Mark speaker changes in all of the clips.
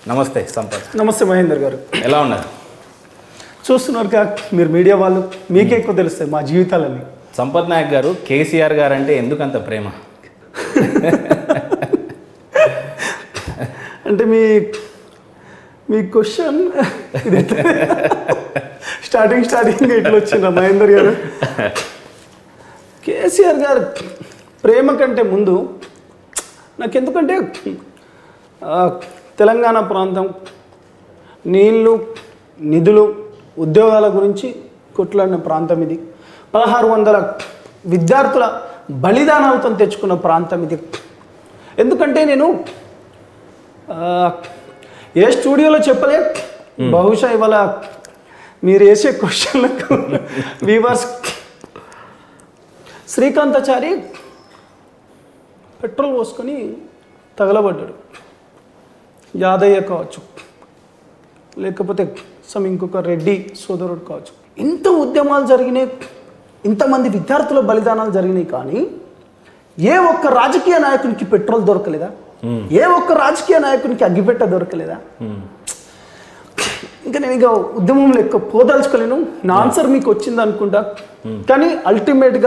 Speaker 1: నమస్తే సంపత్
Speaker 2: నమస్తే మహేందర్ గారు
Speaker 1: ఎలా ఉన్నారు
Speaker 2: చూస్తున్నారు కదా మీరు మీడియా వాళ్ళు మీకే ఎక్కువ తెలుస్తాయి మా జీవితాలన్నీ
Speaker 1: సంపత్ నాయక్ గారు కేసీఆర్ గారు అంటే ఎందుకంత ప్రేమ
Speaker 2: అంటే మీ మీ క్వశ్చన్ ఇది ఎట్లా? స్టార్టింగ్ స్టార్టింగ్ ఇట్లా వచ్చిందా మహేందర్ గారు కేసీఆర్ గారు ప్రేమ కంటే ముందు నాకు ఎందుకంటే ఆ, తెలంగాణ ప్రాంతం నీళ్ళు నిధులు ఉద్యోగాల గురించి కొట్లాడిన ప్రాంతం ఇది పదహారు వందల విద్యార్థుల బలిదానాలతో తెచ్చుకున్న ప్రాంతం ఇది ఎందుకంటే నేను ఆ, ఏ స్టూడియోలో చెప్పలే బహుశా ఇవాళ మీరు వేసే క్వశ్చన్లకు వీవర్స్ శ్రీకాంతాచారి పెట్రోల్ పోసుకొని తగలబడ్డాడు యాదయ్య కావచ్చు లేకపోతే సమ్ ఇంకొక రెడ్డి సోదరుడు కావచ్చు ఇంత ఉద్యమాలు జరిగినాయి ఇంతమంది విద్యార్థుల బలిదానాలు జరిగినాయి కానీ ఏ ఒక్క రాజకీయ నాయకునికి పెట్రోల్ దొరకలేదా ఏ ఒక్క రాజకీయ నాయకునికి అగ్గిపెట్ట దొరకలేదా ఇంకా నేను ఇక ఉద్యమంలో ఎక్కువ పోదలుచుకోలేను నా ఆన్సర్ మీకు వచ్చింది అనుకుంటా కానీ అల్టిమేట్గా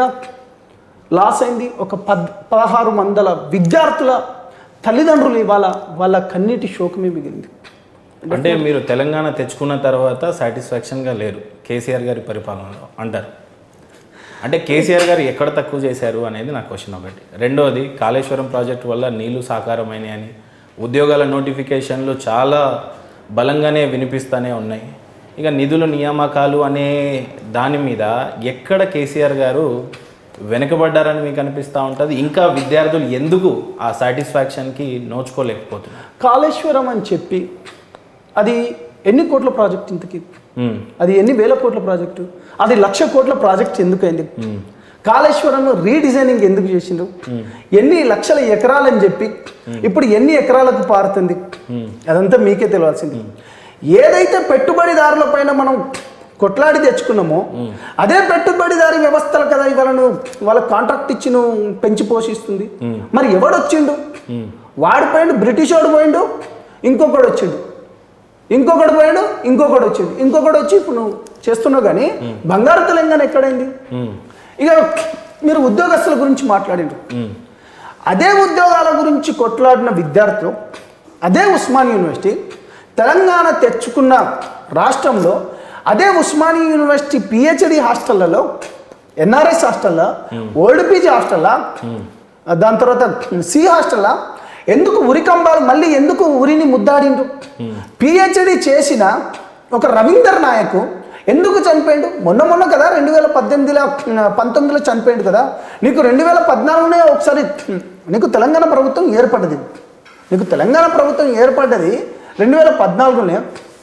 Speaker 2: లాస్ అయింది ఒక పద్ పదహారు వందల విద్యార్థుల తల్లిదండ్రులు ఇవాళ వాళ్ళ కన్నీటి శోకమే మిగిలింది
Speaker 1: అంటే మీరు తెలంగాణ తెచ్చుకున్న తర్వాత సాటిస్ఫాక్షన్గా లేరు కేసీఆర్ గారి పరిపాలనలో అంటారు అంటే కేసీఆర్ గారు ఎక్కడ తక్కువ చేశారు అనేది నా క్వశ్చన్ ఒకటి రెండోది కాళేశ్వరం ప్రాజెక్టు వల్ల నీళ్లు సాకారమైనాయని ఉద్యోగాల నోటిఫికేషన్లు చాలా బలంగానే వినిపిస్తూనే ఉన్నాయి ఇక నిధుల నియామకాలు అనే దాని మీద ఎక్కడ కేసీఆర్ గారు వెనుకబడ్డారని మీకు అనిపిస్తూ ఉంటుంది ఇంకా విద్యార్థులు ఎందుకు ఆ సాటిస్ఫాక్షన్కి నోచుకోలేకపోతున్నారు
Speaker 2: కాళేశ్వరం అని చెప్పి అది ఎన్ని కోట్ల ప్రాజెక్ట్ ఇంతకి
Speaker 1: మ్మ్.
Speaker 2: అది ఎన్ని వేల కోట్ల ప్రాజెక్టు అది లక్ష కోట్ల ప్రాజెక్ట్ ఎందుకు అయింది కాళేశ్వరంలో రీడిజైనింగ్ ఎందుకు చేసిండు ఎన్ని లక్షల ఎకరాలని చెప్పి ఇప్పుడు ఎన్ని ఎకరాలకు పారుతుంది అదంతా మీకే తెలియాల్సింది ఏదైతే పెట్టుబడిదారుల పైన మనం కొట్లాడి తెచ్చుకున్నామో అదే పెట్టుబడిదారి వ్యవస్థలు కదా ఇవాళ నువ్వు వాళ్ళ కాంట్రాక్ట్ ఇచ్చి నువ్వు పెంచి పోషిస్తుంది మరి ఎవడొచ్చిండు వాడి పోయిండు బ్రిటిష్ వాడు పోయిండు ఇంకొకడు వచ్చిండు ఇంకొకడు పోయాడు ఇంకొకడు వచ్చిండు ఇంకొకడు వచ్చి ఇప్పుడు నువ్వు చేస్తున్నావు కానీ బంగారు తెలంగాణ ఎక్కడైంది
Speaker 1: మ్మ్.
Speaker 2: ఇక మీరు ఉద్యోగస్తుల గురించి మాట్లాడిండ్రు
Speaker 1: మ్మ్.
Speaker 2: అదే ఉద్యోగాల గురించి కొట్లాడిన విద్యార్థులు అదే ఉస్మానియా యూనివర్సిటీ తెలంగాణ తెచ్చుకున్న రాష్ట్రంలో అదే ఉస్మానియా యూనివర్సిటీ పిహెచ్డి హాస్టళ్లలో ఎన్ఆర్ఎస్ హాస్టల్లో ఓల్డ్ పీజీ హాస్టల్లా దాని తర్వాత సి హాస్టల్లా ఎందుకు ఉరికంబాలు మళ్ళీ ఎందుకు ఉరిని ముద్దాడిండు పిహెచ్డి చేసిన ఒక రవీందర్ నాయక్ ఎందుకు చనిపోయిండు మొన్న మొన్న కదా రెండు వేల పద్దెనిమిదిలో పంతొమ్మిదిలో చనిపోయిండు కదా నీకు రెండు వేల పద్నాలుగునే ఒకసారి నీకు తెలంగాణ ప్రభుత్వం ఏర్పడ్డది నీకు తెలంగాణ ప్రభుత్వం ఏర్పడ్డది రెండు వేల పద్నాలుగునే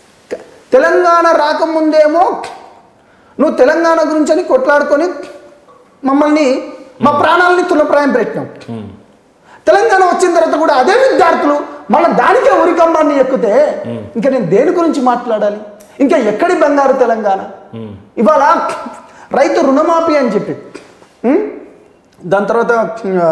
Speaker 2: తెలంగాణ రాకముందేమో నువ్వు తెలంగాణ గురించి అని కొట్లాడుకొని మమ్మల్ని మా ప్రాణాలని తులప్రాయం పెట్టినావు
Speaker 1: మ్మ్.
Speaker 2: తెలంగాణ వచ్చిన తర్వాత కూడా అదే విద్యార్థులు మళ్ళీ దానికే ఉరికంబాన్ని ఎక్కితే ఇంకా నేను దేని గురించి మాట్లాడాలి ఇంకా ఎక్కడి బంగారు తెలంగాణ
Speaker 1: మ్మ్.
Speaker 2: ఇవాళ రైతు రుణమాఫీ అని చెప్పి ఉం? దాని తర్వాత ఆ,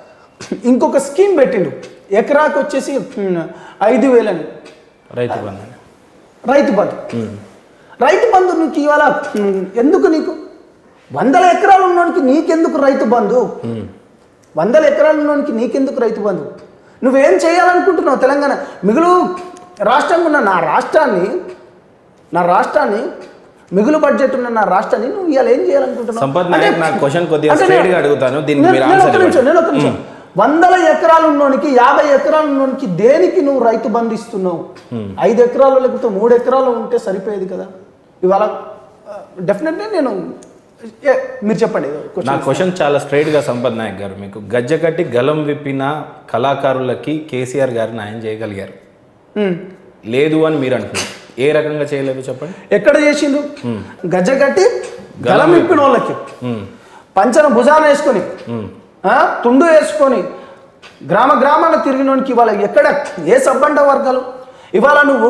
Speaker 2: ఇంకొక స్కీమ్ పెట్టిండు ఎకరాకు వచ్చేసి ఉం, ఐదు వేలని
Speaker 1: రైతు బంధు
Speaker 2: రైతు బంధు రైతు బంధు నీకు ఇవాళ ఉం, ఎందుకు నీకు వందల ఎకరాలు ఉన్నోనికి నీకెందుకు రైతు బంధు
Speaker 1: మ్మ్.
Speaker 2: వందల ఎకరాలు ఉన్నోనికి నీకెందుకు రైతు బంధు నువ్వేం చేయాలనుకుంటున్నావు తెలంగాణ మిగులు రాష్ట్రంగా ఉన్న నా రాష్ట్రాన్ని నా రాష్ట్రాన్ని మిగులు బడ్జెట్ ఉన్న నా రాష్ట్రాన్ని నువ్వు ఇవాళ ఏం చేయాలనుకుంటున్నావు
Speaker 1: సంపత్ నాయక్
Speaker 2: అంటే-
Speaker 1: నా క్వశ్చన్ కొద్దిగా
Speaker 2: అంటే
Speaker 1: straight
Speaker 2: నేను-
Speaker 1: గా అడుగుతాను. దీనికి
Speaker 2: నేను-
Speaker 1: మీరు
Speaker 2: నేను
Speaker 1: answer
Speaker 2: ఒక నిమిషం,
Speaker 1: ఇవ్వండి.
Speaker 2: నేను ఒక నిమిషం. వందల ఎకరాలు ఉన్నోనికి యాభై ఎకరాలు ఉన్నోనికి దేనికి నువ్వు రైతు బంధు ఇస్తున్నావు ఐదు ఎకరాలు లేకపోతే మూడు ఎకరాలు ఉంటే సరిపోయేది కదా ఇవాళ డెఫినెట్లీ నేను ఏ, మీరు చెప్పండి
Speaker 1: నా క్వశ్చన్ చాలా straight గా సంపత్ నాయక్ గారు మీకు గజ్జ కట్టి గలం విప్పిన కళాకారులకి కేసీఆర్ గారు న్యాయం చేయగలిగారు
Speaker 2: ఉమ్.
Speaker 1: లేదు అని మీరు అంటున్నారు ఏ రకంగా చేయలేదు చెప్పండి
Speaker 2: ఎక్కడ చేసిండు గజ్జ కట్టి గలం ఇప్పిన వాళ్ళకి
Speaker 1: మ్మ్.
Speaker 2: పంచన భుజాన వేసుకొని
Speaker 1: మ్మ్.
Speaker 2: ఆ, తుండు వేసుకొని గ్రామ గ్రామాల తిరిగినోనికి ఇవాళ ఎక్కడ ఏ సబ్బండ వర్గాలు ఇవాళ నువ్వు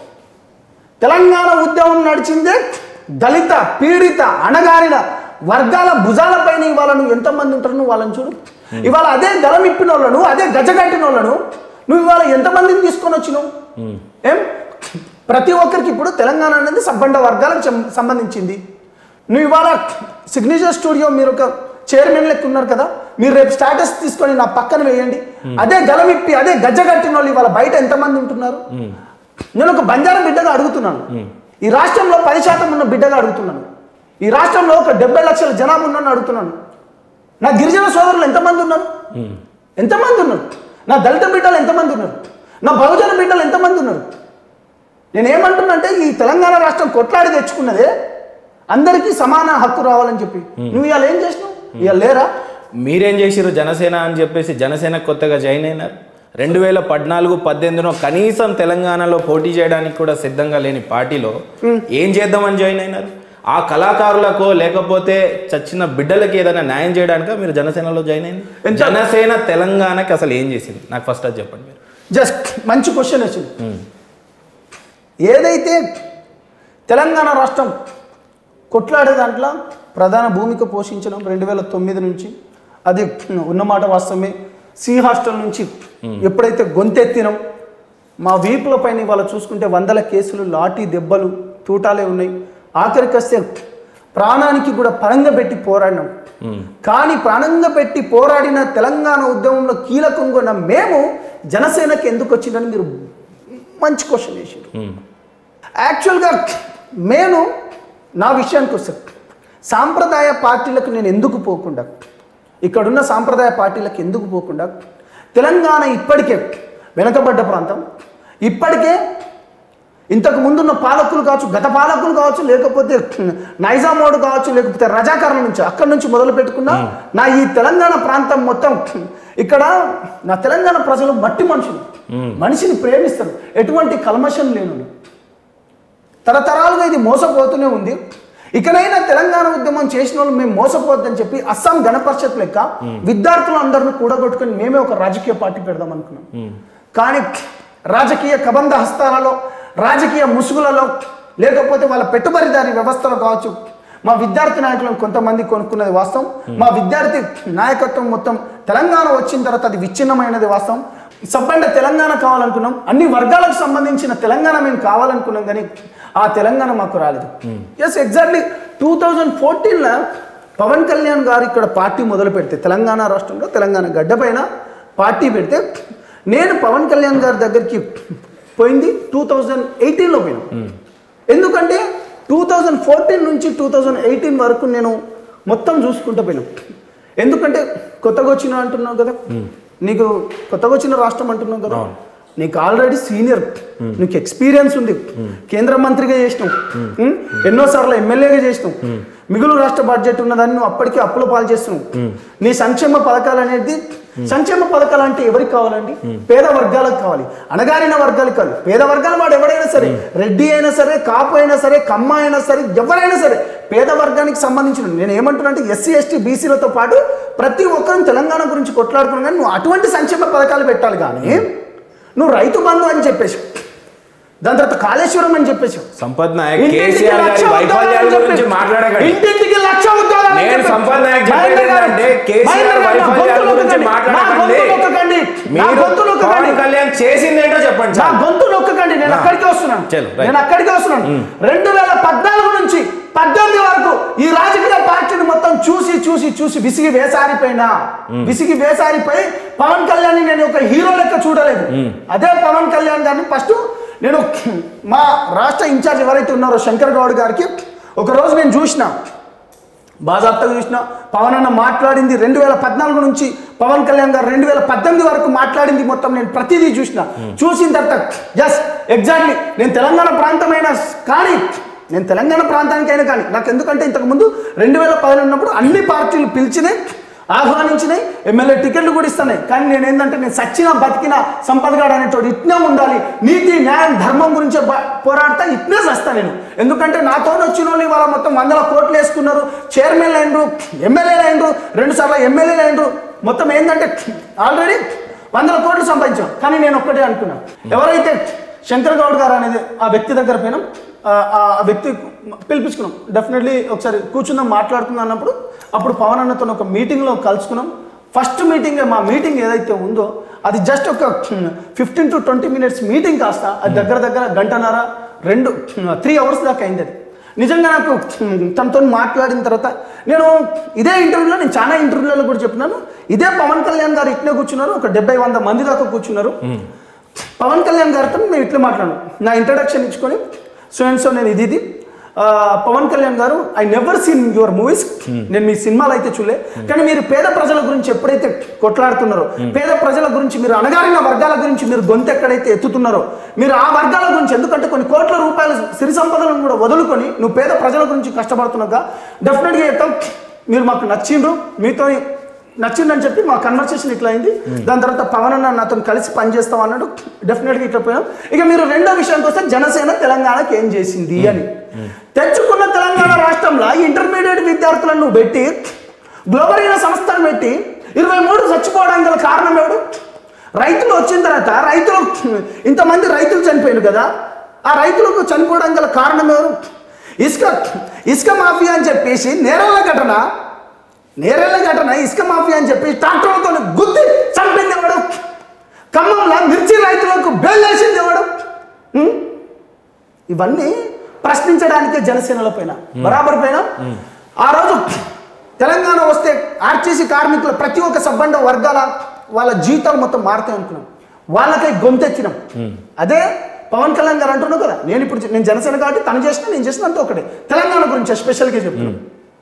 Speaker 2: తెలంగాణ ఉద్యమం నడిచిందే దళిత పీడిత అణగారిన వర్గాల భుజాలపైన ఇవాళ నువ్వు ఎంతమంది ఉంటారు నువ్వు వాళ్ళని చూడు ఇవాళ అదే గలం ఇప్పిన వాళ్ళను అదే గజగట్టిన వాళ్ళను నువ్వు ఇవాళ ఎంతమందిని తీసుకొని వచ్చినావు ఏం ప్రతి ఒక్కరికి ఇప్పుడు తెలంగాణ అనేది సబ్బండ వర్గాలకు సం- సంబంధించింది నువ్వు ఇవాళ సిగ్నేచర్ స్టూడియో మీరు ఒక చైర్మన్ లెక్క ఉన్నారు కదా మీరు రేపు స్టాటస్ తీసుకొని నా పక్కన వేయండి అదే గలమిప్పి అదే గజ్జగట్టిన వాళ్ళు ఇవాళ బయట ఎంతమంది ఉంటున్నారు నేను ఒక బంజారా బిడ్డగా అడుగుతున్నాను ఈ రాష్ట్రంలో పది శాతం ఉన్న బిడ్డగా అడుగుతున్నాను ఈ రాష్ట్రంలో ఒక డెబ్బై లక్షల జనాభా ఉన్నాను అడుగుతున్నాను నా గిరిజన సోదరులు ఎంతమంది ఉన్నారు ఎంతమంది ఉన్నారు నా దళిత బిడ్డలు ఎంతమంది ఉన్నారు నా బహుజన బిడ్డలు ఎంతమంది ఉన్నారు నేను ఏమంటున్నంటే ఈ తెలంగాణ రాష్ట్రం కొట్లాడి తెచ్చుకున్నదే అందరికీ సమాన హక్కు రావాలని చెప్పి నువ్వు ఇవాళ ఏం చేసినావు ఇవాళ లేరా
Speaker 1: మీరేం చేసిరు జనసేన అని చెప్పేసి జనసేన కొత్తగా జాయిన్ అయినారు రెండు వేల పద్నాలుగు పద్దెనిమిదిలో కనీసం తెలంగాణలో పోటీ చేయడానికి కూడా సిద్ధంగా లేని పార్టీలో ఏం చేద్దామని జాయిన్ అయినారు ఆ కళాకారులకు లేకపోతే చచ్చిన బిడ్డలకి ఏదైనా న్యాయం చేయడానిక మీరు జనసేనలో జాయిన్ అయింది
Speaker 2: ఎంత-
Speaker 1: జనసేన తెలంగాణకి అసలు ఏం చేసింది నాకు ఫస్ట్ అది చెప్పండి మీరు
Speaker 2: జస్ట్ మంచి క్వశ్చన్ వచ్చింది ఏదైతే తెలంగాణ రాష్ట్రం కొట్లాడే దాంట్లో ప్రధాన భూమిక పోషించడం రెండు వేల తొమ్మిది నుంచి అది ఉన్నమాట వాస్తవమే సి హాస్టల్ నుంచి ఎప్పుడైతే గొంతెత్తినాం మా వీపుల పైన ఇవాళ చూసుకుంటే వందల కేసులు లాఠీ దెబ్బలు తూటాలే ఉన్నాయి ఆఖరికి వస్తే ప్రాణానికి కూడా పరంగా పెట్టి పోరాడినాం కానీ ప్రాణంగా పెట్టి పోరాడిన తెలంగాణ ఉద్యమంలో కీలకంగా ఉన్న మేము జనసేనకి ఎందుకు వచ్చిందని మీరు మంచి క్వశ్చన్ వేసారు యాక్చువల్గా నేను నా విషయానికి వస్తే సాంప్రదాయ పార్టీలకు నేను ఎందుకు పోకుండా ఇక్కడున్న సాంప్రదాయ పార్టీలకు ఎందుకు పోకుండా తెలంగాణ ఇప్పటికే వెనకబడ్డ ప్రాంతం ఇప్పటికే ఇంతకు ముందున్న పాలకులు కావచ్చు గత పాలకులు కావచ్చు లేకపోతే నైజామోడు కావచ్చు లేకపోతే రజాకారుల నుంచి అక్కడి నుంచి మొదలు పెట్టుకున్నా నా ఈ తెలంగాణ ప్రాంతం మొత్తం ఇక్కడ నా తెలంగాణ ప్రజలు మట్టి మనుషులు మనిషిని ప్రేమిస్తారు ఎటువంటి కల్మషం లేనుడు తరతరాలుగా ఇది మోసపోతూనే ఉంది ఇకనైనా తెలంగాణ ఉద్యమం చేసిన వాళ్ళు మేము మోసపోద్దని చెప్పి అస్సాం గణపరిషత్ లెక్క విద్యార్థులు అందరిని కూడగొట్టుకొని మేమే ఒక రాజకీయ పార్టీ పెడదాం అనుకున్నాం కానీ రాజకీయ కబంధ హస్తాలలో రాజకీయ ముసుగులలో లేకపోతే వాళ్ళ పెట్టుబడిదారి వ్యవస్థలో కావచ్చు మా విద్యార్థి నాయకులను కొంతమంది కొనుక్కున్నది వాస్తవం మా విద్యార్థి నాయకత్వం మొత్తం తెలంగాణ వచ్చిన తర్వాత అది విచ్ఛిన్నమైనది వాస్తవం సబ్బండ తెలంగాణ కావాలనుకున్నాం అన్ని వర్గాలకు సంబంధించిన తెలంగాణ మేము కావాలనుకున్నాం కానీ ఆ తెలంగాణ మాకు రాలేదు ఎస్ ఎగ్జాక్ట్లీ టూ థౌజండ్ ఫోర్టీన్లో పవన్ కళ్యాణ్ గారు ఇక్కడ పార్టీ మొదలు పెడితే తెలంగాణ రాష్ట్రంలో తెలంగాణ గడ్డ పైన పార్టీ పెడితే నేను పవన్ కళ్యాణ్ గారి దగ్గరికి పోయింది టూ థౌజండ్ ఎయిటీన్లో పోయినా ఎందుకంటే టూ థౌజండ్ ఫోర్టీన్ నుంచి టూ థౌజండ్ ఎయిటీన్ వరకు నేను మొత్తం చూసుకుంటూ పోయినాం ఎందుకంటే కొత్తగా వచ్చిన అంటున్నావు కదా నీకు కొత్తగా వచ్చిన రాష్ట్రం అంటున్నావు కదా నీకు ఆల్రెడీ సీనియర్ నీకు ఎక్స్పీరియన్స్ ఉంది కేంద్ర మంత్రిగా చేసినావు ఉం? ఎన్నోసార్లు ఎమ్మెల్యేగా చేసినావు మిగులు రాష్ట్ర బడ్జెట్ ఉన్నదాన్ని నువ్వు అప్పటికే అప్పుల పాలు చేస్తున్నావు నీ సంక్షేమ పథకాలు అనేది సంక్షేమ పథకాలు అంటే ఎవరికి కావాలండి పేద వర్గాలకు కావాలి అణగారిన వర్గాలకు కావాలి పేద వర్గాల వాడు ఎవడైనా సరే రెడ్డి అయినా సరే కాపు అయినా సరే కమ్మ అయినా సరే ఎవరైనా సరే పేద వర్గానికి సంబంధించిన నేను ఏమంటున్నా అంటే ఎస్సీ ఎస్టీ బీసీలతో పాటు ప్రతి ఒక్కరిని తెలంగాణ గురించి కొట్లాడుకున్నా కానీ నువ్వు అటువంటి సంక్షేమ పథకాలు పెట్టాలి కానీ నువ్వు రైతు బంధు అని చెప్పేసి దాని తర్వాత కాళేశ్వరం అని చెప్పేసి
Speaker 1: సంపత్ నాయక్
Speaker 2: ఇంటింటికి
Speaker 1: కేసీఆర్
Speaker 2: లక్ష
Speaker 1: గారి వైఫల్యాల
Speaker 2: ఉద్యోగాలు
Speaker 1: గురించి
Speaker 2: చెప్పి-
Speaker 1: మాట్లాడకండి
Speaker 2: ఇంటింటికి లక్ష ఉద్యోగాలు అని
Speaker 1: నేను
Speaker 2: చెప్పి-
Speaker 1: సంపత్ నాయక్
Speaker 2: మహేందర్
Speaker 1: చెప్పేది
Speaker 2: గారు,
Speaker 1: ఏంటంటే కేసీఆర్
Speaker 2: మహేందర్ గారు, నా
Speaker 1: వైఫల్యాల
Speaker 2: గొంతు
Speaker 1: గురించి
Speaker 2: నొక్కకండి. నా
Speaker 1: మాట్లాడకండి.
Speaker 2: గొంతు నొక్కకండి. నా
Speaker 1: మీరు
Speaker 2: గొంతు నొక్కకండి.
Speaker 1: పవన్ కళ్యాణ్ చేసింది ఏంటో చెప్పండి
Speaker 2: నా
Speaker 1: చాలు.
Speaker 2: గొంతు నొక్కకండి నేను
Speaker 1: ఆ.
Speaker 2: అక్కడికే వస్తున్నాను
Speaker 1: చలో, రైట్.
Speaker 2: నేను అక్కడికే వస్తున్నాను రెండు వేల పద్నాలుగు నుంచి పద్దెనిమిది వరకు ఈ రాజకీయ పార్టీని మొత్తం చూసి చూసి చూసి విసిగి వేసారిపోయినా విసిగి వేసారిపోయి పవన్ కళ్యాణ్ నేను ఒక హీరో లెక్క చూడలేదు అదే పవన్ కళ్యాణ్ గారిని ఫస్ట్ నేను మా రాష్ట్ర ఇన్ఛార్జ్ ఎవరైతే ఉన్నారో శంకర్ గౌడ్ గారికి ఒక రోజు నేను చూసిన బాజాప్తగా చూసిన పవన్ అన్న మాట్లాడింది రెండు వేల పద్నాలుగు నుంచి పవన్ కళ్యాణ్ గారు రెండు వేల పద్దెనిమిది వరకు మాట్లాడింది మొత్తం నేను ప్రతిదీ చూసిన చూసిన తర్వాత ఎస్ ఎగ్జాక్ట్లీ నేను తెలంగాణ ప్రాంతమైన కానీ నేను తెలంగాణ ప్రాంతానికైనా కానీ నాకు ఎందుకంటే ఇంతకు ముందు రెండు వేల పదిహేను ఉన్నప్పుడు అన్ని పార్టీలు పిలిచినాయి ఆహ్వానించినాయి ఎమ్మెల్యే టికెట్లు కూడా ఇస్తున్నాయి కానీ నేను ఏంటంటే నేను సచ్చిన బతికిన సంపదగాడు అనేటోడు ఇట్నే ఉండాలి నీతి న్యాయం ధర్మం గురించే బ- పోరాడతా ఇట్నే చేస్తా నేను ఎందుకంటే నాతో వచ్చిన వాళ్ళు ఇవాళ మొత్తం వందల కోట్లు వేసుకున్నారు చైర్మన్లు అయినరు ఎమ్మెల్యేలు అయినరు రెండు సార్లు ఎమ్మెల్యేలు అయినరు మొత్తం ఏంటంటే ఆల్రెడీ వందల కోట్లు సంపాదించాం కానీ నేను ఒక్కటే అనుకున్నా ఎవరైతే శంకర్ గౌడ్ గారు అనేది ఆ వ్యక్తి దగ్గర పోయినాం ఆ- ఆ వ్యక్తి పిలిపించుకున్నాం డెఫినెట్లీ ఒకసారి కూర్చుందాం మాట్లాడుకుందాం అన్నప్పుడు అప్పుడు పవన్ అన్నతో ఒక మీటింగ్లో కలుసుకున్నాం ఫస్ట్ మీటింగ్ మా మీటింగ్ ఏదైతే ఉందో అది జస్ట్ ఒక fifteen to twenty minutes meeting కాస్త అది దగ్గర దగ్గర గంటన్నర రెండు త్రీ అవర్స్ దాకా అయింది అది నిజంగా నాకు తనతో మాట్లాడిన తర్వాత నేను ఇదే ఇంటర్వ్యూలో నేను చాలా ఇంటర్వ్యూలలో కూడా చెప్పినాను ఇదే పవన్ కళ్యాణ్ గారు ఇట్నే కూర్చున్నారు ఒక డెబ్బై వంద మంది దాకా కూర్చున్నారు పవన్ కళ్యాణ్ గారితో మేము ఇట్లా మాట్లాడాను నా ఇంట్రడక్షన్ ఇచ్చుకొని సో అండ్ సో నేను ఇది ఇది ఆ, Pawan Kalyan garu I never seen your movies నేను మీ సినిమాలు అయితే చూలే కానీ మీరు పేద ప్రజల గురించి ఎప్పుడైతే కొట్లాడుతున్నారో పేద ప్రజల గురించి మీరు అణగారిన వర్గాల గురించి మీరు గొంతు ఎక్కడైతే ఎత్తుతున్నారో మీరు ఆ వర్గాల గురించి ఎందుకంటే కొన్ని కోట్ల రూపాయల సిరి సంపదలను కూడా వదులుకొని నువ్వు పేద ప్రజల గురించి కష్టపడుతున్నాగా డెఫినెట్గా చెప్తాం మీరు మాకు నచ్చిండ్రు మీతో నచ్చిందని చెప్పి మా కన్వర్సేషన్ ఇట్లా అయింది దాని తర్వాత పవన్ అన్న నాతో కలిసి పనిచేస్తాం అన్నాడు డెఫినెట్గా ఇట్లా పోయాం ఇక మీరు రెండో విషయానికి వస్తే జనసేన తెలంగాణకి ఏం చేసింది అని తెచ్చుకున్న తెలంగాణ రాష్ట్రంలో ఇంటర్మీడియట్ విద్యార్థులను నువ్వు పెట్టి గ్లోబల్ అయిన సంస్థను పెట్టి ఇరవై మూడు చచ్చిపోవడానికి గల కారణం ఎవడు రైతులు వచ్చిన తర్వాత రైతులు ఇంతమంది రైతులు చనిపోయారు కదా ఆ రైతులకు చనిపోవడానికి గల కారణం ఎవరు ఇసుక ఇసుక మాఫియా అని చెప్పేసి నేరాల ఘటన నేరేళ్ల ఘటన ఇసుక మాఫియా అని చెప్పి ట్రాక్టర్లతో గుద్ది చంపింది ఎవడు ఖమ్మంలో మిర్చి రైతులకు బెల్లేసింది ఎవడు ఉం? ఇవన్నీ ప్రశ్నించడానికే జనసేనల పైన బరాబర్ పైన ఆ రోజు తెలంగాణ వస్తే ఆర్టీసీ కార్మికుల ప్రతి ఒక్క సబ్బండ వర్గాల వాళ్ళ జీవితాలు మొత్తం మారుతాయి అనుకున్నాం వాళ్ళకై గొంతెత్తినాం అదే పవన్ కళ్యాణ్ గారు అంటున్నావు కదా నేను ఇప్పుడు నేను జనసేన కాబట్టి తను చేసిన నేను చేసిన అంతా ఒకటే తెలంగాణ గురించి ఎస్పెషల్గా చెప్తున్నాను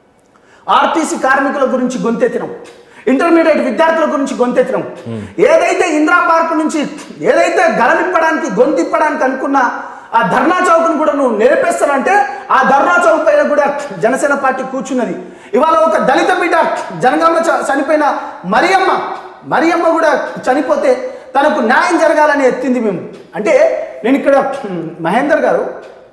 Speaker 2: ఆర్టీసీ కార్మికుల గురించి గొంతెత్తినాం ఇంటర్మీడియట్ విద్యార్థుల గురించి గొంతెత్తినాం ఏదైతే ఇందిరా పార్క్ నుంచి ఏదైతే గలమిప్పడానికి గొంతిప్పడానికి అనుకున్న ఆ ధర్నా చౌక్ను కూడా నువ్వు నిలిపేస్తానంటే ఆ ధర్నా చౌక్ పైన కూడా జనసేన పార్టీ కూర్చున్నది ఇవాళ ఒక దళిత బిడ్డ జనగామ చ- చనిపోయిన మరియమ్మ మరియమ్మ కూడా చనిపోతే తనకు న్యాయం జరగాలని ఎత్తింది మేము అంటే నేను ఇక్కడ హ్మ్, మహేందర్ గారు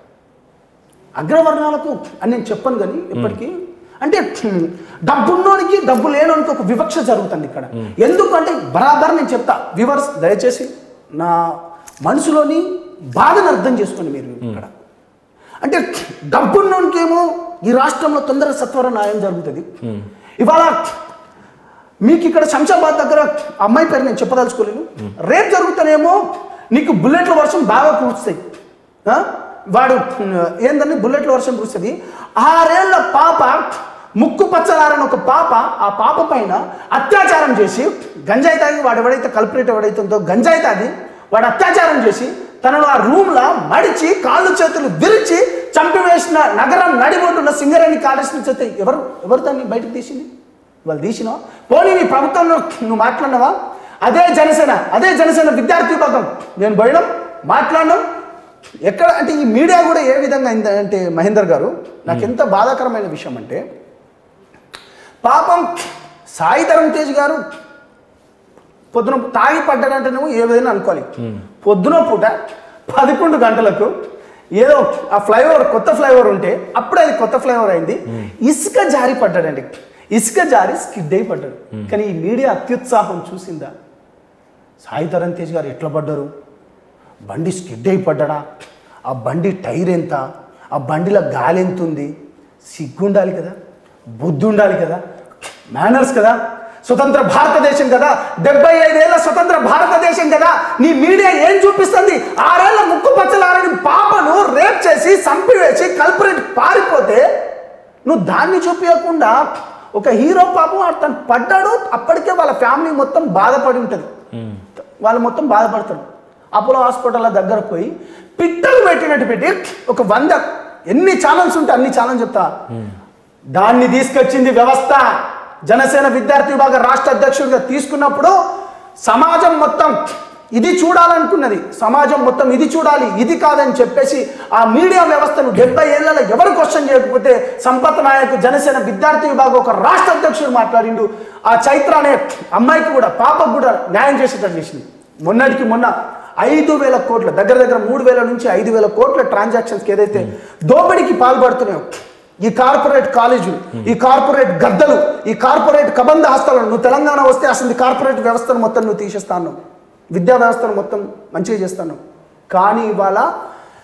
Speaker 2: అగ్రవర్ణాలకు అని నేను చెప్పను కానీ ఇప్పటికీ అంటే హ్మ్, డబ్బున్నోనికి డబ్బు లేనోనికి ఒక వివక్ష జరుగుతుంది ఇక్కడ ఎందుకంటే బరాబర్ నేను చెప్తా వివర్స్ దయచేసి నా మనసులోని బాధను అర్థం చేసుకోండి మీరు ఇక్కడ అంటే డబ్బున్నోనికేమో ఈ రాష్ట్రంలో తొందర సత్వర న్యాయం జరుగుతుంది ఇవాళ మీకు ఇక్కడ శంషాబాద్ దగ్గర అమ్మాయి పేరు నేను చెప్పదలుచుకోలేను రేపు జరుగుతానేమో నీకు బుల్లెట్ల వర్షం బాగా కురుస్తాయి ఆ? వాడు ఉమ్, ఏందని బుల్లెట్ల వర్షం కురుస్తుంది ఆరేళ్ల పాప ముక్కు పచ్చలారని ఒక పాప ఆ పాప పైన అత్యాచారం చేసి గంజాయి తాగి వాడు ఎవడైతే కల్పరేట్ ఎవడైతే ఉందో గంజాయి తాగి వాడు అత్యాచారం చేసి తనను ఆ రూమ్లో మడిచి కాళ్ళు చేతులు విరిచి చంపివేసిన నగరం నడిబొడ్డున్న సింగరేణి కాలేజ్ నుంచి అయితే ఎవరు ఎవరు దాన్ని బయటకు తీసింది వాళ్ళు తీసినావా పోనీ నీ ప్రభుత్వంలో నువ్వు మాట్లాడినావా అదే జనసేన అదే జనసేన విద్యార్థి విభాగం నేను పోయడం మాట్లాడడం ఎక్కడ అంటే ఈ మీడియా కూడా ఏ విధంగా అయింది అంటే మహేందర్ గారు నాకు ఎంత బాధాకరమైన విషయం అంటే పాపం సాయి ధరమ్ తేజ్ గారు పొద్దున తాగి పడ్డాడంటేనేమో ఏ విధంగా అనుకోవాలి పొద్దున పూట పదకొండు గంటలకు ఏదో ఆ ఫ్లైఓవర్ కొత్త ఫ్లైఓవర్ ఉంటే అప్పుడే అది కొత్త ఫ్లైఓవర్ అయింది ఇసుక జారి పడ్డాడండి ఇసుక జారి స్కిడ్ అయి పడ్డాడు కానీ ఈ మీడియా అత్యుత్సాహం చూసిందా సాయి తరణ్ తేజ్ గారు ఎట్లా పడ్డారు బండి స్కిడ్ అయి పడ్డాడా ఆ బండి టైర్ ఎంత ఆ బండిలో గాలి ఎంత ఉంది సిగ్గుండాలి కదా బుద్ధి ఉండాలి కదా మేనర్స్ కదా స్వతంత్ర భారతదేశం కదా డెబ్బై ఐదేళ్ల స్వతంత్ర భారతదేశం కదా నీ మీడియా ఏం చూపిస్తుంది ఆరేళ్ల ముక్కు పచ్చలారని పాపను రేప్ చేసి చంపివేసి కల్పరేట్ పారిపోతే నువ్వు దాన్ని చూపించకుండా ఒక హీరో పాపం తను పడ్డాడు అప్పటికే వాళ్ళ ఫ్యామిలీ మొత్తం బాధపడి ఉంటుంది వాళ్ళు మొత్తం బాధపడతారు అపోలో హాస్పిటల్ దగ్గర పోయి పిట్టలు పెట్టినట్టు పెట్టి ఒక వంద ఎన్ని ఛానల్స్ ఉంటే అన్ని ఛానల్ చెప్తా దాన్ని తీసుకొచ్చింది వ్యవస్థ జనసేన విద్యార్థి విభాగ రాష్ట్ర అధ్యక్షుడిగా తీసుకున్నప్పుడు సమాజం మొత్తం ఇది చూడాలనుకున్నది సమాజం మొత్తం ఇది చూడాలి ఇది కాదని చెప్పేసి ఆ మీడియా వ్యవస్థను డెబ్బై ఏళ్లలో ఎవరు క్వశ్చన్ చేయకపోతే సంపత్ నాయక్ జనసేన విద్యార్థి విభాగం ఒక రాష్ట్ర అధ్యక్షుడు మాట్లాడిండు ఆ చైత్ర అనే అమ్మాయికి కూడా పాపకు కూడా న్యాయం చేసేటట్టు చేసింది మొన్నటికి మొన్న ఐదు వేల కోట్ల దగ్గర దగ్గర మూడు వేల నుంచి ఐదు వేల కోట్ల ట్రాన్సాక్షన్స్కి ఏదైతే దోపిడీకి పాల్పడుతున్నాయో ఈ కార్పొరేట్ కాలేజీలు ఈ కార్పొరేట్ గద్దలు ఈ కార్పొరేట్ కబంధ హస్తాలను నువ్వు తెలంగాణ వస్తే అసలు ఈ కార్పొరేట్ వ్యవస్థను మొత్తం నువ్వు తీసేస్తాను విద్యా వ్యవస్థను మొత్తం మంచిగా చేస్తాను కానీ ఇవాళ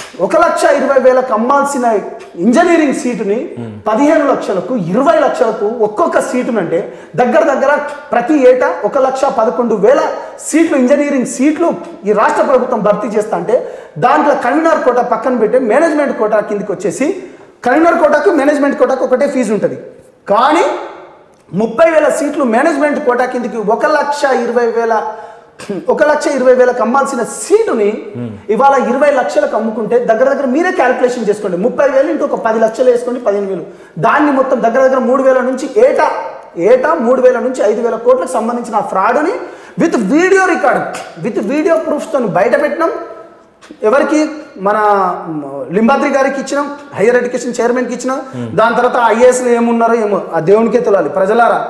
Speaker 2: ఒక లక్ష ఇరవై వేలకు అమ్మాల్సిన ఇంజనీరింగ్ సీటుని పదిహేను లక్షలకు ఇరవై లక్షలకు ఒక్కొక్క సీటునంటే దగ్గర దగ్గర ప్రతి ఏటా ఒక లక్ష పదకొండు వేల సీట్లు ఇంజనీరింగ్ సీట్లు ఈ రాష్ట్ర ప్రభుత్వం భర్తీ చేస్తా అంటే దాంట్లో కన్వీనర్ కోట పక్కన పెట్టి మేనేజ్మెంట్ కోటా కిందికి వచ్చేసి కన్వీనర్ కోటాకు మేనేజ్మెంట్ కోటాకు ఒకటే ఫీజు ఉంటుంది కానీ ముప్పై వేల సీట్లు మేనేజ్మెంట్ కోటా కిందికి ఒక లక్ష ఇరవై వేల ఒక లక్ష ఇరవై వేలకు అమ్మాల్సిన సీటుని ఇవాళ ఇరవై లక్షలకు అమ్ముకుంటే దగ్గర దగ్గర మీరే క్యాల్కులేషన్ చేసుకోండి ముప్పై వేలు ఇంటూ ఒక పది లక్షలు వేసుకోండి పదిహేను వేలు దాన్ని మొత్తం దగ్గర దగ్గర మూడు వేల నుంచి ఏటా ఏటా మూడు వేల నుంచి ఐదు వేల కోట్లకు సంబంధించిన ఆ ఫ్రాడ్ని with video record with video ప్రూఫ్స్తో బయట పెట్టినాం ఎవరికి మన మ, లింబాద్రి గారికి ఇచ్చినాం హైయర్ ఎడ్యుకేషన్ చైర్మన్కి ఇచ్చినాం దాని తర్వాత ఐఏఎస్లు ఏమున్నారో ఏమో ఆ దేవునికే తెలియాలి ప్రజలారా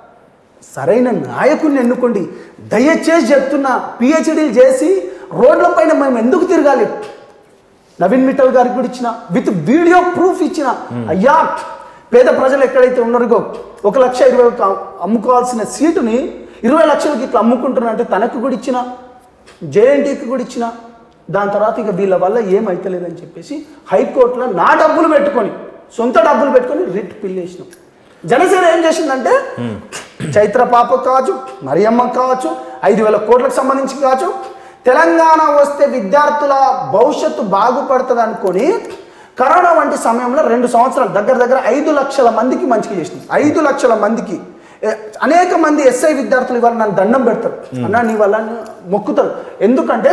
Speaker 2: సరైన నాయకుడిని ఎన్నుకోండి దయచేసి చెప్తున్నా పిహెచ్డీలు చేసి రోడ్లపైన మేము ఎందుకు తిరగాలి నవీన్ మిట్టల్ గారికి కూడా ఇచ్చిన విత్ వీడియో ప్రూఫ్ ఇచ్చిన అయ్యా పేద ప్రజలు ఎక్కడైతే ఉన్నారో ఒక లక్ష ఇరవై ఒక అమ్ముకోవాల్సిన సీటుని ఇరవై లక్షలకి ఇట్లా అమ్ముకుంటున్నారంటే తనకు కూడా ఇచ్చిన జేఎన్టీకి కూడా ఇచ్చిన దాని తర్వాత ఇక వీళ్ళ వల్ల ఏమైతలేదని చెప్పేసి హైకోర్టులో నా డబ్బులు పెట్టుకొని సొంత డబ్బులు పెట్టుకొని రిట్ పిల్లేసినాం జనసేన ఏం చేసిందంటే చైత్ర పాప కావచ్చు మరియమ్మ కావచ్చు ఐదు వేల కోట్లకు సంబంధించి కావచ్చు తెలంగాణ వస్తే విద్యార్థుల భవిష్యత్తు బాగుపడుతుంది అనుకొని కరోనా వంటి సమయంలో రెండు సంవత్సరాలు దగ్గర దగ్గర ఐదు లక్షల మందికి మంచిగా చేసింది ఐదు లక్షల మందికి ఏ- అనేక మంది ఎస్ఐ విద్యార్థులు ఇవాళ నన్ను దండం పెడతారు అన్న నీ వల్ల మొక్కుతారు ఎందుకంటే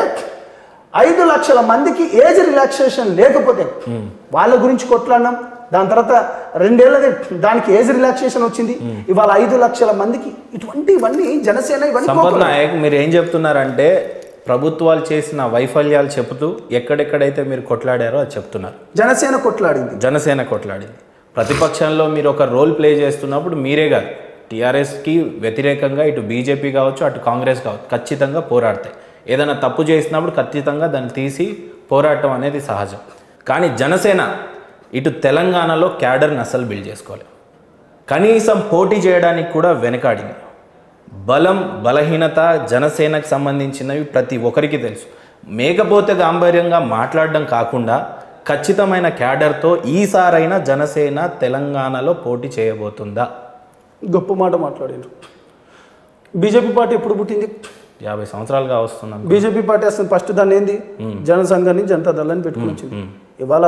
Speaker 2: ఐదు లక్షల మందికి ఏజ్ రిలాక్సేషన్ లేకపోతే వాళ్ళ గురించి కొట్లాడినాం దాని తర్వాత రెండేళ్ళది దానికి ఏజ్ రిలాక్సేషన్ వచ్చింది ఇవాళ ఐదు లక్షల మందికి ఇటువంటివన్నీ జనసేన ఇవన్నీ
Speaker 1: సంపత్
Speaker 2: కోరుకోలేదు.
Speaker 1: నాయక్ మీరు ఏం చెప్తున్నారంటే ప్రభుత్వాలు చేసిన వైఫల్యాలు చెబుతూ ఎక్కడెక్కడైతే మీరు కొట్లాడారో అది చెప్తున్నారు
Speaker 2: జనసేన కొట్లాడింది
Speaker 1: జనసేన కొట్లాడింది ప్రతిపక్షంలో మీరు ఒక రోల్ ప్లే చేస్తున్నప్పుడు మీరే కాదు టీఆర్ఎస్కి వ్యతిరేకంగా ఇటు బీజేపీ కావచ్చు అటు కాంగ్రెస్ కావచ్చు ఖచ్చితంగా పోరాడతాయి ఏదైనా తప్పు చేసినప్పుడు ఖచ్చితంగా దాన్ని తీసి పోరాటం అనేది సహజం కానీ జనసేన ఇటు తెలంగాణలో క్యాడర్ని అసలు బిల్డ్ చేసుకోవాలి కనీసం పోటీ చేయడానికి కూడా వెనకాడింది బలం బలహీనత జనసేనకు సంబంధించినవి ప్రతి ఒక్కరికి తెలుసు మేకపోతే గాంభీర్యంగా మాట్లాడడం కాకుండా ఖచ్చితమైన క్యాడర్తో ఈసారైనా జనసేన తెలంగాణలో పోటీ చేయబోతుందా
Speaker 2: గొప్ప మాట మాట్లాడారు బీజేపీ పార్టీ ఎప్పుడు పుట్టింది
Speaker 1: యాభై సంవత్సరాలుగా వస్తున్నాం
Speaker 2: బీజేపీ పార్టీ అసలు ఫస్ట్ దాన్ని ఏంది జనసంఘాన్ని జనతా దళాన్ని పెట్టుకుని వచ్చింది ఇవాళ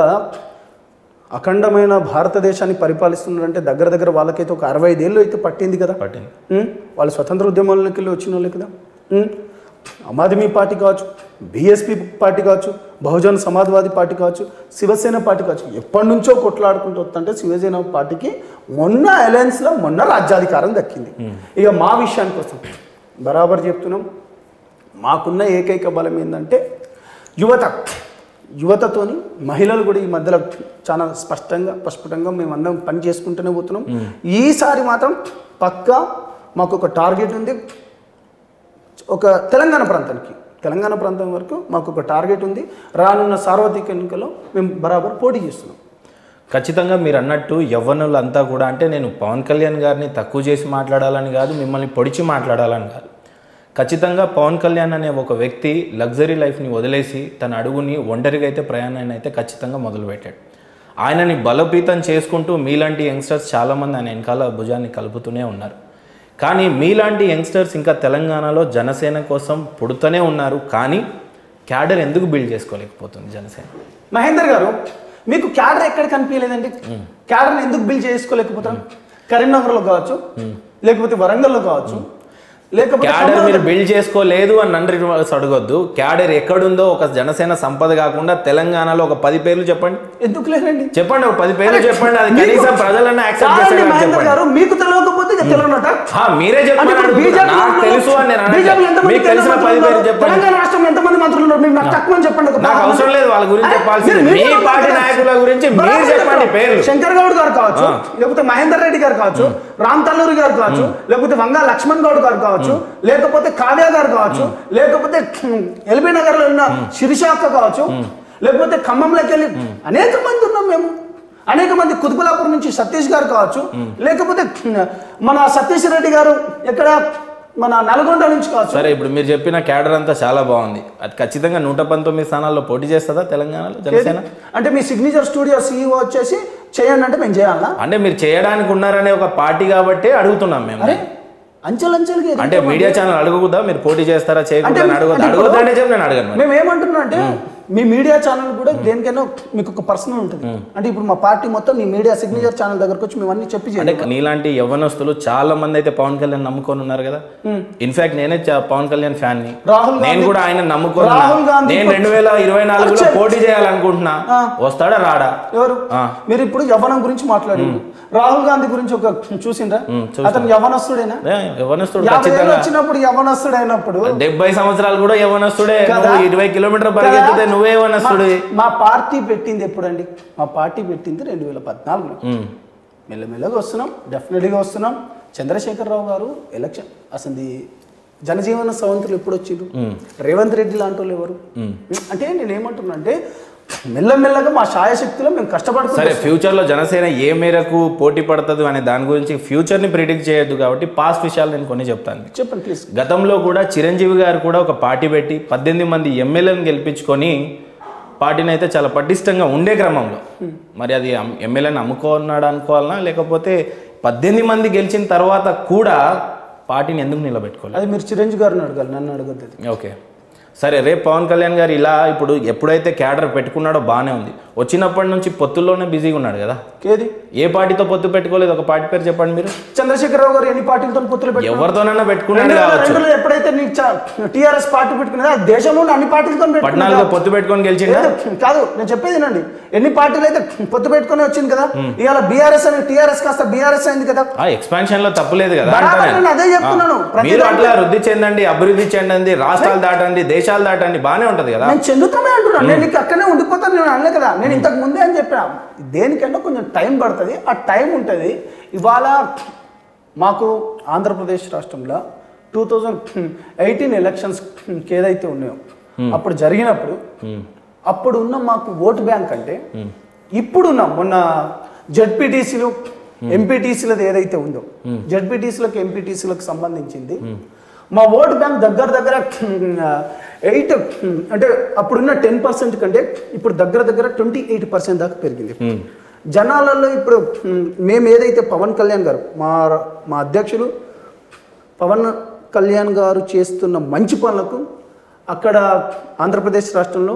Speaker 2: అఖండమైన భారతదేశాన్ని పరిపాలిస్తున్నారంటే దగ్గర దగ్గర వాళ్ళకైతే ఒక అరవై ఐదేళ్ళు అయితే పట్టింది కదా
Speaker 1: పట్టింది
Speaker 2: ఉం? వాళ్ళు స్వతంత్ర ఉద్యమాల్లోకి వెళ్ళి వచ్చిన వాళ్ళే కదా ఉం? ఆమ్ ఆద్మీ పార్టీ కావచ్చు బీఎస్పీ పార్టీ కావచ్చు బహుజన్ సమాజ్వాదీ పార్టీ కావచ్చు శివసేన పార్టీ కావచ్చు ఎప్పటి నుంచో కొట్లాడుకుంటూ వస్తుంటే శివసేన పార్టీకి మొన్న అలయన్స్లో మొన్న రాజ్యాధికారం దక్కింది ఇక మా విషయానికి వస్తాం బరాబర్ చెప్తున్నాం మాకున్న ఏకైక బలం ఏంటంటే యువత యువతతోని మహిళలు కూడా ఈ మధ్యలో చాలా స్పష్టంగా ప్రస్ఫుటంగా మేము అందరం పని చేసుకుంటూనే పోతున్నాం ఈసారి మాత్రం పక్కా మాకు ఒక టార్గెట్ ఉంది ఒక తెలంగాణ ప్రాంతానికి తెలంగాణ ప్రాంతం వరకు మాకు ఒక టార్గెట్ ఉంది రానున్న సార్వత్రిక ఎన్నికల్లో మేము బరాబర్ పోటీ చేస్తున్నాం
Speaker 1: ఖచ్చితంగా మీరు అన్నట్టు యవ్వనులంతా కూడా అంటే నేను పవన్ కళ్యాణ్ గారిని తక్కువ చేసి మాట్లాడాలని కాదు మిమ్మల్ని పొడిచి మాట్లాడాలని కాదు ఖచ్చితంగా పవన్ కళ్యాణ్ అనే ఒక వ్యక్తి లగ్జరీ లైఫ్ని వదిలేసి తన అడుగుని ఒంటరిగా అయితే ప్రయాణాన్ని అయితే ఖచ్చితంగా మొదలుపెట్టాడు ఆయనని బలోపేతం చేసుకుంటూ మీలాంటి యంగ్స్టర్స్ చాలామంది ఆయన వెనకాల భుజాన్ని కలుపుతూనే ఉన్నారు కానీ మీలాంటి యంగ్స్టర్స్ ఇంకా తెలంగాణలో జనసేన కోసం పుడుతూనే ఉన్నారు కానీ క్యాడర్ ఎందుకు బిల్డ్ చేసుకోలేకపోతుంది జనసేన
Speaker 2: మహేందర్ గారు మీకు క్యాడర్ ఎక్కడ కనిపించలేదండి క్యాడర్ని ఎందుకు బిల్డ్ చేసుకోలేకపోతాం కరీంనగర్లో కావచ్చు లేకపోతే వరంగల్లో కావచ్చు లేకపోతే
Speaker 1: క్యాడర్
Speaker 2: ఖమ్మంలో-
Speaker 1: మీరు బిల్డ్ చేసుకోలేదు అని నండ్రి అడగొద్దు క్యాడర్ ఎక్కడుందో ఒక జనసేన సంపద కాకుండా తెలంగాణలో ఒక పది పేర్లు చెప్పండి
Speaker 2: ఎందుకు లేదండి
Speaker 1: చెప్పండి ఒక పది పేర్లు
Speaker 2: అరే,
Speaker 1: చెప్పండి అది
Speaker 2: మీకు-
Speaker 1: కనీసం ప్రజలన్నా యాక్సెప్ట్
Speaker 2: కాదండి
Speaker 1: చేసేలా
Speaker 2: మహేందర్
Speaker 1: చెప్పండి
Speaker 2: గారు మీకు తెలియకపోతే ఇక తెలియనట
Speaker 1: హా, మీరే
Speaker 2: అంటే
Speaker 1: చెప్పండి
Speaker 2: ఇప్పుడు
Speaker 1: అడుగుతున్నా.
Speaker 2: బీజేపీ
Speaker 1: నాకు తెలుసు అని నేను అనట్లేదు.
Speaker 2: బీజేపీ ఎంతమంది
Speaker 1: మీకు తెలిసిన
Speaker 2: కేంద్ర
Speaker 1: పది
Speaker 2: మంత్రులు
Speaker 1: పేర్లు
Speaker 2: ఉన్నారు?
Speaker 1: చెప్పండి
Speaker 2: తెలంగాణ రాష్ట్రంలో ఎంతమంది మంత్రులు ఉన్నారు మీరు నాకు తక్కువ అని చెప్పండి ఒక
Speaker 1: నాకు
Speaker 2: పది
Speaker 1: అవసరం
Speaker 2: మంది.
Speaker 1: లేదు వాళ్ళ గురించి
Speaker 2: అరే,
Speaker 1: చెప్పాల్సింది
Speaker 2: మీరు
Speaker 1: మీ
Speaker 2: మీడియా
Speaker 1: పార్టీ
Speaker 2: ఉన్నారు
Speaker 1: నాయకుల
Speaker 2: కదా.
Speaker 1: గురించి మీరు
Speaker 2: బరాబర్
Speaker 1: చెప్పండి
Speaker 2: చెప్పండి.
Speaker 1: పేర్లు
Speaker 2: శంకర్ గౌడ్ గారు కావచ్చు
Speaker 1: ఆ.
Speaker 2: లేకపోతే మహేందర్ రెడ్డి గారు కావచ్చు రామ్ తల్లూరి గారు కావచ్చు లేకపోతే వంగా లక్ష్మణ్ గౌడ్ గారు కావచ్చు లేకపోతే కావ్య గారు కావచ్చు లేకపోతే ఎల్బీ నగర్ లో ఉన్న శిరిషాక్క కావచ్చు లేకపోతే ఖమ్మంలోకి వెళ్ళి అనేక మంది ఉన్నాం మేము అనేక మంది కుతుబులాపూర్ నుంచి సతీష్ గారు కావచ్చు లేకపోతే మన సతీష్ రెడ్డి గారు ఎక్కడ మన నల్గొండ నుంచి కావచ్చు
Speaker 1: సరే ఇప్పుడు మీరు చెప్పిన క్యాడర్ అంతా చాలా బాగుంది అది ఖచ్చితంగా నూట పంతొమ్మిది స్థానాల్లో పోటీ చేస్తుందా తెలంగాణలో జనసేన
Speaker 2: అంటే మీ సిగ్నేచర్ స్టూడియో సీఈఓ వచ్చేసి చేయండి అంటే మేము చేయాలా
Speaker 1: అంటే మీరు చేయడానికి ఉన్నారనే ఒక పార్టీ కాబట్టి అడుగుతున్నాం మేము
Speaker 2: అరే అంచెలంచెలుగా ఎదుగు-
Speaker 1: అంటే మీడియా ఛానల్ అడుగుదా మీరు పోటీ చేస్తారా చేయకూడదు అని అడగదు
Speaker 2: అంటే
Speaker 1: అడగొద్దు అంటే చెప్పి నేను అడగను మరి
Speaker 2: మేము ఏమంటున్నాం అంటే మీ మీడియా ఛానల్ కూడా దేనికైనా మీకు ఒక పర్సనల్ ఉంటుంది అంటే ఇప్పుడు మా పార్టీ మొత్తం మీ మీడియా సిగ్నేచర్ ఛానల్ దగ్గరకు వచ్చి మేము అన్ని చెప్పి చేయాలి
Speaker 1: అంటే నీలాంటి యవ్వనస్తులు చాలా మంది అయితే పవన్ కళ్యాణ్ నమ్ముకొని ఉన్నారు కదా ఇన్ఫాక్ట్ నేనే చా- పవన్ కళ్యాణ్ ఫ్యాన్ ని
Speaker 2: రాహుల్
Speaker 1: నేను కూడా ఆయన నమ్ముకొని ఉన్నా.
Speaker 2: రాహుల్ గాంధీ
Speaker 1: నేను రెండు వేల ఇరవై నాలుగులో పోటీ చేయాలనుకుంటున్నా వస్తాడా రాడా
Speaker 2: ఎవరు
Speaker 1: ఆ.
Speaker 2: మీరు ఇప్పుడు యవ్వనం గురించి మాట్లాడారు రాహుల్ గాంధీ గురించి ఒక చూసిండ్రా
Speaker 1: చూసాం.
Speaker 2: అతను యవ్వనస్తుడేనా
Speaker 1: ఏ, యవ్వనస్తుడు
Speaker 2: యాభై ఏళ్ళు
Speaker 1: ఖచ్చితంగా
Speaker 2: వచ్చినప్పుడు యవ్వనస్తుడు అయినప్పుడు
Speaker 1: డెబ్బై సంవత్సరాలు కూడా యవ్వనస్తుడే
Speaker 2: కదా?
Speaker 1: నువ్వు ఇరవై కిలోమీటర్ పరిగెత్తితే
Speaker 2: కదా?
Speaker 1: నువ్వే యవ్వనస్తుడివి
Speaker 2: మా- మా పార్టీ పెట్టింది ఎప్పుడండి మా పార్టీ పెట్టింది రెండు వేల పద్నాలుగులో
Speaker 1: ఉమ్.
Speaker 2: మెల్లమెల్లగా వస్తున్నాం డెఫినెట్గా వస్తున్నాం చంద్రశేఖరరావు గారు ఎలక్షన్ అసలు జనజీవన సవంతులు ఎప్పుడు వచ్చిండ్రు రేవంత్ రెడ్డి లాంటి వాళ్ళు ఎవరు అంటే నేను ఏమంటున్నా అంటే మెల్లమెల్లగా మా శాయశక్తిలో మేము కష్టపడుతున్నాం
Speaker 1: సరే ఫ్యూచర్ లో జనసేన ఏ మేరకు పోటీ పడుతుంది అనే దాని గురించి ఫ్యూచర్ ని ప్రిడిక్ట్ చేయొద్దు కాబట్టి పాస్ట్ విషయాలు నేను కొన్ని చెప్తాను మీకు.
Speaker 2: చెప్పండి ప్లీజ్
Speaker 1: గతంలో కూడా చిరంజీవి గారు కూడా ఒక పార్టీ పెట్టి పద్దెనిమిది మంది ఎమ్మెల్యేలను గెలిపించుకొని పార్టీని అయితే చాలా పటిష్టంగా ఉండే క్రమంలో మరి అది ఎమ్మెల్యేని అమ్ముకున్నాడు అనుకోవాలనా లేకపోతే పద్దెనిమిది మంది గెలిచిన తర్వాత కూడా పార్టీని ఎందుకు నిలబెట్టుకోలేదు
Speaker 2: అది మీరు చిరంజీవి గారిని అడగాలి నన్ను అడగద్దు అది
Speaker 1: ఓకే సరే రేపు పవన్ కళ్యాణ్ గారు ఇలా ఇప్పుడు ఎప్పుడైతే క్యాడర్ పెట్టుకున్నాడో బాగానే ఉంది వచ్చినప్పటి నుంచి పొత్తుల్లోనే బిజీగా ఉన్నాడు కదా
Speaker 2: ఏది
Speaker 1: ఏ పార్టీతో పొత్తు పెట్టుకోలేదు ఒక పార్టీ పేరు చెప్పండి మీరు
Speaker 2: చంద్రశేఖరరావు గారు ఎన్ని పార్టీలతో పొత్తులు పెట్టి
Speaker 1: ఎవరితోనైనా పెట్టుకున్నాడు
Speaker 2: రెండు వేల
Speaker 1: కావచ్చు
Speaker 2: రెండులో ఎప్పుడైతే నీకు టీఆర్ఎస్ పార్టీ పెట్టుకున్నదో ఆ దేశంలో ఉన్న అన్ని పార్టీలతో
Speaker 1: పద్నాలుగులో పొత్తు పెట్టుకొని గెలిచిందా
Speaker 2: లేదు, కాదు నేను చెప్పేది వినండి ఎన్ని పార్టీలు అయితే పొత్తు పెట్టుకొని వచ్చింది కదా ఇవాళ బీఆర్ఎస్ అని టీఆర్ఎస్ కాస్త బీఆర్ఎస్ అయింది కదా
Speaker 1: ఆ ఎక్స్పాన్షన్ లో తప్పులేదు కదా
Speaker 2: బరాబర్
Speaker 1: అంటానే.
Speaker 2: నేను అదే చెప్తున్నాను.
Speaker 1: ఆ,
Speaker 2: ప్రతి
Speaker 1: మీరు
Speaker 2: దాంట్లో-
Speaker 1: అట్లా వృద్ధి చెందండి అభివృద్ధి చెందండి రాష్ట్రాలు దాటండి దేశాలు దాటండి బానే ఉంటది కదా
Speaker 2: నేను చెందుతానే అంటున్నాను నేను నీకు అక్కడనే ఉండిపోతాను నేను అనలే కదా నేను ఇంతకు ముందే అని చెప్పిన దేనికన్నా కొంచెం టైం పడుతుంది ఆ టైం ఉంటుంది ఇవాళ మాకు ఆంధ్రప్రదేశ్ రాష్ట్రంలో టూ థౌజండ్ ఎయిటీన్ ఎలక్షన్స్కి ఏదైతే ఉన్నాయో అప్పుడు జరిగినప్పుడు అప్పుడు ఉన్న మాకు ఓటు బ్యాంక్ అంటే ఇప్పుడున్న మొన్న జడ్పీటీసీలు ఎంపీటీసీలది ఏదైతే ఉందో జడ్పీటీసీలకు ఎంపీటీసీలకు సంబంధించింది మా ఓటు బ్యాంక్ దగ్గర దగ్గర ఎయిట్ అంటే అప్పుడున్న టెన్ పర్సెంట్ కంటే ఇప్పుడు దగ్గర దగ్గర ట్వంటీ ఎయిట్ పర్సెంట్ దాకా పెరిగింది జనాలలో ఇప్పుడు ఉమ్, మేము ఏదైతే పవన్ కళ్యాణ్ గారు మా మా అధ్యక్షులు పవన్ కళ్యాణ్ గారు చేస్తున్న మంచి పనులకు అక్కడ ఆంధ్రప్రదేశ్ రాష్ట్రంలో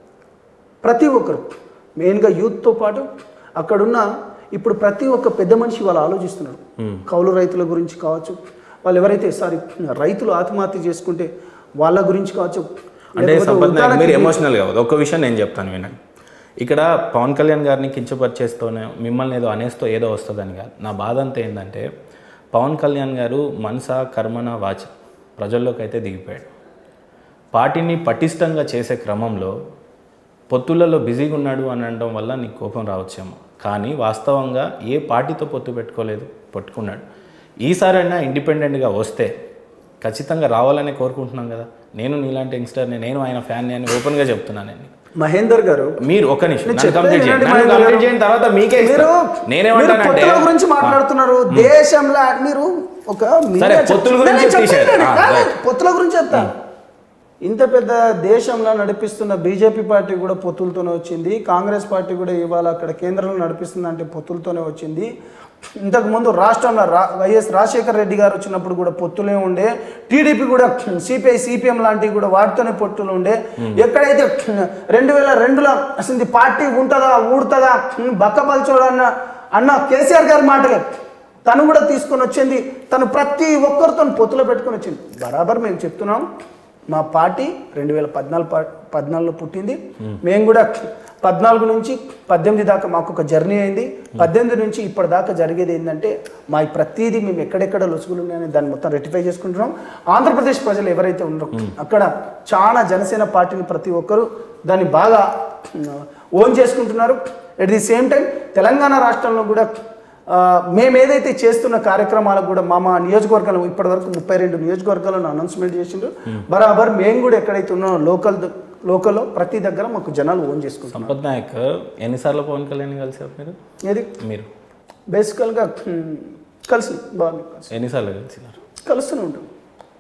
Speaker 2: ప్రతి ఒక్కరు మెయిన్గా యూత్తో పాటు అక్కడున్న ఇప్పుడు ప్రతి ఒక్క పెద్ద మనిషి వాళ్ళు ఆలోచిస్తున్నారు కౌలు రైతుల గురించి కావచ్చు వాళ్ళు ఎవరైతే సారీ రైతులు ఆత్మహత్య చేసుకుంటే వాళ్ళ గురించి కావచ్చు
Speaker 1: అంటే
Speaker 2: లేకపోతే
Speaker 1: సంపత్ నాయక్
Speaker 2: ఉద్దాలకి-
Speaker 1: మీరు ఎమోషనల్ కావద్దు ఒక్క విషయం నేను చెప్తాను వినండి ఇక్కడ పవన్ కళ్యాణ్ గారిని కించపరిచేస్తూనే మిమ్మల్ని ఏదో అనేస్తూ ఏదో వస్తుందని కాదు నా బాధ అంతా ఏంటంటే పవన్ కళ్యాణ్ గారు మనస కర్మన వాచ ప్రజల్లోకి అయితే దిగిపోయాడు పార్టీని పటిష్టంగా చేసే క్రమంలో పొత్తులలో బిజీగా ఉన్నాడు అని అనడం వల్ల నీకు కోపం రావచ్చేమో కానీ వాస్తవంగా ఏ పార్టీతో పొత్తు పెట్టుకోలేదు పట్టుకున్నాడు ఈసారైనా ఇండిపెండెంట్గా వస్తే ఖచ్చితంగా రావాలని కోరుకుంటున్నాం కదా నేను నీలాంటి యంగ్స్టర్ని నేను ఆయన ఫ్యాన్ని అని ఓపెన్గా చెప్తున్నాను నేను
Speaker 2: మహేందర్ గారు
Speaker 1: మీరు ఒక నిమిషం
Speaker 2: నేను
Speaker 1: నన్ను
Speaker 2: చెప్పేది
Speaker 1: కంప్లీట్ చేయండి
Speaker 2: వినండి
Speaker 1: నన్ను
Speaker 2: మహేందర్
Speaker 1: కంప్లీట్
Speaker 2: గారు.
Speaker 1: చేసిన తర్వాత మీకే
Speaker 2: మీరు
Speaker 1: ఇస్తా.
Speaker 2: మీరు
Speaker 1: నేనేమంటానంటే
Speaker 2: పొత్తుల గురించి మాట్లాడుతున్నారు దేశంలో మీరు ఒక మీడియా
Speaker 1: సరే,
Speaker 2: చెప్-
Speaker 1: పొత్తుల గురించి
Speaker 2: నేను చెప్పేది
Speaker 1: తీసేయండి.
Speaker 2: వినండి.
Speaker 1: ఆ,
Speaker 2: కాదు,
Speaker 1: రైట్.
Speaker 2: పొత్తుల గురించి చెప్తా ఇంత పెద్ద దేశంలో నడిపిస్తున్న బీజేపీ పార్టీ కూడా పొత్తులతోనే వచ్చింది కాంగ్రెస్ పార్టీ కూడా ఇవాళ అక్కడ కేంద్రంలో నడిపిస్తుంది అంటే పొత్తులతోనే వచ్చింది ఇంతకు ముందు రాష్ట్రంలో రా వైఎస్ రాజశేఖర రెడ్డి గారు వచ్చినప్పుడు కూడా పొత్తులే ఉండే టీడీపీ కూడా సిపిఐ సిపిఎం లాంటివి కూడా వాటితోనే పొత్తులు ఉండే ఎక్కడైతే రెండు వేల రెండులో అసలు పార్టీ ఉంటుందా ఊడుతుందా బక్కపల్చోడు అన్న అన్న కేసీఆర్ గారి మాటలే తను కూడా తీసుకొని వచ్చింది తను ప్రతి ఒక్కరితో పొత్తులో పెట్టుకొని వచ్చింది బరాబర్ మేము చెప్తున్నాం మా పార్టీ రెండు వేల పద్నాలుగు పా- పద్నాలుగులో పుట్టింది మేము కూడా పద్నాలుగు నుంచి పద్దెనిమిది దాకా మాకు ఒక జర్నీ అయింది పద్దెనిమిది నుంచి ఇప్పటిదాకా జరిగేది ఏంటంటే మా ఈ ప్రతిదీ మేము ఎక్కడెక్కడ లొసుగులు ఉన్నాయని దాన్ని మొత్తం రెక్టిఫై చేసుకుంటున్నాం ఆంధ్రప్రదేశ్ ప్రజలు ఎవరైతే ఉన్నారో అక్కడ చాలా జనసేన పార్టీని ప్రతి ఒక్కరూ దాన్ని బాగా ఓన్ చేసుకుంటున్నారు at the same time Telangana రాష్ట్రంలో కూడా ఆ, మేము ఏదైతే చేస్తున్న కార్యక్రమాలకు కూడా మా మా నియోజకవర్గాలు ఇప్పటివరకు ముప్పై రెండు నియోజకవర్గాలను అనౌన్స్మెంట్ చేసిండ్రు బరాబర్ మేము కూడా ఎక్కడైతే ఉన్నామో లోకల్ లోకల్లో ప్రతి దగ్గర మాకు జనాలు ఓన్ చేసుకుంటాం
Speaker 1: సంపత్ నాయక్ ఎన్నిసార్లు పవన్ కళ్యాణ్ కలిసారు మీరు
Speaker 2: ఏది
Speaker 1: మీరు
Speaker 2: బేసికల్గా హ్మ్, కలిసి బాగా కలిసి
Speaker 1: ఎన్నిసార్లు కలిసినారు
Speaker 2: కలుస్తూనే ఉంటాం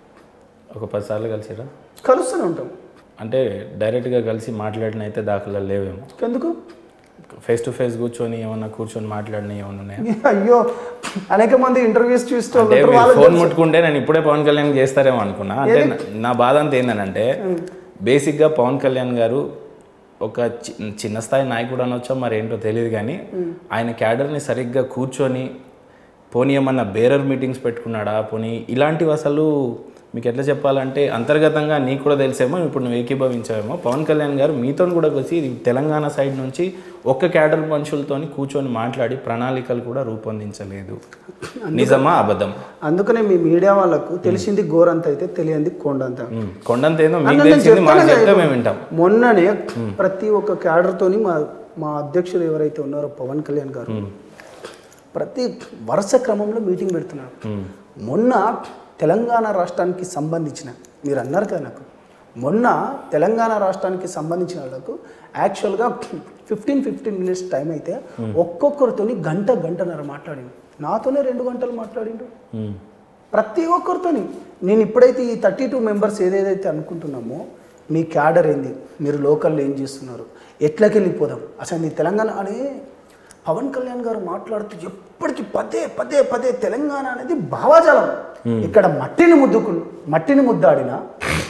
Speaker 1: ఒక పది సార్లు కలిసిరా
Speaker 2: కలుస్తూనే ఉంటాం
Speaker 1: అంటే డైరెక్ట్గా కలిసి మాట్లాడిన అయితే దాఖలా లేవేమో
Speaker 2: ఎందుకు
Speaker 1: ఫేస్ టు ఫేస్ కూర్చొని ఏమన్నా కూర్చొని మాట్లాడిన ఏమన్నా ఉన్నాయా
Speaker 2: అయ్యో అనేక మంది ఇంటర్వ్యూస్ చూస్తూ
Speaker 1: అంటే
Speaker 2: ఉంటారు.
Speaker 1: మీరు
Speaker 2: వాళ్ళకి
Speaker 1: ఫోన్ ముట్టుకుంటే నేను ఇప్పుడే పవన్ కళ్యాణ్ చేస్తారేమో అనుకున్నా అంటే నా- నా బాధ అంతా ఏంటంటే బేసిక్గా పవన్ కళ్యాణ్ గారు ఒక చి- చిన్న స్థాయి నాయకుడు అనొచ్చో మరి ఏంటో తెలియదు కానీ ఆయన క్యాడర్ని సరిగ్గా కూర్చొని పోనీ ఏమన్నా బేరర్ మీటింగ్స్ పెట్టుకున్నాడా పోనీ ఇలాంటివి అసలు మీకు ఎట్లా చెప్పాలంటే అంతర్గతంగా నీకు కూడా తెలిసేమో ఇప్పుడు నువ్వు ఏకీభవించావేమో పవన్ కళ్యాణ్ గారు మీతో కూడా వచ్చి ఇది తెలంగాణ సైడ్ నుంచి ఒక్క క్యాడర్ మనుషులతోని కూర్చొని మాట్లాడి ప్రణాళికలు కూడా రూపొందించలేదు నిజమా అబద్ధం
Speaker 2: అందుకనే మీ మీడియా వాళ్ళకు తెలిసింది గోరంత అయితే తెలియంది కొండంత
Speaker 1: ఉమ్, కొండంత ఏదో మీకు
Speaker 2: అన్న, నేను
Speaker 1: తెలిసింది మాకు
Speaker 2: చెప్తాను
Speaker 1: చెప్తే
Speaker 2: కదా
Speaker 1: మేము వింటాం
Speaker 2: మొన్ననే ప్రతి ఒక్క క్యాడర్తోని మా మా అధ్యక్షులు ఎవరైతే ఉన్నారో పవన్ కళ్యాణ్ గారు ప్రతి వరుస క్రమంలో మీటింగ్ పెడుతున్నారు మొన్న తెలంగాణ రాష్ట్రానికి సంబంధించిన మీరు అన్నారు కదా నాకు మొన్న తెలంగాణ రాష్ట్రానికి సంబంధించిన వాళ్ళకు యాక్చువల్గా ఫిఫ్టీన్ ఫిఫ్టీన్ మినిట్స్ టైం అయితే ఒక్కొక్కరితోని గంట గంటన్నర మాట్లాడిండు నాతోనే రెండు గంటలు మాట్లాడిండు
Speaker 1: ఉమ్,
Speaker 2: ప్రతి ఒక్కరితోని నేను ఇప్పుడైతే ఈ థర్టీ టూ మెంబర్స్ ఏదేదైతే అనుకుంటున్నామో మీ క్యాడర్ ఏంది మీరు లోకల్లో ఏం చేస్తున్నారు ఎట్లకి వెళ్ళిపోదాం అసలు మీ తెలంగాణ అని పవన్ కళ్యాణ్ గారు మాట్లాడుతూ ఎప్పటికీ పదే పదే పదే తెలంగాణ అనేది భావజాలం ఇక్కడ మట్టిని ముద్దుకు మట్టిని ముద్దాడినా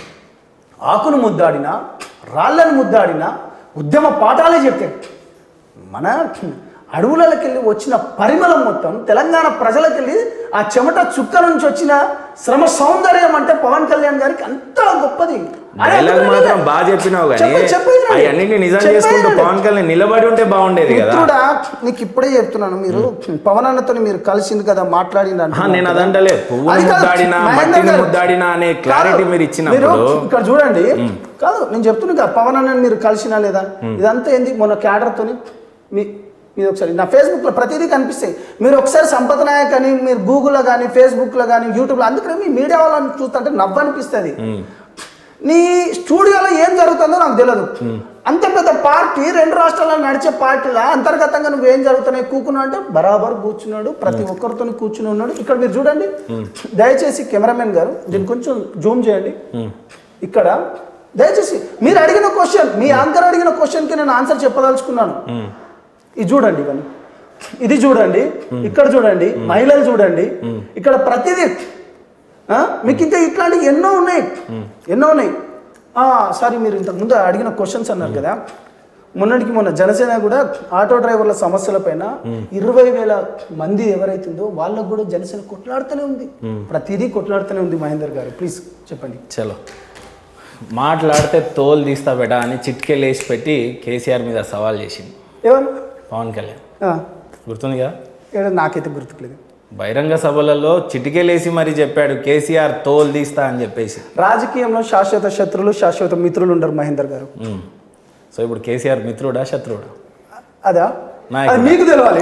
Speaker 2: ఆకును ముద్దాడినా రాళ్ళను ముద్దాడినా ఉద్యమ పాఠాలే చెప్తాడు మన అడవులకి వెళ్ళి వచ్చిన పరిమళం మొత్తం తెలంగాణ ప్రజలకెళ్ళి ఆ చెమట చుక్క నుంచి వచ్చిన శ్రమ సౌందర్యం అంటే పవన్ కళ్యాణ్ గారికి అంత గొప్పది ఆయన
Speaker 1: డైలాగ్
Speaker 2: అందుకనే
Speaker 1: మాత్రం బాగా చెప్పినావు కానీ
Speaker 2: చెప్పు- చెప్పేది రండి.
Speaker 1: అవన్నింటిని నిజం
Speaker 2: చెప్పేది
Speaker 1: చేసుకుంటూ
Speaker 2: రండి.
Speaker 1: పవన్ కళ్యాణ్ నిలబడి ఉంటే బాగుండేది కదా
Speaker 2: మిత్రుడా నీకు ఇప్పుడే చెప్తున్నాను మీరు పవన్ అన్నతో మీరు కలిసింది కదా మాట్లాడింది
Speaker 1: ఆహా,
Speaker 2: అంటున్నారు
Speaker 1: నేను
Speaker 2: కదా.
Speaker 1: అదంటలే పువ్వుని
Speaker 2: అది కాదు,
Speaker 1: ముద్దాడినా
Speaker 2: మహేందర్
Speaker 1: మట్టిని
Speaker 2: గారు.
Speaker 1: ముద్దాడినా అనే
Speaker 2: కాదు,
Speaker 1: క్లారిటీ మీరు ఇచ్చినప్పుడు
Speaker 2: ఇక్కడ చూడండి కాదు నేను చెప్తున్నా కదా పవన్ అన్న మీరు కలిసినా లేదా ఇదంతా ఏంది మొన్న క్యాడర్తోని మీ మీరు ఒకసారి నా ఫేస్బుక్లో ప్రతిదీ కనిపిస్తాయి మీరు ఒకసారి సంపద నాయక్ అని మీరు గూగుల్లో కానీ ఫేస్బుక్లో కానీ యూట్యూబ్లో అందుకనే మీ మీడియా వాళ్ళని చూస్తుంటే నవ్వు అనిపిస్తుంది నీ స్టూడియోలో ఏం జరుగుతుందో నాకు తెలియదు అంత పెద్ద పార్టీ రెండు రాష్ట్రాల్లో నడిచే పార్టీలా అంతర్గతంగా నువ్వు ఏం జరుగుతున్నాయి కూకున్నావు అంటే బరాబర్ కూర్చున్నాడు ప్రతి ఒక్కరితో కూర్చుని ఉన్నాడు ఇక్కడ మీరు చూడండి దయచేసి కెమెరామెన్ గారు దీన్ని కొంచెం జూమ్ చేయండి ఇక్కడ దయచేసి మీరు అడిగిన క్వశ్చన్ మీ యాంకర్ అడిగిన క్వశ్చన్కి నేను ఆన్సర్ చెప్పదలుచుకున్నాను ఇది చూడండి ఇవన్నీ ఇది చూడండి ఇక్కడ చూడండి మహిళలు చూడండి ఇక్కడ ప్రతిదీ ఆ? మీకు ఇంకా ఇట్లాంటివి ఎన్నో ఉన్నాయి ఎన్నో ఉన్నాయి ఆ, సారీ మీరు ఇంతకు ముందు అడిగిన క్వశ్చన్స్ అన్నారు కదా మొన్నటికి మొన్న జనసేన కూడా ఆటో డ్రైవర్ల సమస్యల పైన ఇరవై వేల మంది ఎవరైతుందో వాళ్ళకు కూడా జనసేన కొట్లాడుతూనే ఉంది ప్రతిదీ కొట్లాడుతూనే ఉంది మహేందర్ గారు ప్లీజ్ చెప్పండి
Speaker 1: చలో మాట్లాడితే తోలు తీస్తా బెటా అని చిట్కెళ్ళేసి పెట్టి కేసీఆర్ మీద సవాల్ చేసింది
Speaker 2: ఎవరు
Speaker 1: పవన్ కళ్యాణ్
Speaker 2: ఆ,
Speaker 1: గుర్తుంది కదా
Speaker 2: ఏదో నాకైతే గుర్తుకులేదు
Speaker 1: బహిరంగ సభలలో చిటికెలేసి మరీ చెప్పాడు కేసీఆర్ తోలు తీస్తా అని చెప్పేసి
Speaker 2: రాజకీయంలో శాశ్వత శత్రులు శాశ్వత మిత్రులు ఉండరు మహేందర్ గారు
Speaker 1: ఉమ్. సో ఇప్పుడు కేసీఆర్ మిత్రుడా శత్రుడా
Speaker 2: అదా
Speaker 1: నాయకుడు.
Speaker 2: అది మీకు తెలవాలి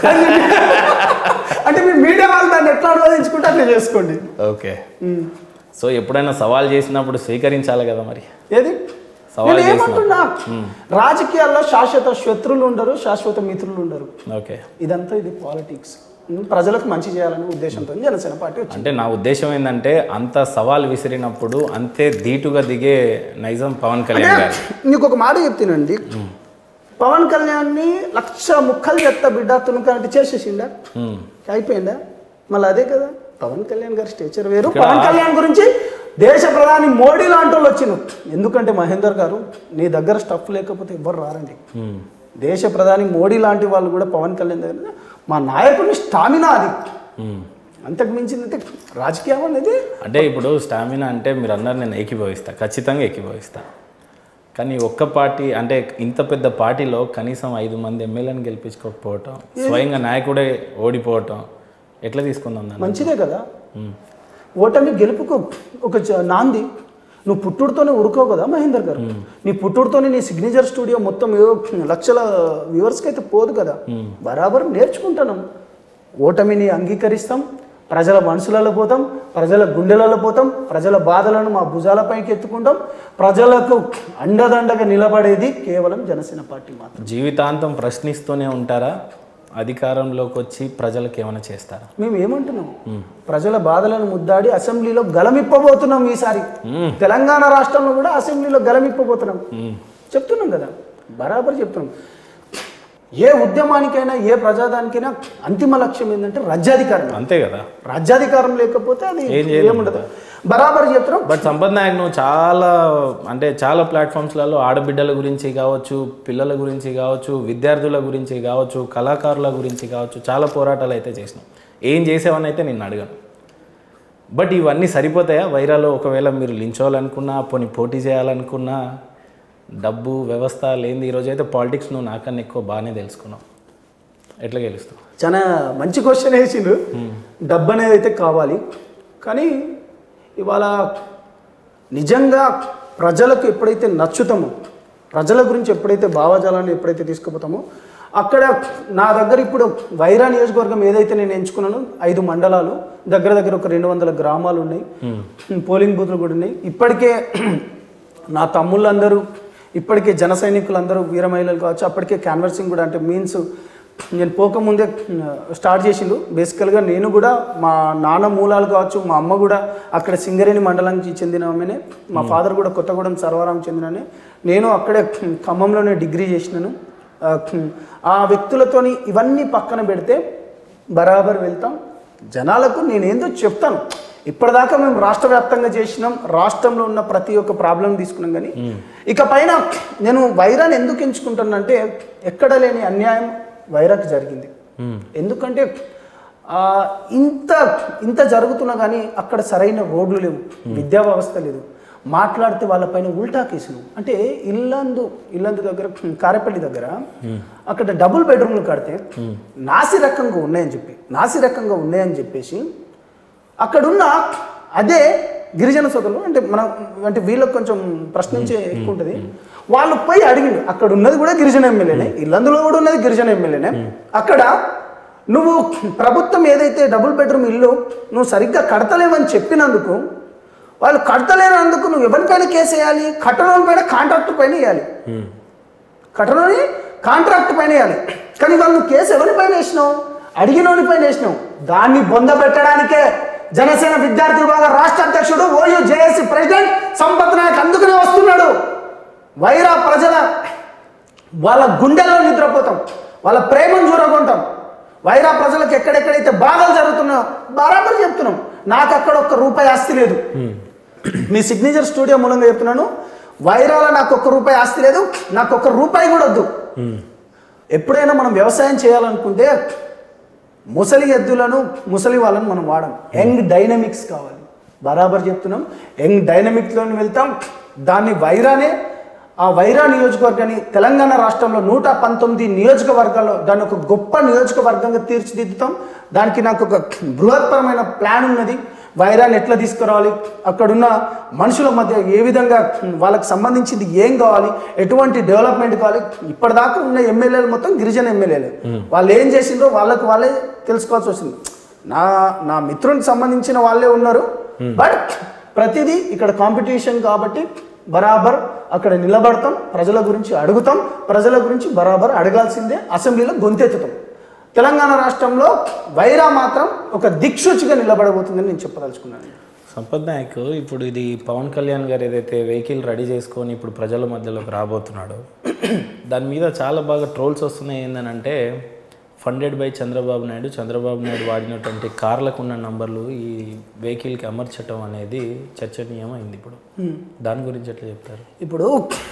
Speaker 2: అంటే మీ మీడియా వాళ్ళు దాన్ని ఎట్లా అనువదించుకుంటే అట్లా చేసుకోండి
Speaker 1: ఓకే సో ఎప్పుడైనా సవాల్ చేసినప్పుడు స్వీకరించాలి కదా మరి
Speaker 2: ఏది
Speaker 1: సవాల్
Speaker 2: నేను
Speaker 1: చేసిన
Speaker 2: ఏమంటున్నా రాజకీయాల్లో శాశ్వత శత్రులు ఉండరు శాశ్వత మిత్రులు ఉండరు
Speaker 1: ఓకే
Speaker 2: ఇదంతా ఇది పాలిటిక్స్ ప్రజలకు మంచి చేయాలనే ఉద్దేశంతో జనసేన పార్టీ వచ్చింది
Speaker 1: అంటే నా ఉద్దేశం ఏంటంటే అంత సవాల్ విసిరినప్పుడు అంతే ధీటుగా దిగే నైజం పవన్ కళ్యాణ్ గారు
Speaker 2: నీకు ఒక మాట చెప్తానండి పవన్ కళ్యాణ్ని లక్ష ముక్కలు చెత్త బిడ్డ తునకంటే చేసేసిండా
Speaker 1: ఉమ్.
Speaker 2: అయిపోయిందా మళ్ళీ అదే కదా పవన్ కళ్యాణ్ గారి స్టేచర్ వేరు పవన్ కళ్యాణ్ గురించి దేశ ప్రధాని మోడీ లాంటి వాళ్ళు వచ్చిన ఎందుకంటే మహేందర్ గారు నీ దగ్గర స్టఫ్ లేకపోతే ఎవ్వరు రారండి
Speaker 1: ఉమ్.
Speaker 2: దేశ ప్రధాని మోడీ లాంటి వాళ్ళు కూడా పవన్ కళ్యాణ్ దగ్గర మా నాయకుడిని స్టామినా అది
Speaker 1: ఉమ్.
Speaker 2: అంతకు మించిందంటే రాజకీయం అనేది
Speaker 1: అంటే ఇప్పుడు స్టామినా అంటే మీరు అన్నారు నేను ఏకీభవిస్తా ఖచ్చితంగా ఏకీభవిస్తా కానీ ఒక్క పార్టీ అంటే ఇంత పెద్ద పార్టీలో కనీసం ఐదు మంది ఎమ్మెల్యేని గెలిపించుకోకపోవటం స్వయంగా నాయకుడే ఓడిపోవటం ఎట్లా తీసుకుందాం దాన్ని
Speaker 2: మంచిదే కదా ఓటమి గెలుపుకు ఒక చ- నాంది నువ్వు పుట్టుడుతోనే ఉరుకోవు కదా మహేందర్ గారు నీ పుట్టుడుతోనే నీ సిగ్నేచర్ స్టూడియో మొత్తం ఏవో లక్షల వ్యూవర్స్కి అయితే పోదు కదా బరాబర్ నేర్చుకుంటాను ఓటమిని అంగీకరిస్తాం ప్రజల మనసులలో పోతాం ప్రజల గుండెలలో పోతాం ప్రజల బాధలను మా భుజాలపైకి ఎత్తుకుంటాం ప్రజలకు అండదండగా నిలబడేది కేవలం జనసేన పార్టీ మాత్రం
Speaker 1: జీవితాంతం ప్రశ్నిస్తూనే ఉంటారా అధికారంలోకి వచ్చి ప్రజలకు ఏమైనా చేస్తారా
Speaker 2: మేము ఏమంటున్నాం ప్రజల బాధలను ముద్దాడి అసెంబ్లీలో గలమిప్పబోతున్నాం ఈసారి తెలంగాణ రాష్ట్రంలో కూడా అసెంబ్లీలో గలమిప్పబోతున్నాం చెప్తున్నాం కదా బరాబర్ చెప్తున్నాం ఏ ఉద్యమానికైనా ఏ ప్రజాదానికైనా అంతిమ లక్ష్యం ఏంటంటే రాజ్యాధికారం
Speaker 1: అంతే కదా
Speaker 2: రాజ్యాధికారం లేకపోతే అది
Speaker 1: ఏం చేయలేం
Speaker 2: ఏముండదు బరాబర్ చెప్తున్నాం
Speaker 1: బట్ సంపత్ నాయక్ నువ్వు చాలా అంటే చాలా ప్లాట్ఫామ్స్లలో ఆడబిడ్డల గురించి కావచ్చు పిల్లల గురించి కావచ్చు విద్యార్థుల గురించి కావచ్చు కళాకారుల గురించి కావచ్చు చాలా పోరాటాలు అయితే చేసినావు ఏం చేసావని అయితే నేను అడగను బట్ ఇవన్నీ సరిపోతాయా వైరాలో ఒకవేళ మీరు లించోవాలనుకున్నా పోనీ పోటీ చేయాలనుకున్నా డబ్బు వ్యవస్థ లేనిది ఈరోజు అయితే పాలిటిక్స్ నువ్వు నాకన్నా ఎక్కువ బాగానే తెలుసుకున్నావు ఎట్లా గెలుస్తావు
Speaker 2: చాలా మంచి క్వశ్చన్ వేసిండు డబ్బు అనేది అయితే కావాలి కానీ ఇవాళ నిజంగా ప్రజలకు ఎప్పుడైతే నచ్చుతామో ప్రజల గురించి ఎప్పుడైతే భావజాలాన్ని ఎప్పుడైతే తీసుకుపోతామో అక్కడ నా దగ్గర ఇప్పుడు వైరా నియోజకవర్గం ఏదైతే నేను ఎంచుకున్నానో ఐదు మండలాలు దగ్గర దగ్గర ఒక రెండు వందల గ్రామాలు ఉన్నాయి పోలింగ్ బూత్లు కూడా ఉన్నాయి ఇప్పటికే నా తమ్ముళ్ళందరూ ఇప్పటికే జన సైనికులందరూ వీర మహిళలు కావచ్చు అప్పటికే క్యాన్వర్సింగ్ కూడా అంటే మీన్స్ నేను పోకముందే స్టార్ట్ చేసిండు బేసికల్గా నేను కూడా మా నాన్న మూలాలు కావచ్చు మా అమ్మ కూడా అక్కడ సింగరేణి మండలానికి చెందిన ఆమెనే మా ఫాదర్ కూడా కొత్తగూడెం సర్వారాం చెందిననే నేను అక్కడే ఖమ్మంలోనే డిగ్రీ చేసినాను ఆ, ఆ వ్యక్తులతోని ఇవన్నీ పక్కన పెడితే బరాబర్ వెళ్తాం జనాలకు నేనేందో చెప్తాను ఇప్పటిదాకా మేము రాష్ట్ర వ్యాప్తంగా చేసినాం రాష్ట్రంలో ఉన్న ప్రతి ఒక్క ప్రాబ్లం తీసుకున్నాం కానీ ఇక పైన నేను వైరాన్ని ఎందుకు ఎంచుకుంటానంటే ఎక్కడ లేని అన్యాయం వైరాకి జరిగింది ఎందుకంటే ఆ, ఇంత ఇంత జరుగుతున్నా కానీ అక్కడ సరైన రోడ్లు లేవు విద్యా వ్యవస్థ లేదు మాట్లాడితే వాళ్ళపైన ఉల్టా కేసులు అంటే ఇల్లందు ఇల్లందు దగ్గర కారేపల్లి దగ్గర అక్కడ డబుల్ బెడ్రూమ్లు కడితే నాసి రకంగా ఉన్నాయని చెప్పి నాసి రకంగా ఉన్నాయని చెప్పేసి అక్కడున్న అదే గిరిజన సోదరులు అంటే మనం అంటే వీళ్ళకి కొంచెం ప్రశ్నించే ఎక్కువ ఉంటుంది వాళ్ళు పోయి అడిగిండు అక్కడ ఉన్నది కూడా గిరిజన ఎమ్మెల్యేనే ఇల్లందులో కూడా ఉన్నది గిరిజన ఎమ్మెల్యేనే అక్కడ నువ్వు ప్రభుత్వం ఏదైతే డబుల్ బెడ్రూమ్ ఇల్లు నువ్వు సరిగ్గా కడతలేవని చెప్పినందుకు వాళ్ళు కడతలేనందుకు నువ్వు ఎవరిపైన కేసు వేయాలి కట్టడం పైన కాంట్రాక్ట్ పైన వేయాలి కట్టడని కాంట్రాక్ట్ పైన వేయాలి కానీ వాళ్ళు నువ్వు కేసు ఎవరి పైన వేసినావు అడిగినోడి పైన వేసినావు దాన్ని బొంద పెట్టడానికే జనసేన విద్యార్థి విభాగ రాష్ట్ర అధ్యక్షుడు OU JAC president Sampath Nayak అందుకనే వస్తున్నాడు వైరా ప్రజల వాళ్ళ గుండెల్లో నిద్రపోతాం వాళ్ళ ప్రేమను చూరగొంటాం వైరా ప్రజలకు ఎక్కడెక్కడైతే బాధలు జరుగుతున్నాయో బరాబర్ చెప్తున్నాం నాకు అక్కడ ఒక్క రూపాయి ఆస్తి లేదు మీ సిగ్నేచర్ స్టూడియో మూలంగా చెప్తున్నాను వైరాల నాకు ఒక్క రూపాయి ఆస్తి లేదు నాకు ఒక్క రూపాయి కూడా వద్దు ఎప్పుడైనా మనం వ్యవసాయం చేయాలనుకుంటే ముసలి ఎద్దులను ముసలి వాళ్ళని మనం వాడం యంగ్ డైనమిక్స్ కావాలి బరాబర్ చెప్తున్నాం యంగ్ డైనమిక్స్లోని వెళ్తాం దాన్ని వైరానే ఆ వైరా నియోజకవర్గాన్ని తెలంగాణ రాష్ట్రంలో నూట పంతొమ్మిది నియోజకవర్గాల్లో దాన్ని ఒక గొప్ప నియోజకవర్గంగా తీర్చిదిద్దుతాం దానికి నాకు ఒక బృహత్పరమైన ప్లాన్ ఉన్నది వైరాన్ని ఎట్లా తీసుకురావాలి అక్కడున్న మనుషుల మధ్య ఏ విధంగా వాళ్ళకి సంబంధించింది ఏం కావాలి ఎటువంటి డెవలప్మెంట్ కావాలి ఇప్పటిదాకా ఉన్న ఎమ్మెల్యేలు మొత్తం గిరిజన ఎమ్మెల్యేలు వాళ్ళు ఏం చేసిండ్రో వాళ్ళకి వాళ్ళే తెలుసుకోవాల్సి వచ్చింది నా నా మిత్రునికి సంబంధించిన వాళ్ళే ఉన్నారు బట్ ప్రతిదీ ఇక్కడ కాంపిటీషన్ కాబట్టి బరాబర్ అక్కడ నిలబడతాం ప్రజల గురించి అడుగుతాం ప్రజల గురించి బరాబర్ అడగాల్సిందే అసెంబ్లీలో గొంతెత్తుతాం తెలంగాణ రాష్ట్రంలో వైరా మాత్రం ఒక దిక్సూచిగా నిలబడబోతుందని నేను చెప్పదలుచుకున్నాను
Speaker 1: సంపత్ నాయక్ ఇప్పుడు ఇది పవన్ కళ్యాణ్ గారు ఏదైతే వెహికల్ రెడీ చేసుకొని ఇప్పుడు ప్రజల మధ్యలోకి రాబోతున్నాడో దాని మీద చాలా బాగా ట్రోల్స్ వస్తున్నాయి ఏంటంటే ఫండెడ్ బై చంద్రబాబు నాయుడు చంద్రబాబు నాయుడు వాడినటువంటి కార్లకు ఉన్న నంబర్లు ఈ వెహికల్కి అమర్చటం అనేది చర్చనీయమైంది ఇప్పుడు దాని గురించి ఎట్లా చెప్తారు
Speaker 2: ఇప్పుడు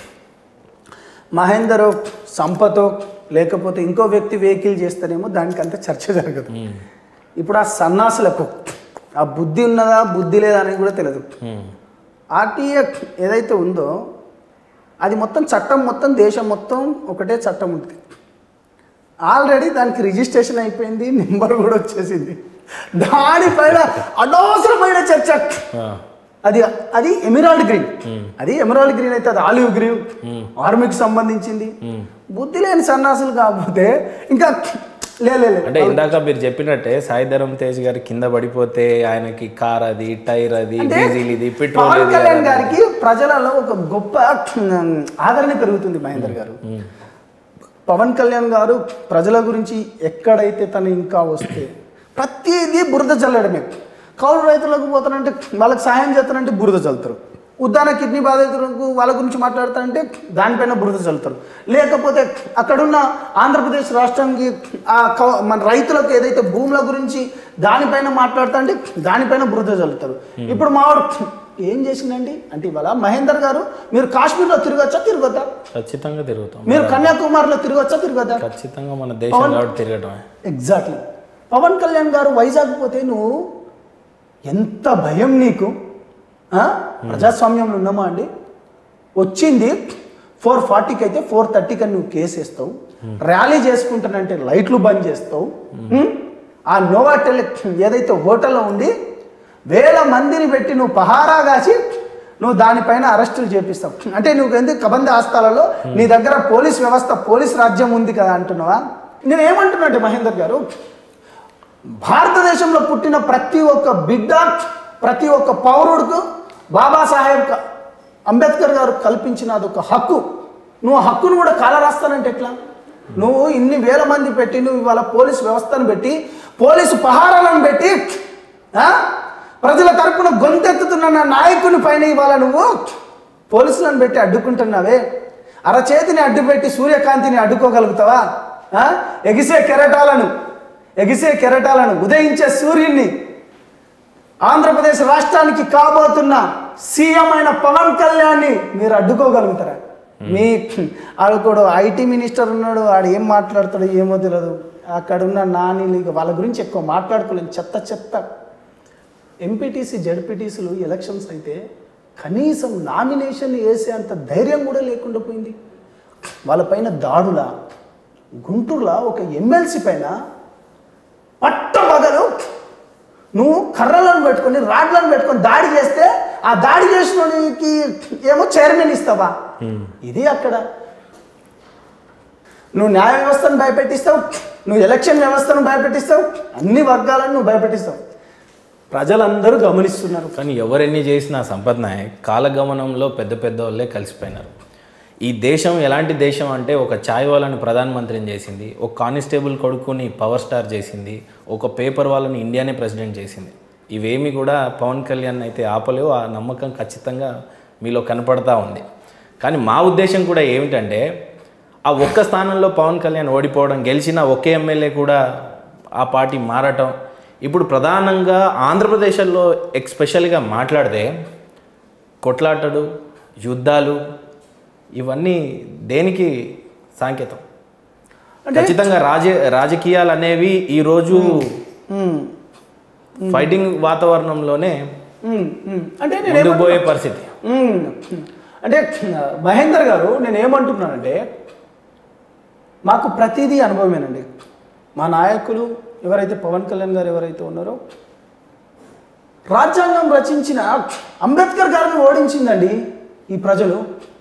Speaker 2: మహేందరో సంపతో లేకపోతే ఇంకో వ్యక్తి వెహికల్ చేస్తేనేమో దానికి అంత చర్చ జరగదు ఇప్పుడు ఆ సన్నాసులకు ఆ బుద్ధి ఉన్నదా బుద్ధి లేదా అనేది కూడా తెలియదు
Speaker 1: హ్మ్.
Speaker 2: ఆర్టీఏ ఏదైతే ఉందో అది మొత్తం చట్టం మొత్తం దేశం మొత్తం ఒకటే చట్టం ఉంటుంది ఆల్రెడీ దానికి రిజిస్ట్రేషన్ అయిపోయింది నెంబర్ కూడా వచ్చేసింది దానిపైన అనవసరమైన చర్చ
Speaker 1: ఆ,
Speaker 2: అది అది ఎమిరాల్డ్ గ్రీన్ అది ఎమిరాల్డ్ గ్రీన్ అయితే అది ఆలివ్ గ్రీన్ ఆర్మీకి సంబంధించింది బుద్ధి లేని సన్నాసులు కాకపోతే ఇంకా లే లే, లే.
Speaker 1: అంటే ఇందాక మీరు చెప్పినట్టే సాయిధరం తేజ్ గారి కింద పడిపోతే ఆయనకి కార్ అది టైర్ అది
Speaker 2: అంటే
Speaker 1: డీజిల్ ఇది పెట్రోల్
Speaker 2: పవన్
Speaker 1: ఇది
Speaker 2: కళ్యాణ్
Speaker 1: అది.
Speaker 2: గారికి ప్రజలలో ఒక గొప్ప ఉమ్, ఆదరణ పెరుగుతుంది మహేందర్ గారు పవన్ కళ్యాణ్ గారు ప్రజల గురించి ఎక్కడైతే తను ఇంకా వస్తే ప్రతిదీ బురద చల్లడమే కౌలు రైతులకు పోతానంటే వాళ్ళకి సహాయం చేస్తానంటే బురద చల్లుతారు ఉద్దాన కిడ్నీ బాధితులకు వాళ్ళ గురించి మాట్లాడతారంటే దానిపైన బురద చల్లుతారు లేకపోతే అక్కడున్న ఆంధ్రప్రదేశ్ రాష్ట్రానికి ఆ కౌ- మన రైతులకు ఏదైతే భూముల గురించి దానిపైన మాట్లాడుతా అంటే దానిపైన బురద చల్లుతారు ఇప్పుడు మావాడు ఏం చేసిందండి అంటే ఇవాళ మహేందర్ గారు మీరు కాశ్మీర్లో తిరగచ్చా తిరగద్దా
Speaker 1: ఖచ్చితంగా తిరుగుతాం
Speaker 2: మీరు కన్యాకుమారిలో తిరగచ్చా తిరగద్దా
Speaker 1: ఖచ్చితంగా మన దేశం కాబట్టి తిరగటమే
Speaker 2: ఎగ్జాక్ట్లీ పవన్ కళ్యాణ్ గారు వైజాగ్ పోతే నువ్వు ఎంత భయం నీకు ఆ? ప్రజాస్వామ్యంలో ఉన్నామా అండి వచ్చింది ఫోర్ ఫార్టీకి అయితే ఫోర్ థర్టీకి అని నువ్వు కేసు వేస్తావు ర్యాలీ చేసుకుంటానంటే లైట్లు బంద్ చేస్తావు ఉం? ఆ నోవాటెల్ ఏదైతే హోటల్లో ఉండి వేల మందిని పెట్టి నువ్వు పహారా కాసి నువ్వు దానిపైన అరెస్టులు చేపిస్తావు అంటే నువ్వు ఎందుకు కబంద ఆస్థాలలో నీ దగ్గర పోలీస్ వ్యవస్థ పోలీస్ రాజ్యం ఉంది కదా అంటున్నావా నేను ఏమంటున్నా అంటే మహేందర్ గారు భారతదేశంలో పుట్టిన ప్రతి ఒక్క బిడ్డ ప్రతి ఒక్క పౌరుడికి బాబాసాహెబ్ క- అంబేద్కర్ గారు కల్పించిన అదొక హక్కు నువ్వు ఆ హక్కును కూడా కాలరాస్తానంటే ఎట్లా నువ్వు ఇన్ని వేల మంది పెట్టి నువ్వు ఇవాళ పోలీస్ వ్యవస్థను పెట్టి పోలీసు పహారాలను పెట్టి ఆ? ప్రజల తరపున గొంతెత్తుతున్న నా నాయకుని పైన ఇవాళ నువ్వు పోలీసులను పెట్టి అడ్డుకుంటున్నావే అరచేతిని అడ్డుపెట్టి సూర్యకాంతిని అడ్డుకోగలుగుతావా ఆ? ఎగిసే కెరటాలను ఎగిసే కెరటాలను ఉదయించే సూర్యుడిని ఆంధ్రప్రదేశ్ రాష్ట్రానికి కాబోతున్న సీఎం అయిన పవన్ కళ్యాణ్ని మీరు అడ్డుకోగలుగుతారా మీ ఆడు కూడా ఐటీ మినిస్టర్ ఉన్నాడు ఆడు ఏం మాట్లాడతాడో ఏమో తెలియదు అక్కడ ఉన్న నాని వాళ్ళ గురించి ఎక్కువ మాట్లాడుకోలేము చెత్త చెత్త ఎంపీటీసీ జడ్పీటీసీలు ఎలక్షన్స్ అయితే కనీసం నామినేషన్ వేసే అంత ధైర్యం కూడా లేకుండా పోయింది వాళ్ళపైన దాడుల గుంటూరులో ఒక ఎమ్మెల్సీ పైన పట్టబగలు నువ్వు కర్రలను పెట్టుకొని రాడ్లను పెట్టుకొని దాడి చేస్తే ఆ దాడి చేసినోనికి ఏమో చైర్మన్ ఇస్తావా ఇది అక్కడ నువ్వు న్యాయ వ్యవస్థను భయపెట్టిస్తావు నువ్వు ఎలక్షన్ వ్యవస్థను భయపెట్టిస్తావు అన్ని వర్గాలను నువ్వు భయపెట్టిస్తావు ప్రజలందరూ గమనిస్తున్నారు
Speaker 1: కానీ ఎవరెన్ని చేసినా సంపత్ నాయక్ కాలగమనంలో పెద్ద పెద్ద వాళ్ళే కలిసిపోయినారు ఈ దేశం ఎలాంటి దేశం అంటే ఒక ఛాయ్ వాళ్ళని ప్రధానమంత్రిని చేసింది ఒక కానిస్టేబుల్ కొడుకుని పవర్ స్టార్ చేసింది ఒక పేపర్ వాళ్ళని ఇండియానే ప్రెసిడెంట్ చేసింది ఇవేమి కూడా పవన్ కళ్యాణ్ అయితే ఆపలేవు ఆ నమ్మకం ఖచ్చితంగా మీలో కనపడతా ఉంది కానీ మా ఉద్దేశం కూడా ఏమిటంటే ఆ ఒక్క స్థానంలో పవన్ కళ్యాణ్ ఓడిపోవడం గెలిచిన ఒకే ఎమ్మెల్యే కూడా ఆ పార్టీ మారటం ఇప్పుడు ప్రధానంగా ఆంధ్రప్రదేశ్లో ఎక్స్పెషల్గా మాట్లాడితే కొట్లాటలు యుద్ధాలు ఇవన్నీ దేనికి సాంకేతం ఖచ్చితంగా రాజ రాజకీయాలు అనేవి ఈరోజు
Speaker 2: ఉమ్,
Speaker 1: ఫైటింగ్ వాతావరణంలోనే
Speaker 2: ఉమ్, ఉమ్. అంటే నేను
Speaker 1: ముందుకు పోయే పరిస్థితి
Speaker 2: ఉమ్, అంటే మహేందర్ గారు నేను ఏమంటున్నానంటే మాకు ప్రతిదీ అనుభవమేనండి మా నాయకులు ఎవరైతే పవన్ కళ్యాణ్ గారు ఎవరైతే ఉన్నారో రాజ్యాంగం రచించిన అంబేద్కర్ గారిని ఓడించిందండి ఈ ప్రజలు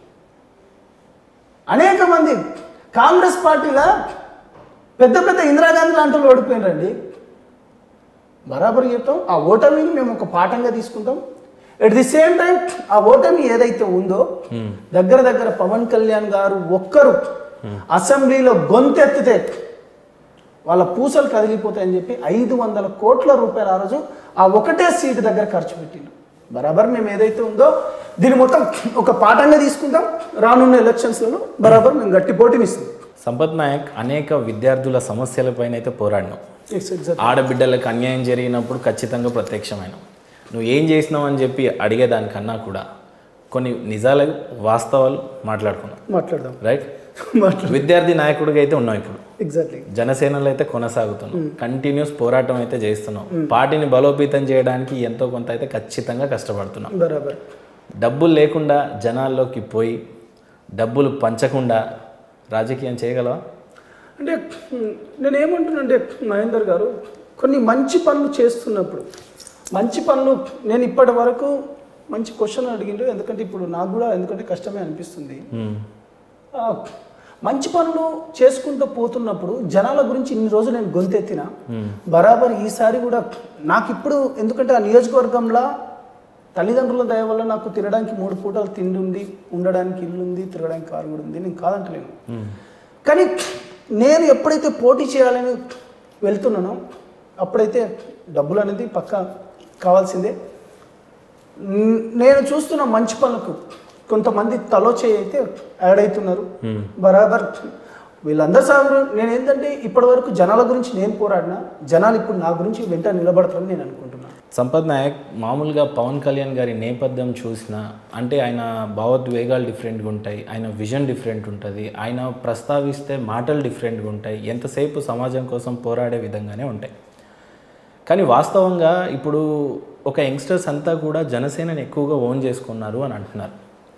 Speaker 2: అనేక మంది కాంగ్రెస్ పార్టీలో పెద్ద పెద్ద ఇందిరాగాంధీ లాంటి వాళ్ళు ఓడిపోయినారండి బరాబర్ చెప్తాం ఆ ఓటమిని మేము ఒక పాఠంగా తీసుకుంటాం ఎట్ ది సేమ్ టైం ఆ ఓటమి ఏదైతే ఉందో దగ్గర దగ్గర పవన్ కళ్యాణ్ గారు ఒక్కరు అసెంబ్లీలో గొంతెత్తితే వాళ్ళ పూసలు కదిలిపోతాయని చెప్పి ఐదు వందల కోట్ల రూపాయలు ఆ రోజు ఆ ఒకటే సీటు దగ్గర ఖర్చు పెట్టిండు బరాబర్ మేము ఏదైతే ఉందో దీన్ని మొత్తం ఒక పాఠంగా తీసుకుంటాం రానున్న ఎలక్షన్స్లలో బరాబర్ మేము గట్టి పోటీని ఇస్తాం
Speaker 1: సంపత్ నాయక్ అనేక విద్యార్థుల సమస్యలపైన అయితే పోరాడినాం
Speaker 2: ఎస్ ఎగ్జాక్ట్
Speaker 1: ఆడబిడ్డలకు అన్యాయం జరిగినప్పుడు ఖచ్చితంగా ప్రత్యక్షమైన నువ్వు ఏం చేసినావు అని చెప్పి అడిగేదానికన్నా కూడా కొన్ని నిజాలు వాస్తవాలు మాట్లాడుకున్నాం
Speaker 2: మాట్లాడదాం
Speaker 1: రైట్
Speaker 2: మాట్లాడదాం
Speaker 1: విద్యార్థి నాయకుడిగా అయితే ఉన్నావు ఇప్పుడు
Speaker 2: ఎగ్జాక్ట్లీ
Speaker 1: జనసేనలో అయితే కొనసాగుతున్నాం కంటిన్యూస్ పోరాటం అయితే చేస్తున్నాం పార్టీని బలోపేతం చేయడానికి ఎంతో కొంత అయితే ఖచ్చితంగా కష్టపడుతున్నాం
Speaker 2: బరాబర్
Speaker 1: డబ్బులు లేకుండా జనాల్లోకి పోయి డబ్బులు పంచకుండా రాజకీయం చేయగలవా
Speaker 2: అంటే హ్మ్, నేను ఏమంటున్నానంటే మహేందర్ గారు కొన్ని మంచి పనులు చేస్తున్నప్పుడు మంచి పనులు నేను ఇప్పటి వరకు మంచి క్వశ్చన్ అడిగిండ్రు ఎందుకంటే ఇప్పుడు నాకు కూడా ఎందుకంటే కష్టమే అనిపిస్తుంది
Speaker 1: మ్మ్.
Speaker 2: ఆ, మంచి పనులు చేసుకుంటూ పోతున్నప్పుడు జనాల గురించి ఇన్ని రోజులు నేను గొంతెత్తిన బరాబర్ ఈసారి కూడా నాకు ఇప్పుడు ఎందుకంటే ఆ నియోజకవర్గంలో తల్లిదండ్రుల దయ వల్ల నాకు తినడానికి మూడు పూటలు తిండి ఉంది ఉండడానికి ఇల్లు ఉంది తిరగడానికి కారు కూడా ఉంది నేను కాదంటలేను కానీ నేను ఎప్పుడైతే పోటీ చేయాలని వెళ్తున్నానో అప్పుడైతే డబ్బులు అనేది పక్క కావాల్సిందే న్- నేను చూస్తున్న మంచి పనులకు కొంతమంది తలో చేయి అయితే యాడ్ అవుతున్నారు బరాబర్ వీళ్ళందరూ సాగు నేను ఏంటంటే ఇప్పటి వరకు జనాల గురించి నేను పోరాడినా జనాలు ఇప్పుడు నా గురించి వెంట నిలబడతారని నేను అనుకుంటున్నాను
Speaker 1: సంపత్ నాయక్ మామూలుగా పవన్ కళ్యాణ్ గారి నేపథ్యం చూసిన అంటే ఆయన భావోద్వేగాలు డిఫరెంట్గా ఉంటాయి ఆయన విజన్ డిఫరెంట్ ఉంటుంది ఆయన ప్రస్తావిస్తే మాటలు డిఫరెంట్గా ఉంటాయి ఎంతసేపు సమాజం కోసం పోరాడే విధంగానే ఉంటాయి కానీ వాస్తవంగా ఇప్పుడు ఒక యంగ్స్టర్స్ అంతా కూడా జనసేనని ఎక్కువగా ఓన్ చేసుకున్నారు అని అంటున్నారు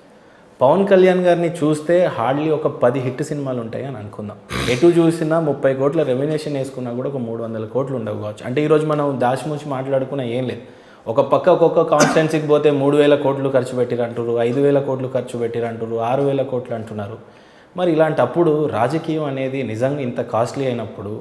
Speaker 1: పవన్ కళ్యాణ్ గారిని చూస్తే హార్డ్లీ ఒక పది హిట్ సినిమాలు ఉంటాయి అని అనుకుందాం ఎటు చూసినా ముప్పై కోట్ల రెమ్యునేషన్ వేసుకున్నా కూడా ఒక మూడు వందల కోట్లు ఉండవు కావచ్చు అంటే ఈరోజు మనం దాచిముచ్చి మాట్లాడుకున్నా ఏం లేదు ఒక పక్క ఒక్కొక్క కాన్స్టెన్సీకి పోతే మూడు వేల కోట్లు ఖర్చు పెట్టిరంటారు ఐదు వేల కోట్లు ఖర్చు పెట్టిరంటారు ఆరు వేల కోట్లు అంటున్నారు మరి ఇలాంటప్పుడు రాజకీయం అనేది నిజంగా ఇంత కాస్ట్లీ అయినప్పుడు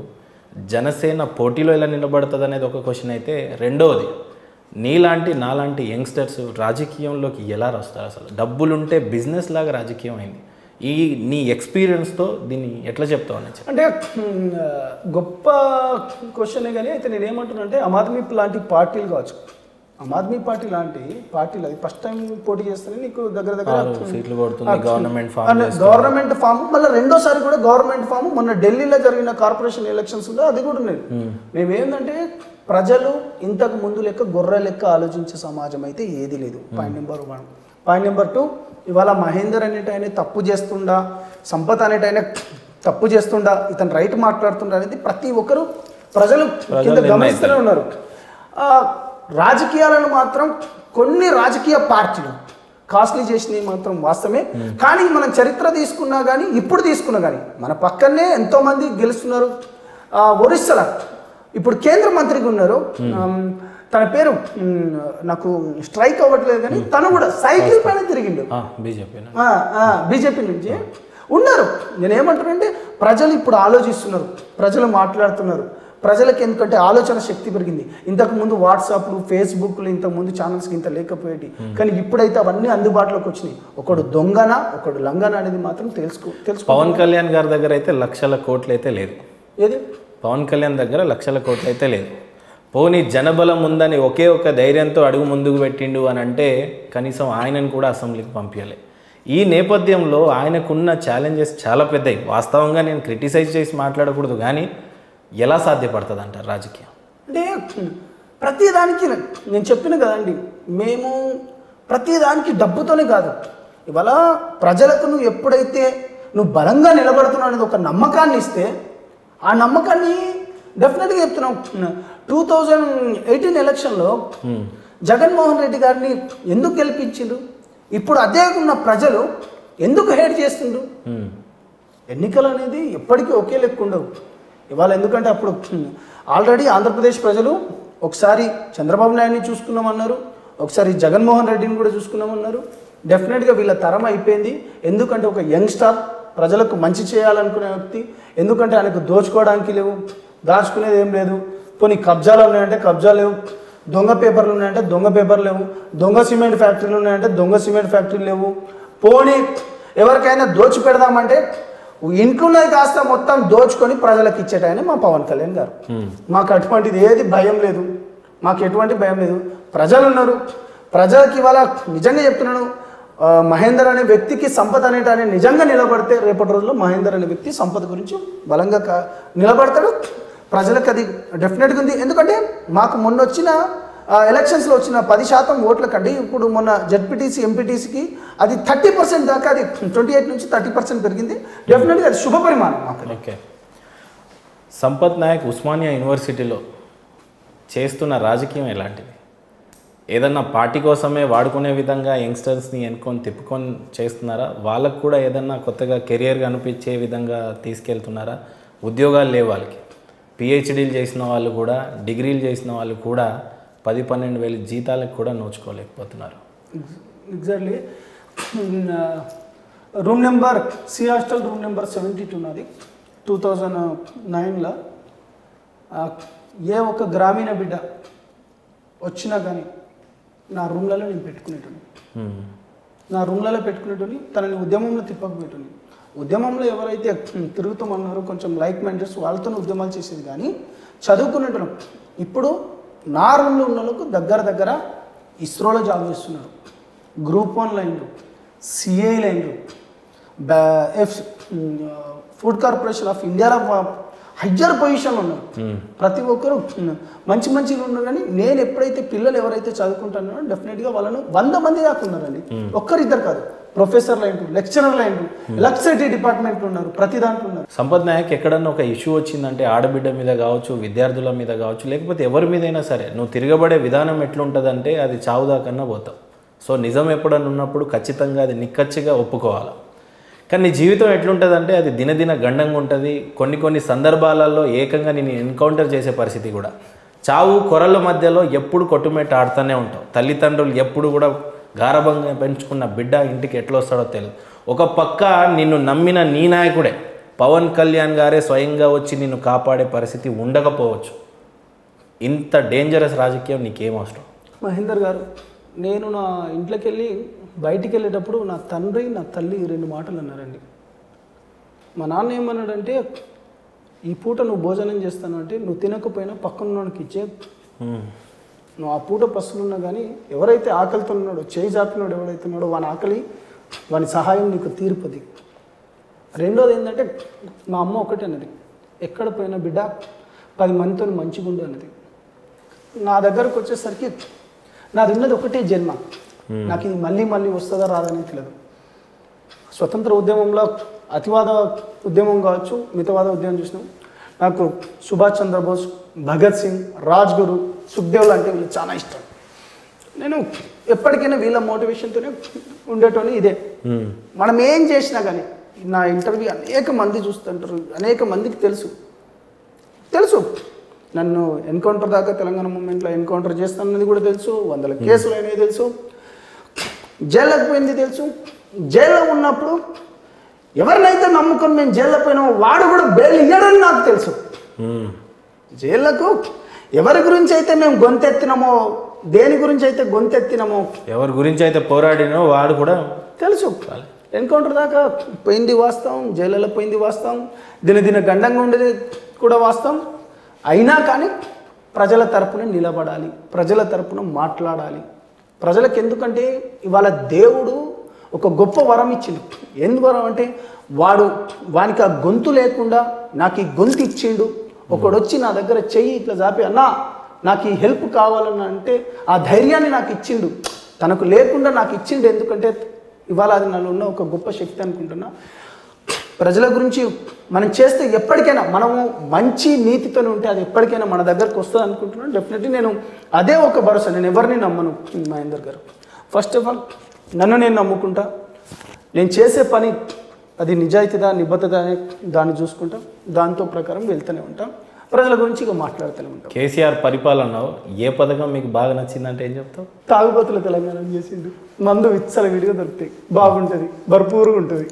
Speaker 1: జనసేన పోటీలో ఎలా నిలబడుతుంది అనేది ఒక క్వశ్చన్ అయితే రెండవది నీలాంటి నాలాంటి యంగ్స్టర్స్ రాజకీయంలోకి ఎలా వస్తారు అసలు డబ్బులుంటే బిజినెస్ లాగా రాజకీయం అయింది ఈ నీ ఎక్స్పీరియన్స్తో దీన్ని ఎట్లా చెప్తావు అని చెప్పి
Speaker 2: అంటే మ్, ఆ, గొప్ప క్వశ్చనే కానీ అయితే నేను ఏమంటున్నా అంటే ఆమ్ ఆద్మీ లాంటి పార్టీలు కావచ్చు ఆమ్ ఆద్మీ పార్టీ లాంటి పార్టీలు అది ఫస్ట్ టైం పోటీ చేస్తేనే నీకు దగ్గర దగ్గర
Speaker 1: ఆరు సీట్లు కొడుతుంది గవర్నమెంట్ ఫామ్
Speaker 2: గవర్నమెంట్ ఫామ్ మళ్ళీ రెండోసారి కూడా గవర్నమెంట్ ఫామ్ మొన్న ఢిల్లీలో జరిగిన కార్పొరేషన్ ఎలక్షన్స్ ఉందో అది కూడా ఉన్నది మేము ఏంటంటే ప్రజలు ఇంతకు ముందు లెక్క గొర్రె లెక్క ఆలోచించే సమాజం అయితే ఏది లేదు point number one point number two ఇవాళ మహేందర్ అనేట ఆయన తప్పు చేస్తుండా సంపత్ అనేట ఆయన తప్పు చేస్తుండా ఇతను రైట్ మాట్లాడుతుండా అనేది ప్రతి ఒక్కరు ప్రజలు కింద గమనిస్తూనే ఉన్నారు ఆ, రాజకీయాలను మాత్రం కొన్ని రాజకీయ పార్టీలు కాస్ట్లీ చేసినవి మాత్రం వాస్తవమే కానీ మనం చరిత్ర తీసుకున్నా కానీ ఇప్పుడు తీసుకున్నా కానీ మన పక్కనే ఎంతో మంది గెలుస్తున్నారు ఆ, ఒరిస్సాలో ఇప్పుడు కేంద్ర మంత్రిగా ఉన్నారు ఆమ్, తన పేరు మ్, నాకు స్ట్రైక్ అవ్వట్లేదు కానీ తను కూడా సైకిల్ పైన తిరిగిండు
Speaker 1: బీజేపీ
Speaker 2: బీజేపీ నుంచి ఉన్నారు నేను ఏమంటానంటే ప్రజలు ఇప్పుడు ఆలోచిస్తున్నారు ప్రజలు మాట్లాడుతున్నారు ప్రజలకు ఎందుకంటే ఆలోచన శక్తి పెరిగింది ఇంతకు ముందు వాట్సాప్లు ఫేస్బుక్లు ఇంతకు ముందు ఛానల్స్కి ఇంత లేకపోయేటి కానీ ఇప్పుడైతే అవన్నీ అందుబాటులోకి వచ్చినాయి ఒకడు దొంగన ఒకడు లంగన అనేది మాత్రం తెలుసుకో తెలుసుకో
Speaker 1: పవన్ కళ్యాణ్ గారి దగ్గర అయితే లక్షల కోట్లు అయితే లేదు
Speaker 2: ఏది
Speaker 1: పవన్ కళ్యాణ్ దగ్గర లక్షల కోట్లు అయితే లేదు పోనీ జనబలం ఉందని ఒకే ఒక ధైర్యంతో అడుగు ముందుకు పెట్టిండు అని అంటే కనీసం ఆయనను కూడా అసెంబ్లీకి పంపించాలి ఈ నేపథ్యంలో ఆయనకున్న ఛాలెంజెస్ చాలా పెద్దవి వాస్తవంగా నేను క్రిటిసైజ్ చేసి మాట్లాడకూడదు కానీ ఎలా సాధ్యపడుతుంది అంటారు రాజకీయం
Speaker 2: అంటే ప్రతి దానికి నేను చెప్పిన కదండి మేము ప్రతి దానికి డబ్బుతోనే కాదు ఇవాళ ప్రజలకు నువ్వు ఎప్పుడైతే నువ్వు బలంగా నిలబడుతున్నావు అనేది ఒక నమ్మకాన్ని ఇస్తే ఆ నమ్మకాన్ని డెఫినెట్గా చెప్తున్నాం టూ థౌజండ్ ఎయిటీన్ ఎలక్షన్లో జగన్మోహన్ రెడ్డి గారిని ఎందుకు గెలిపించిండ్రు ఇప్పుడు అదే ఉన్న ప్రజలు ఎందుకు హేట్ చేస్తుండ్రు
Speaker 1: హ్మ్.
Speaker 2: ఎన్నికలు అనేది ఎప్పటికీ ఒకే లెక్క ఉండవు ఇవాళ ఎందుకంటే అప్పుడు ఆల్రెడీ ఆంధ్రప్రదేశ్ ప్రజలు ఒకసారి చంద్రబాబు నాయుడిని చూసుకున్నామన్నారు ఒకసారి జగన్మోహన్ రెడ్డిని కూడా చూసుకున్నామన్నారు డెఫినెట్గా వీళ్ళ తరం అయిపోయింది ఎందుకంటే ఒక యంగ్స్టార్ ప్రజలకు మంచి చేయాలనుకునే వ్యక్తి ఎందుకంటే ఆయనకు దోచుకోవడానికి లేవు దాచుకునేది ఏం లేదు పోనీ కబ్జాలు ఉన్నాయంటే కబ్జాలు లేవు దొంగ పేపర్లు ఉన్నాయంటే దొంగ పేపర్లు లేవు దొంగ సిమెంట్ ఫ్యాక్టరీలు ఉన్నాయంటే దొంగ సిమెంట్ ఫ్యాక్టరీలు లేవు పోనీ ఎవరికైనా దోచి పెడదామంటే ఇంట్లో ఉన్నది కాస్త మొత్తం దోచుకొని ప్రజలకు ఇచ్చేటాయన మా పవన్ కళ్యాణ్ గారు మాకు అటువంటిది ఏది భయం లేదు మాకు ఎటువంటి భయం లేదు ప్రజలు ఉన్నారు ప్రజలకి ఇవాళ నిజంగా చెప్తున్నాను ఆ, మహేందర్ అనే వ్యక్తికి సంపద అనేట అనే నిజంగా నిలబడితే రేపటి రోజుల్లో మహేందర్ అనే వ్యక్తి సంపద గురించి బలంగా కా- నిలబడతాడు ప్రజలకు అది డెఫినెట్గా ఉంది ఎందుకంటే మాకు మొన్న వచ్చిన ఆ, ఎలక్షన్స్లో వచ్చిన పది శాతం ఓట్ల కంటే ఇప్పుడు మొన్న జడ్పీటీసీ ఎంపీటీసీకి అది థర్టీ పర్సెంట్ దాకా అది ట్వంటీ ఎయిట్ నుంచి థర్టీ పర్సెంట్ పెరిగింది డెఫినెట్గా అది శుభ పరిమాణం మాకు అది.
Speaker 1: ఓకే సంపత్ నాయక్ ఉస్మానియా యూనివర్సిటీలో చేస్తున్న రాజకీయం ఎలాంటిది ఏదన్నా పార్టీ కోసమే వాడుకునే విధంగా యంగ్స్టర్స్ని ఎన్నుకొని తిప్పుకొని చేస్తున్నారా వాళ్ళకు కూడా ఏదన్నా కొత్తగా కెరియర్ కనిపించే విధంగా తీసుకెళ్తున్నారా ఉద్యోగాలు లేవు వాళ్ళకి పిహెచ్డీలు చేసిన వాళ్ళు కూడా డిగ్రీలు చేసిన వాళ్ళు కూడా పది పన్నెండు వేల జీతాలకు కూడా నోచుకోలేకపోతున్నారు
Speaker 2: exactly room number C hostel room number seventy two నాది టూ థౌజండ్ నైన్లో ఏ ఒక్క గ్రామీణ బిడ్డ వచ్చినా కానీ నా రూమ్లలో నేను పెట్టుకునేటోని
Speaker 1: హ్మ్.
Speaker 2: నా రూమ్లలో పెట్టుకునేటోని తనని ఉద్యమంలో తిప్పకపోయేటోని ఉద్యమంలో ఎవరైతే తిరుగుతామన్నారో కొంచెం లైక్ మైండర్స్ వాళ్ళతో ఉద్యమాలు చేసేది కానీ చదువుకున్నట్టు ఇప్పుడు నా రూమ్లో ఉన్న వాళ్ళకు దగ్గర దగ్గర ఇస్రోలో జాబ్ చేస్తున్నారు గ్రూప్ వన్ లైన్లు సిఐ లైన్లు బ్యా ఎఫ్ ఫుడ్ కార్పొరేషన్ ఆఫ్ ఇండియాలో హయ్యర్ పొజిషన్లో ఉన్నారు ప్రతి ఒక్కరు మంచి మంచిగా ఉన్నారు కానీ నేను ఎప్పుడైతే పిల్లలు ఎవరైతే చదువుకుంటున్నారో డెఫినెట్గా వాళ్ళను వంద మంది దాకా ఉన్నారండి ఒక్కరిద్దరు కాదు ప్రొఫెసర్లు అయింటారు లెక్చరర్లు అయింటారు ఎలక్ట్రిసిటీ డిపార్ట్మెంట్లో ఉన్నారు ప్రతి దాంట్లో ఉన్నారు
Speaker 1: సంపత్ నాయక్ ఎక్కడన్నా ఒక ఇష్యూ వచ్చిందంటే ఆడబిడ్డ మీద కావచ్చు విద్యార్థుల మీద కావచ్చు లేకపోతే ఎవరి మీదైనా సరే నువ్వు తిరగబడే విధానం ఎట్లుంటుందంటే అది చావుదాకన్నా పోతావు సో నిజం ఎప్పుడన్నా ఉన్నప్పుడు ఖచ్చితంగా అది నిక్కచ్చిగా ఒప్పుకోవాలి కానీ నీ జీవితం ఎట్లుంటుందంటే అది దినదిన గండంగా ఉంటుంది కొన్ని కొన్ని సందర్భాలలో ఏకంగా నేను ఎన్కౌంటర్ చేసే పరిస్థితి కూడా చావు కొరల మధ్యలో ఎప్పుడు కొట్టుమెట్ట ఆడుతూనే ఉంటావు తల్లిదండ్రులు ఎప్పుడు కూడా గారభంగా పెంచుకున్న బిడ్డ ఇంటికి ఎట్లా వస్తాడో తెలియదు ఒక పక్క నిన్ను నమ్మిన నీ నాయకుడే పవన్ కళ్యాణ్ గారే స్వయంగా వచ్చి నిన్ను కాపాడే పరిస్థితి ఉండకపోవచ్చు ఇంత డేంజరస్ రాజకీయం నీకేం అవసరం
Speaker 2: మహేందర్ గారు నేను నా ఇంట్లోకి వెళ్ళి బయటికి వెళ్ళేటప్పుడు నా తండ్రి నా తల్లి రెండు మాటలు అన్నారండి మా నాన్న ఏమన్నాడంటే ఈ పూట నువ్వు భోజనం చేస్తాను అంటే నువ్వు తినకపోయినా పక్కనున్నోడికి ఇచ్చే నువ్వు ఆ పూట పస్తులున్నా కానీ ఎవరైతే ఆకలితో ఉన్నాడో చేయి జాపినాడు ఎవరైతే ఉన్నాడో వాని ఆకలి వాని సహాయం నీకు తీరుపది రెండోది ఏంటంటే మా అమ్మ ఒకటే అన్నది ఎక్కడ పోయినా బిడ్డ పది మందితో మంచిగా ఉండు అన్నది నా దగ్గరకు వచ్చేసరికి నాది ఉన్నది ఒకటే జన్మ నాకు ఇది మళ్ళీ మళ్ళీ వస్తుందా రాదని తెలియదు స్వతంత్ర ఉద్యమంలో అతివాద ఉద్యమం కావచ్చు మితవాద ఉద్యమం చూసినాం నాకు సుభాష్ చంద్రబోస్ భగత్ సింగ్ రాజ్ గురు సుఖ్దేవ్ లాంటి వీళ్ళు చాలా ఇష్టం నేను ఎప్పటికైనా వీళ్ళ మోటివేషన్తోనే ఉండేటోని ఇదే మనం ఏం చేసినా కానీ నా ఇంటర్వ్యూ అనేక మంది చూస్తుంటారు అనేక మందికి తెలుసు తెలుసు నన్ను ఎన్కౌంటర్ దాకా తెలంగాణ మూమెంట్లో ఎన్కౌంటర్ చేస్తానన్నది కూడా తెలుసు వందల కేసులు అయినాయి తెలుసు జైల్లోకి పోయింది తెలుసు జైల్లో ఉన్నప్పుడు ఎవరినైతే నమ్ముకొని మేము జైల్లో పోయినామో వాడు కూడా బెయిల్ ఇయ్యడని నాకు తెలుసు జైళ్లకు ఎవరి గురించి అయితే మేము గొంతెత్తినామో దేని గురించి అయితే గొంతెత్తినామో
Speaker 1: ఎవరి గురించి అయితే పోరాడినో వాడు కూడా
Speaker 2: తెలుసు ఎన్కౌంటర్ దాకా పోయింది వాస్తవం జైలులో పోయింది వాస్తవం దినదిన గండంగా ఉండేది కూడా వాస్తవం అయినా కానీ ప్రజల తరపున నిలబడాలి ప్రజల తరపున మాట్లాడాలి ప్రజలకు ఎందుకంటే ఇవాళ దేవుడు ఒక గొప్ప వరం ఇచ్చిండు ఎందుకు వరం అంటే వాడు వానికి ఆ గొంతు లేకుండా నాకు ఈ గొంతు ఇచ్చిండు ఒకడు వచ్చి నా దగ్గర చెయ్యి ఇట్లా జాపి అన్నా నాకు ఈ హెల్ప్ కావాలని అంటే ఆ ధైర్యాన్ని నాకు ఇచ్చిండు తనకు లేకుండా నాకు ఇచ్చిండు ఎందుకంటే ఇవాళ అది నాలో ఉన్న ఒక గొప్ప శక్తి అనుకుంటున్నా ప్రజల గురించి మనం చేస్తే ఎప్పటికైనా మనము మంచి నీతితో ఉంటే అది ఎప్పటికైనా మన దగ్గరకు వస్తుంది అనుకుంటున్నాను డెఫినెట్లీ నేను అదే ఒక భరోసా నేను ఎవరిని నమ్మను మహేందర్ గారు ఫస్ట్ ఆఫ్ ఆల్ నన్ను నేను నమ్ముకుంటా నేను చేసే పని అది నిజాయితీదా నిబద్ధత అనే దాన్ని చూసుకుంటా దాంతో ప్రకారం వెళ్తూనే ఉంటాం ప్రజల గురించి ఇక మాట్లాడుతూనే ఉంటాం
Speaker 1: కేసీఆర్ పరిపాలనలో ఏ పథకం మీకు బాగా నచ్చిందంటే ఏం చెప్తావు
Speaker 2: తాగుబోతుల తెలంగాణ చేసిండు మందు విచ్చల విడిగా దొరుకుతాయి బాగుంటుంది భర్పూరుగా ఉంటుంది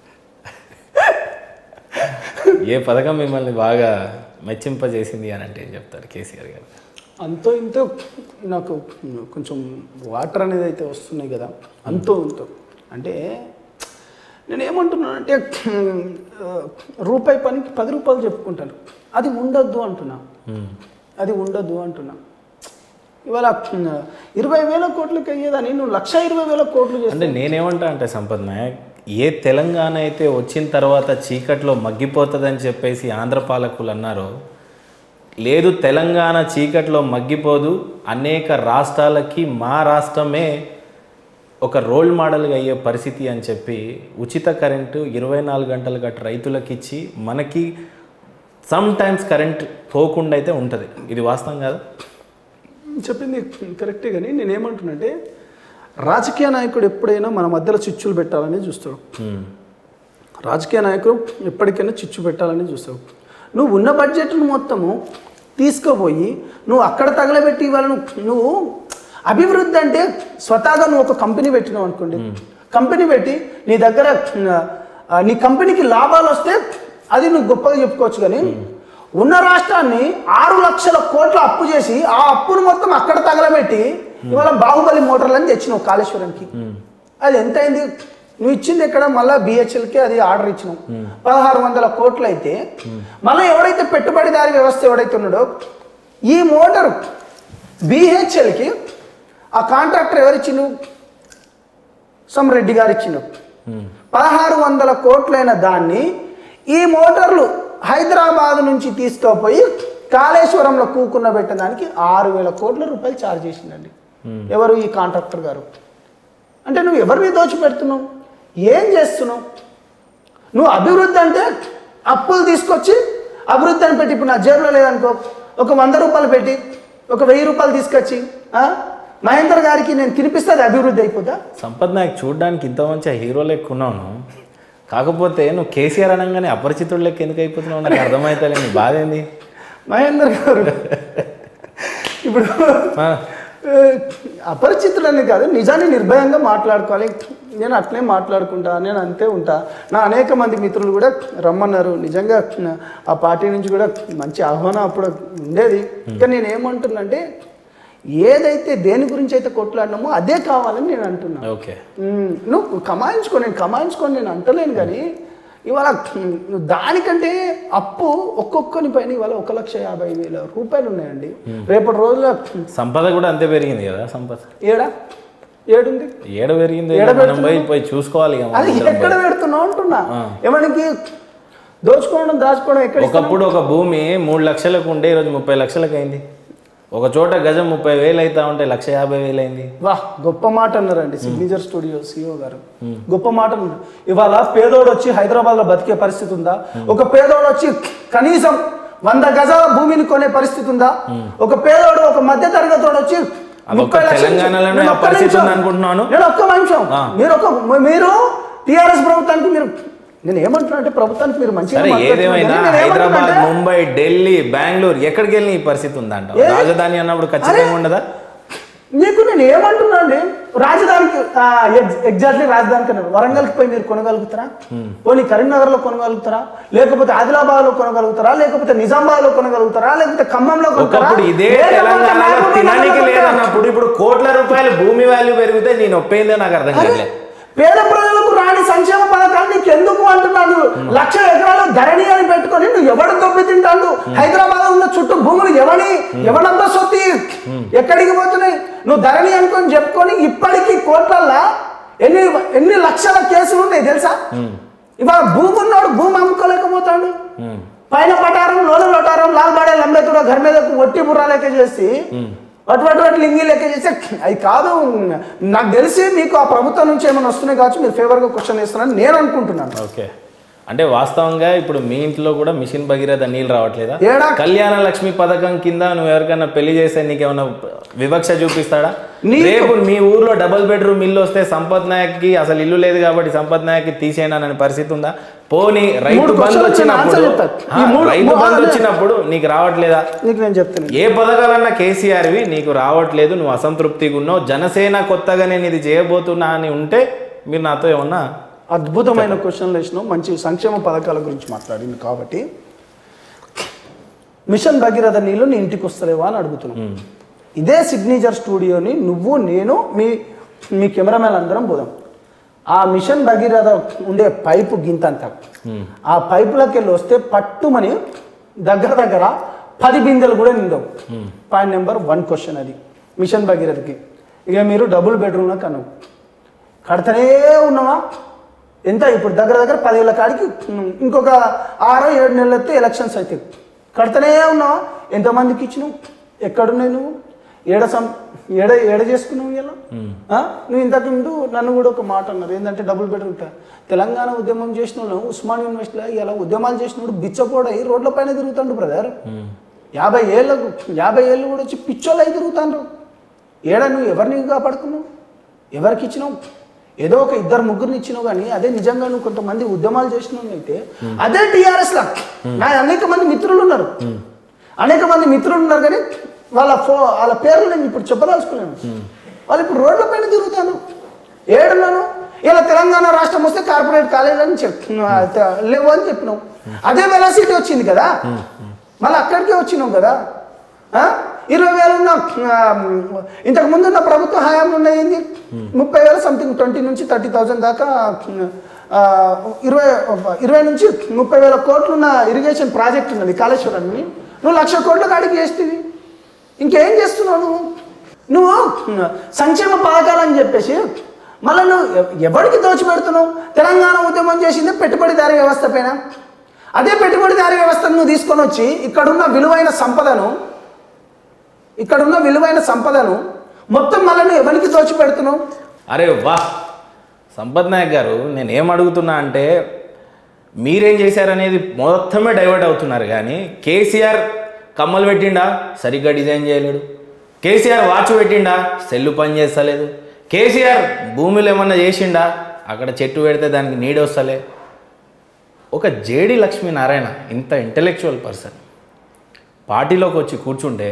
Speaker 1: ఏ పథకం మిమ్మల్ని బాగా మెచ్చింపజేసింది అని అంటే ఏం చెప్తారు కేసీఆర్ గారు
Speaker 2: అంతో ఇంతో నాకు కొంచెం వాటర్ అనేది అయితే వస్తున్నాయి కదా అంతో ఇంతో అంటే నేను ఏమంటున్నానంటే ఆ, రూపాయి పనికి పది రూపాయలు చెప్పుకుంటాను అది ఉండొద్దు అంటున్నా అది ఉండొద్దు అంటున్నా ఇవాళ ఆ, ఇరవై వేల కోట్లకి అయ్యేదాన్ని నువ్వు లక్ష ఇరవై వేల కోట్లు చేస్తే
Speaker 1: అంటే నేనేమంటా అంటే సంపద్ నాయక్ ఏ తెలంగాణ అయితే వచ్చిన తర్వాత చీకట్లో మగ్గిపోతుందని చెప్పేసి ఆంధ్ర పాలకులు అన్నారో లేదు తెలంగాణ చీకట్లో మగ్గిపోదు అనేక రాష్ట్రాలకి మా రాష్ట్రమే ఒక రోల్ మోడల్గా అయ్యే పరిస్థితి అని చెప్పి ఉచిత కరెంటు ఇరవై నాలుగు గంటలు గట్ట రైతులకు ఇచ్చి మనకి సమ్ టైమ్స్ కరెంట్ పోకుండా అయితే ఉంటుంది ఇది వాస్తవం కాదు
Speaker 2: చెప్పింది కరెక్టే కానీ నేనేమంటున్నానంటే రాజకీయ నాయకుడు ఎప్పుడైనా మన మధ్యలో చిచ్చులు పెట్టాలని చూస్తాడు రాజకీయ నాయకుడు ఎప్పటికైనా చిచ్చు పెట్టాలని చూస్తావు నువ్వు ఉన్న బడ్జెట్ను మొత్తము తీసుకుపోయి నువ్వు అక్కడ తగలబెట్టి ఇవాళ నువ్వు నువ్వు అభివృద్ధి అంటే స్వతహాగా నువ్వు ఒక కంపెనీ పెట్టినావు అనుకోండి కంపెనీ పెట్టి నీ దగ్గర ఆ, నీ కంపెనీకి లాభాలు వస్తే అది నువ్వు గొప్పగా చెప్పుకోవచ్చు కానీ ఉన్న రాష్ట్రాన్ని ఆరు లక్షల కోట్ల అప్పు చేసి ఆ అప్పును మొత్తం అక్కడ తగలబెట్టి ఇవాళ బాహుబలి మోటార్లని తెచ్చినావు కాళేశ్వరంకి అది ఎంత అయింది నువ్వు ఇచ్చింది ఎక్కడ మళ్ళీ బిహెచ్ఎల్కి అది ఆర్డర్ ఇచ్చినావు పదహారు వందల కోట్లు అయితే మళ్ళీ ఎవడైతే పెట్టుబడిదారి వ్యవస్థ ఎవడైతే ఉన్నాడో ఈ మోటార్ బిహెచ్ఎల్కి ఆ కాంట్రాక్టర్ ఎవరు ఇచ్చిండు సమ్ రెడ్డి గారు ఇచ్చిండు పదహారు వందల కోట్లైన దాన్ని ఈ మోటార్లు హైదరాబాద్ నుంచి తీసుకుపోయి కాళేశ్వరంలో కూకున్న పెట్టడానికి ఆరు వేల కోట్ల రూపాయలు ఛార్జ్ చేసిండండి ఎవరు ఈ కాంట్రాక్టర్ గారు అంటే నువ్వు ఎవరిని దోచిపెడుతున్నావు ఏం చేస్తున్నావు నువ్వు అభివృద్ధి అంటే అప్పులు తీసుకొచ్చి అభివృద్ధి అని పెట్టి ఇప్పుడు నా జేబులో లేదనుకో ఒక వంద రూపాయలు పెట్టి ఒక వెయ్యి రూపాయలు తీసుకొచ్చి ఆ, మహేందర్ గారికి నేను తినిపిస్తే అభివృద్ధి అయిపోతా
Speaker 1: సంపత్ నాయక్ చూడడానికి ఇంత మంచి హీరో లెక్క ఉన్నాను కాకపోతే నువ్వు కేసీఆర్ అనగానే అపరిచితుడు లెక్క ఎందుకు అయిపోతున్నావు నాకు అర్థమవుతా నీ బాధ ఏంది
Speaker 2: మహేందర్ గారు ఇప్పుడు
Speaker 1: ఆ,
Speaker 2: ఏ, అపరిచితులని కాదు నిజాన్ని నిర్భయంగా మాట్లాడుకోవాలి నేను అట్లే మాట్లాడుకుంటా నేను అంతే ఉంటా నా అనేక మంది మిత్రులు కూడా రమ్మన్నారు నిజంగా ఆ పార్టీ నుంచి కూడా మంచి ఆహ్వానం అప్పుడు ఉండేది కానీ నేను ఏమంటున్నానంటే ఏదైతే దేని గురించి అయితే కొట్లాడినామో అదే కావాలని నేను అంటున్నా
Speaker 1: ఓకే
Speaker 2: ఉమ్, నువ్వు కమాయించుకో నేను కమాయించుకొని నేను అంటలేను కానీ ఇవాళ ఉమ్, నువ్వు దానికంటే అప్పు ఒక్కొక్కని పైన ఇవాళ ఒక లక్ష యాభై వేల రూపాయలు ఉన్నాయండి రేపటి రోజుల
Speaker 1: సంపద కూడా అంతే పెరిగింది కదా సంపద
Speaker 2: ఏడా ఏడుంది
Speaker 1: ఏడ పెరిగింది
Speaker 2: ఏడ
Speaker 1: మనం పోయి పోయి చూసుకోవాలి ఇక మనం
Speaker 2: అది
Speaker 1: అందరం
Speaker 2: ఎక్కడ
Speaker 1: పోయి.
Speaker 2: పెడుతున్నావు అంటున్నా ఏమనికి దోచుకోవడం దాచుకోవడం ఎక్కడ
Speaker 1: ఒకప్పుడు ఒక భూమి మూడు లక్షలకు ఉండే ఈరోజు ముప్పై లక్షలకు అయింది ఒక చోట గజం ముప్పై వేలు అవుతా ఉంటే లక్ష యాభై వేలు అయింది
Speaker 2: వా గొప్ప మాట అన్నారండి సిగ్నేచర్ స్టూడియో సిఇఓ గారు గొప్ప మాట అన్నారు ఇవాళ పేదోడు వచ్చి హైదరాబాద్ లో బతికే పరిస్థితి ఉందా ఒక పేదోడు వచ్చి కనీసం వంద గజాల భూమిని కొనే పరిస్థితి ఉందా ఒక పేదోడు ఒక మధ్య తరగతోడు వచ్చి
Speaker 1: అదొక్క
Speaker 2: ముప్పై లక్షలు
Speaker 1: తెలంగాణలోనే
Speaker 2: నేను
Speaker 1: ఆ
Speaker 2: ఒక్క
Speaker 1: పరిస్థితి
Speaker 2: నిమిషం.
Speaker 1: ఉంది అనుకుంటున్నాను.
Speaker 2: నేను ఒక్క నిమిషం
Speaker 1: ఆ.
Speaker 2: మీరు ఒక మీరు టిఆర్ఎస్ ప్రభుత్వానికి మీరు నేను ఏమంటున్నా అంటే ప్రభుత్వానికి మీరు మంచిగా
Speaker 1: సరే
Speaker 2: మాట్లాడుతున్నారు
Speaker 1: ఏదేమైనా
Speaker 2: కానీ నేను
Speaker 1: హైదరాబాద్
Speaker 2: ఏమంటున్నా అంటే-
Speaker 1: ముంబై ఢిల్లీ బెంగళూరు ఎక్కడికి వెళ్ళిన ఈ పరిస్థితి ఉందంట
Speaker 2: ఏ?
Speaker 1: రాజధాని అన్నప్పుడు ఖచ్చితంగా ఉండదా
Speaker 2: నీకు నేను ఏమంటున్నా అండి రాజధానికి ఎగ్జాక్ట్లీ రాజధానికి అన్నారు వరంగల్కి పోయి మీరు కొనగలుగుతారా పోనీ కరీంనగర్ లో కొనగలుగుతారా లేకపోతే ఆదిలాబాద్ లో కొనగలుగుతారా లేకపోతే నిజామాబాద్ లో కొనగలుగుతారా లేకపోతే ఖమ్మంలో కొనుక్తారా?
Speaker 1: ఒకప్పుడు ఇదే
Speaker 2: లేకపోతే
Speaker 1: తెలంగాణలో
Speaker 2: మహబూబ్
Speaker 1: తినడానికి
Speaker 2: నగర్లో కొనుక్తారా?
Speaker 1: లేదన్నప్పుడు ఇప్పుడు కోట్ల రూపాయలు భూమి వాల్యూ పెరిగితే నేను ఒప్పేందో నాకు అర్థం
Speaker 2: అరే,
Speaker 1: కావట్లేదు
Speaker 2: పేద ప్రజలకు రాని సంక్షేమ పథకాలు నీకు ఎందుకు అంటున్నాను లక్ష ఎకరాలు ధరణి అని పెట్టుకొని నువ్వు ఎవడు దొబ్బి తింటాడు హైదరాబాద్ లో ఉన్న చుట్టూ భూములు ఎవని ఎవడంతా సొత్తి ఎక్కడికి పోతున్నాయి నువ్వు ధరణి అనుకొని చెప్పుకొని ఇప్పటికీ కోట్లల్లా ఎన్ని ఎన్ని లక్షల కేసులు ఉన్నాయి తెలుసా ఇవాళ భూమి ఉన్నాడు భూమి అమ్ముకోలేకపోతాడు
Speaker 1: ఉమ్.
Speaker 2: పైన పటారం లోన లోటారం లాల్ బాడే లంబేతుడ ఘర్ మీద ఒట్టి బుర్రా లెక్క చేసి అటు అటు అటు లింగి లెక్క చేసి అది కాదు నాకు తెలిసి మీకు ఆ ప్రభుత్వం నుంచి ఏమైనా వస్తున్నాయి కావచ్చు మీరు ఫేవర్గా క్వశ్చన్ వేస్తున్నారని నేను అనుకుంటున్నాను
Speaker 1: ఓకే అంటే వాస్తవంగా ఇప్పుడు మీ ఇంట్లో కూడా మిషన్ భగీరథ నీళ్ళు రావట్లేదా
Speaker 2: ఏడా?
Speaker 1: కళ్యాణ లక్ష్మి పథకం కింద నువ్వు ఎవరికైనా పెళ్లి చేస్తే నీకేమైనా వివక్ష చూపిస్తాడా
Speaker 2: నీకు-
Speaker 1: రేపు మీ ఊర్లో డబుల్ బెడ్రూమ్ ఇల్లు వస్తే సంపత్ నాయక్కి అసలు ఇల్లు లేదు కాబట్టి సంపత్ నాయక్కి తీసేయనా అనే పరిస్థితి ఉందా పోనీ రైతు
Speaker 2: మూడు
Speaker 1: బంధు
Speaker 2: questions
Speaker 1: వచ్చినప్పుడు
Speaker 2: నేను answer చెప్తా.
Speaker 1: ఆ,
Speaker 2: ఈ మూడు-
Speaker 1: రైతు
Speaker 2: మూడు-
Speaker 1: బంధు వచ్చినప్పుడు నీకు రావట్లేదా
Speaker 2: నీకు నేను చెప్తాను
Speaker 1: ఏ పథకాలన్నా కేసీఆర్వి నీకు రావట్లేదు నువ్వు అసంతృప్తిగా ఉన్నావు జనసేన కొత్తగా నేను ఇది చేయబోతున్నా అని ఉంటే మీరు నాతో ఏమన్నా
Speaker 2: అద్భుతమైన క్వశ్చన్లు వేసినావు మంచి సంక్షేమ పథకాల గురించి మాట్లాడింది కాబట్టి మిషన్ భగీరథ నీళ్ళు నీ ఇంటికి వస్తలేవా అని అడుగుతున్నావు ఇదే సిగ్నేచర్ స్టూడియోని నువ్వు నేను మీ మీ కెమెరామెన్ అందరం పోదాం ఆ మిషన్ భగీరథ ఉండే పైపు గింతంత ఆ పైపులోకి వెళ్ళి వస్తే పట్టుమని దగ్గర దగ్గర పది బిందెలు కూడా నిండవు పాయింట్ నెంబర్ వన్ క్వశ్చన్ అది మిషన్ భగీరథకి ఇక మీరు డబుల్ బెడ్రూమ్లో కను కడతనే ఉన్నావా ఎంత ఇప్పుడు దగ్గర దగ్గర పదివేల కాడికి ఉమ్, ఇంకొక ఆరో ఏడు నెలలు వస్తే ఎలక్షన్స్ అవుతాయి కడతనే ఉన్నావా ఎంతమందికి ఇచ్చినావు ఎక్కడున్నాయి నువ్వు ఏడ సం ఏడ ఏడ చేసుకున్నావు ఇలా ఆ? నువ్వు ఇంతకు ముందు నన్ను కూడా ఒక మాట అన్నారు ఏంటంటే డబుల్ బెడ్రూమ్ ఉంటా తెలంగాణ ఉద్యమం చేసిన వాళ్ళు ఉస్మాన్ యూనివర్సిటీలో ఇలా ఉద్యమాలు చేసినప్పుడు బిచ్చపోడై రోడ్ల పైన తిరుగుతాడు బ్రదర్ యాభై ఏళ్ళకు యాభై ఏళ్ళు కూడా వచ్చి పిచ్చోళ్ళు అయి తిరుగుతాండ్రు ఏడ నువ్వు ఎవరిని కాపాడుకున్నావు ఎవరికి ఇచ్చినావు ఏదో ఒక ఇద్దరు ముగ్గురిని ఇచ్చినావు కానీ అదే నిజంగా నువ్వు కొంతమంది ఉద్యమాలు చేసినావు అయితే అదే టీఆర్ఎస్ లా నా అనేక మంది మిత్రులు ఉన్నారు అనేక మంది మిత్రులు ఉన్నారు కానీ వాళ్ళ ఫో వాళ్ళ పేర్లు నేను ఇప్పుడు చెప్పదలుచుకున్నాను వాళ్ళు ఇప్పుడు రోడ్ల పైన తిరుగుతాను ఏడున్నాను ఇలా తెలంగాణ రాష్ట్రం వస్తే కార్పొరేట్ కాలేజ్ అని చెప్ లేవు అని చెప్పినావు అదే వెలాసిటీ వచ్చింది కదా మళ్ళీ అక్కడికే వచ్చినావు కదా ఆ? ఇరవై వేలు ఉన్న ఆ, ఇంతకు ముందు ఉన్న ప్రభుత్వ హయాంలో ఉన్నది ముప్పై వేలు సంథింగ్ ట్వంటీ నుంచి థర్టీ థౌజండ్ దాకా ఆ, ఇరవై ఇరవై నుంచి ముప్పై వేల కోట్లు ఉన్న ఇరిగేషన్ ప్రాజెక్ట్ ఉన్నది కాళేశ్వరాన్ని నువ్వు లక్ష కోట్ల కాడికి చేస్తేవి ఇంకేం చేస్తున్నావు నువ్వు నువ్వు సంక్షేమ పథకాలు అని చెప్పేసి మళ్ళీ నువ్వు ఎ- ఎవరికి దోచిపెడుతున్నావు తెలంగాణ ఉద్యమం చేసింది పెట్టుబడిదారీ వ్యవస్థ పైన అదే పెట్టుబడిదారీ వ్యవస్థను నువ్వు తీసుకొని వచ్చి ఇక్కడున్న విలువైన సంపదను ఇక్కడున్న విలువైన సంపదను మొత్తం మళ్ళీ నువ్వు ఎవరికి దోచిపెడుతున్నావు
Speaker 1: అరే వా సంపత్ నాయక్ గారు నేను ఏం అడుగుతున్నా అంటే మీరేం చేశారనేది మొత్తమే డైవర్ట్ అవుతున్నారు కానీ కేసీఆర్ కమ్మలు పెట్టిండా సరిగ్గా డిజైన్ చేయలేడు కేసీఆర్ వాచ్ పెట్టిండా సెల్లు పని చేస్తలేదు కేసీఆర్ భూమిలో ఏమన్నా చేసిండా అక్కడ చెట్టు పెడితే దానికి నీడ వస్తలే ఒక జేడి లక్ష్మీనారాయణ ఇంత ఇంటలెక్చువల్ పర్సన్ పార్టీలోకి వచ్చి కూర్చుంటే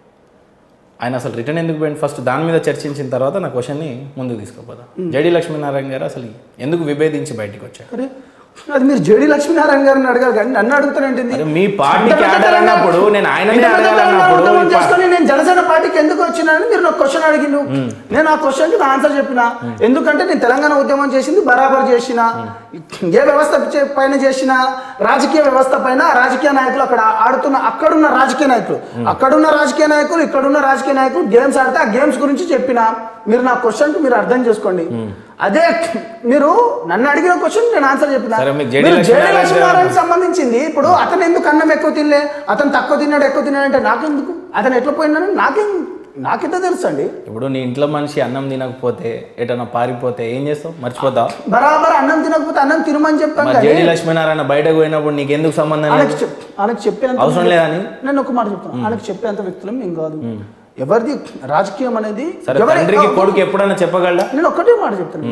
Speaker 1: ఆయన అసలు రిటర్న్ ఎందుకు పోయింది ఫస్ట్ దాని మీద చర్చించిన తర్వాత నా క్వశ్చన్ని ముందుకు తీసుకుపోదా జేడి లక్ష్మీనారాయణ గారు అసలు ఎందుకు విభేదించి బయటికి వచ్చారు
Speaker 2: అరే అది మీరు జేడి లక్ష్మీనారాయణ గారిని అడగాలి కానీ నన్ను అడుగుతానంటే
Speaker 1: అరే మీ పార్టీకి ఆర్డర్ అన్నప్పుడు నేను ఆయననే అడగాలన్నప్పుడు ఈ పా-
Speaker 2: చేసుకొని నేను జనసేన పార్టీకి ఎందుకు వచ్చినానని మీరు నాకు క్వశ్చన్ అడిగిండు నేను ఆ క్వశ్చన్ కి ఆన్సర్ చెప్పిన ఎందుకంటే నేను తెలంగాణ ఉద్యమం చేసింది బరాబర్ చేసిన ఏ వ్యవస్థ చే- పైన చేసిన రాజకీయ వ్యవస్థ పైన ఆ రాజకీయ నాయకులు అక్కడ ఆడుతున్న అక్కడున్న రాజకీయ నాయకులు అక్కడున్న రాజకీయ నాయకులు ఇక్కడున్న రాజకీయ నాయకులు గేమ్స్ ఆడితే ఆ గేమ్స్ గురించి చెప్పిన మీరు నా క్వశ్చన్ కి మీరు అర్థం చేసుకోండి అదే మీరు నన్ను అడిగిన క్వశ్చన్ నేను ఆన్సర్ చెప్పిన
Speaker 1: సరే, మీకు జేడీ
Speaker 2: మీరు జేడీ
Speaker 1: లక్ష్మీనారాయణ
Speaker 2: లక్ష్మీనారాయణ సంబంధించింది ఇప్పుడు అతను ఎందుకు అన్నం ఎక్కువ తినలే అతను తక్కువ తిన్నాడు ఎక్కువ తిన్నాడు అంటే నాకెందుకు అతను ఎట్లా పోయినాడు నాకేం నాకెట్లా తెలుసు అండి
Speaker 1: ఇప్పుడు నీ ఇంట్లో మనిషి అన్నం తినకపోతే ఎటన్నా పారిపోతే ఏం చేస్తావు మర్చిపోతావు
Speaker 2: బరాబర్ అన్నం తినకపోతే అన్నం తినమని చెప్పాను
Speaker 1: మరి
Speaker 2: కానీ
Speaker 1: జేడి లక్ష్మీనారాయణ బయటకు పోయినప్పుడు నీకు ఎందుకు సంబంధం లేదు
Speaker 2: ఆయనకు చెప్ ఆయనకు చెప్పేంత
Speaker 1: అవసరం లేదని
Speaker 2: నేను ఒక మాట చెప్తాను ఆయనకు చెప్పేంత వ్యక్తులం మేము కాదు ఎవరిది రాజకీయం అనేది
Speaker 1: సరే
Speaker 2: ఎవరి-
Speaker 1: తండ్రికి కొడుకు ఎప్పుడైనా చెప్పగలడా
Speaker 2: నేను ఒక్కటే మాట చెప్తాను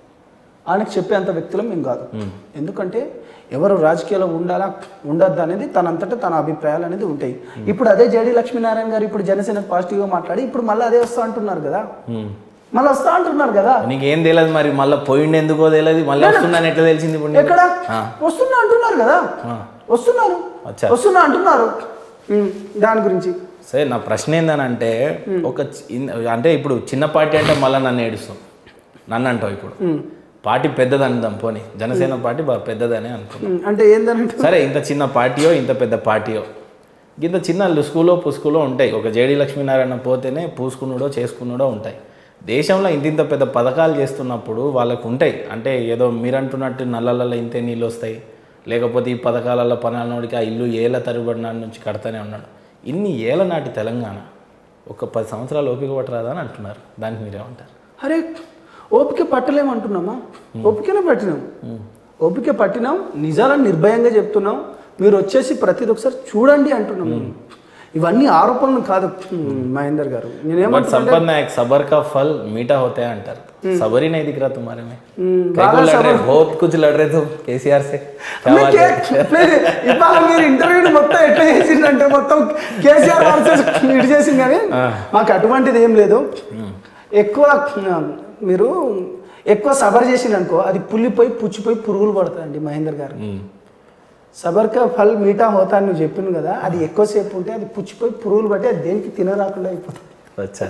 Speaker 2: ఆయనకు చెప్పేంత వ్యక్తులం మేము కాదు ఎందుకంటే ఎవరు రాజకీయాల్లో ఉండాలా ఉండద్దు అనేది తనంతటా తన అభిప్రాయాలు అనేది ఉంటాయి ఇప్పుడు అదే జేడి లక్ష్మీనారాయణ గారు ఇప్పుడు జనసేన పాజిటివ్గా మాట్లాడి ఇప్పుడు మళ్ళీ అదే వస్తా అంటున్నారు కదా
Speaker 1: ఉమ్.
Speaker 2: మళ్ళీ వస్తా అంటున్నారు కదా
Speaker 1: నీకేం తెలియదు మరి మళ్ళీ పోయిండు ఎందుకో తెలియదు మళ్ళీ వస్తుందని ఎట్లా తెలిసింది ఇప్పుడు నీకు?
Speaker 2: ఎక్కడ
Speaker 1: ఆ.
Speaker 2: వస్తున్నా అంటున్నారు కదా
Speaker 1: ఆ.
Speaker 2: వస్తున్నారు
Speaker 1: అచ్చా.
Speaker 2: వస్తున్నా అంటున్నారు ఉమ్, దాని గురించి
Speaker 1: సరే నా ప్రశ్న ఏందనంటే ఒక చి- ఇన్- అంటే ఇప్పుడు చిన్న పార్టీ అంటే మళ్ళీ నన్ను ఏడుస్తాం నన్ను అంటావు ఇప్పుడు పార్టీ పెద్దది అందాం పోనీ జనసేన పార్టీ బాగా పెద్దదని అనుకున్నాం
Speaker 2: ఉమ్, అంటే ఏంటంటే
Speaker 1: సరే ఇంత చిన్న పార్టీయో ఇంత పెద్ద పార్టీయో ఇంత చిన్న లుస్కులో పుస్కులో ఉంటాయి ఒక జేడి లక్ష్మీనారాయణ పోతేనే పూసుకున్నాడో చేసుకున్నాడో ఉంటాయి దేశంలో ఇంత ఇంత పెద్ద పథకాలు చేస్తున్నప్పుడు వాళ్ళకు ఉంటాయి అంటే ఏదో మీరు అంటున్నట్టు నల్లలలో ఇంతే నీళ్ళు వస్తాయి లేకపోతే ఈ పథకాలలో పనాలనోడికి ఆ ఇల్లు ఏళ్ళ తరబడి నాటి నుంచి కడతానే ఉన్నాడు ఇన్ని ఏళ్ళ నాటి తెలంగాణ ఒక పది సంవత్సరాలు ఓపిక పట్టరాదా అని అంటున్నారు దానికి మీరేమంటారు
Speaker 2: అరే ఓపిక పట్టలేమంటున్నామా ఓపికనే పట్టినాం ఓపిక పట్టినాం నిజాలను నిర్భయంగా చెప్తున్నాం మీరు వచ్చేసి ప్రతిది ఒకసారి చూడండి అంటున్నాం మేము. ఇవన్నీ ఆరోపణలు కాదు ఉమ్, మహేందర్ గారు
Speaker 1: बट
Speaker 2: నేనేమంటున్నా
Speaker 1: संपत नायक सबर का फल मीठा होता है अंटर सबर ही नहीं दिख रहा तुम्हारे में
Speaker 2: हम्म,
Speaker 1: कई को
Speaker 2: बाबा
Speaker 1: लड़ रहे
Speaker 2: सबर-
Speaker 1: बहुत कुछ लड़ रहे तुम केसीआर से क्या बात है
Speaker 2: ఇవాళ మీరు ఇంటర్వ్యూని మొత్తం ఎట్లా చేసిందంటే మొత్తం కేసీఆర్ వర్సెస్ ఇటు చేసింది కానీ మాకు అటువంటిది ఏం లేదు ఎక్కువ ఆ, మీరు ఎక్కువ సబర్ చేసిందనుకో అది పుల్లిపోయి పుచ్చిపోయి పురుగులు పడతాయండి మహేందర్ గారు సబర్ కా ఫల్ మీఠా హోతా అని నువ్వు చెప్పింది కదా అది ఎక్కువసేపు ఉంటే అది పుచ్చిపోయి పురుగులు పట్టి అది దేనికి తినరాకుండా అయిపోతుంది
Speaker 1: अच्छा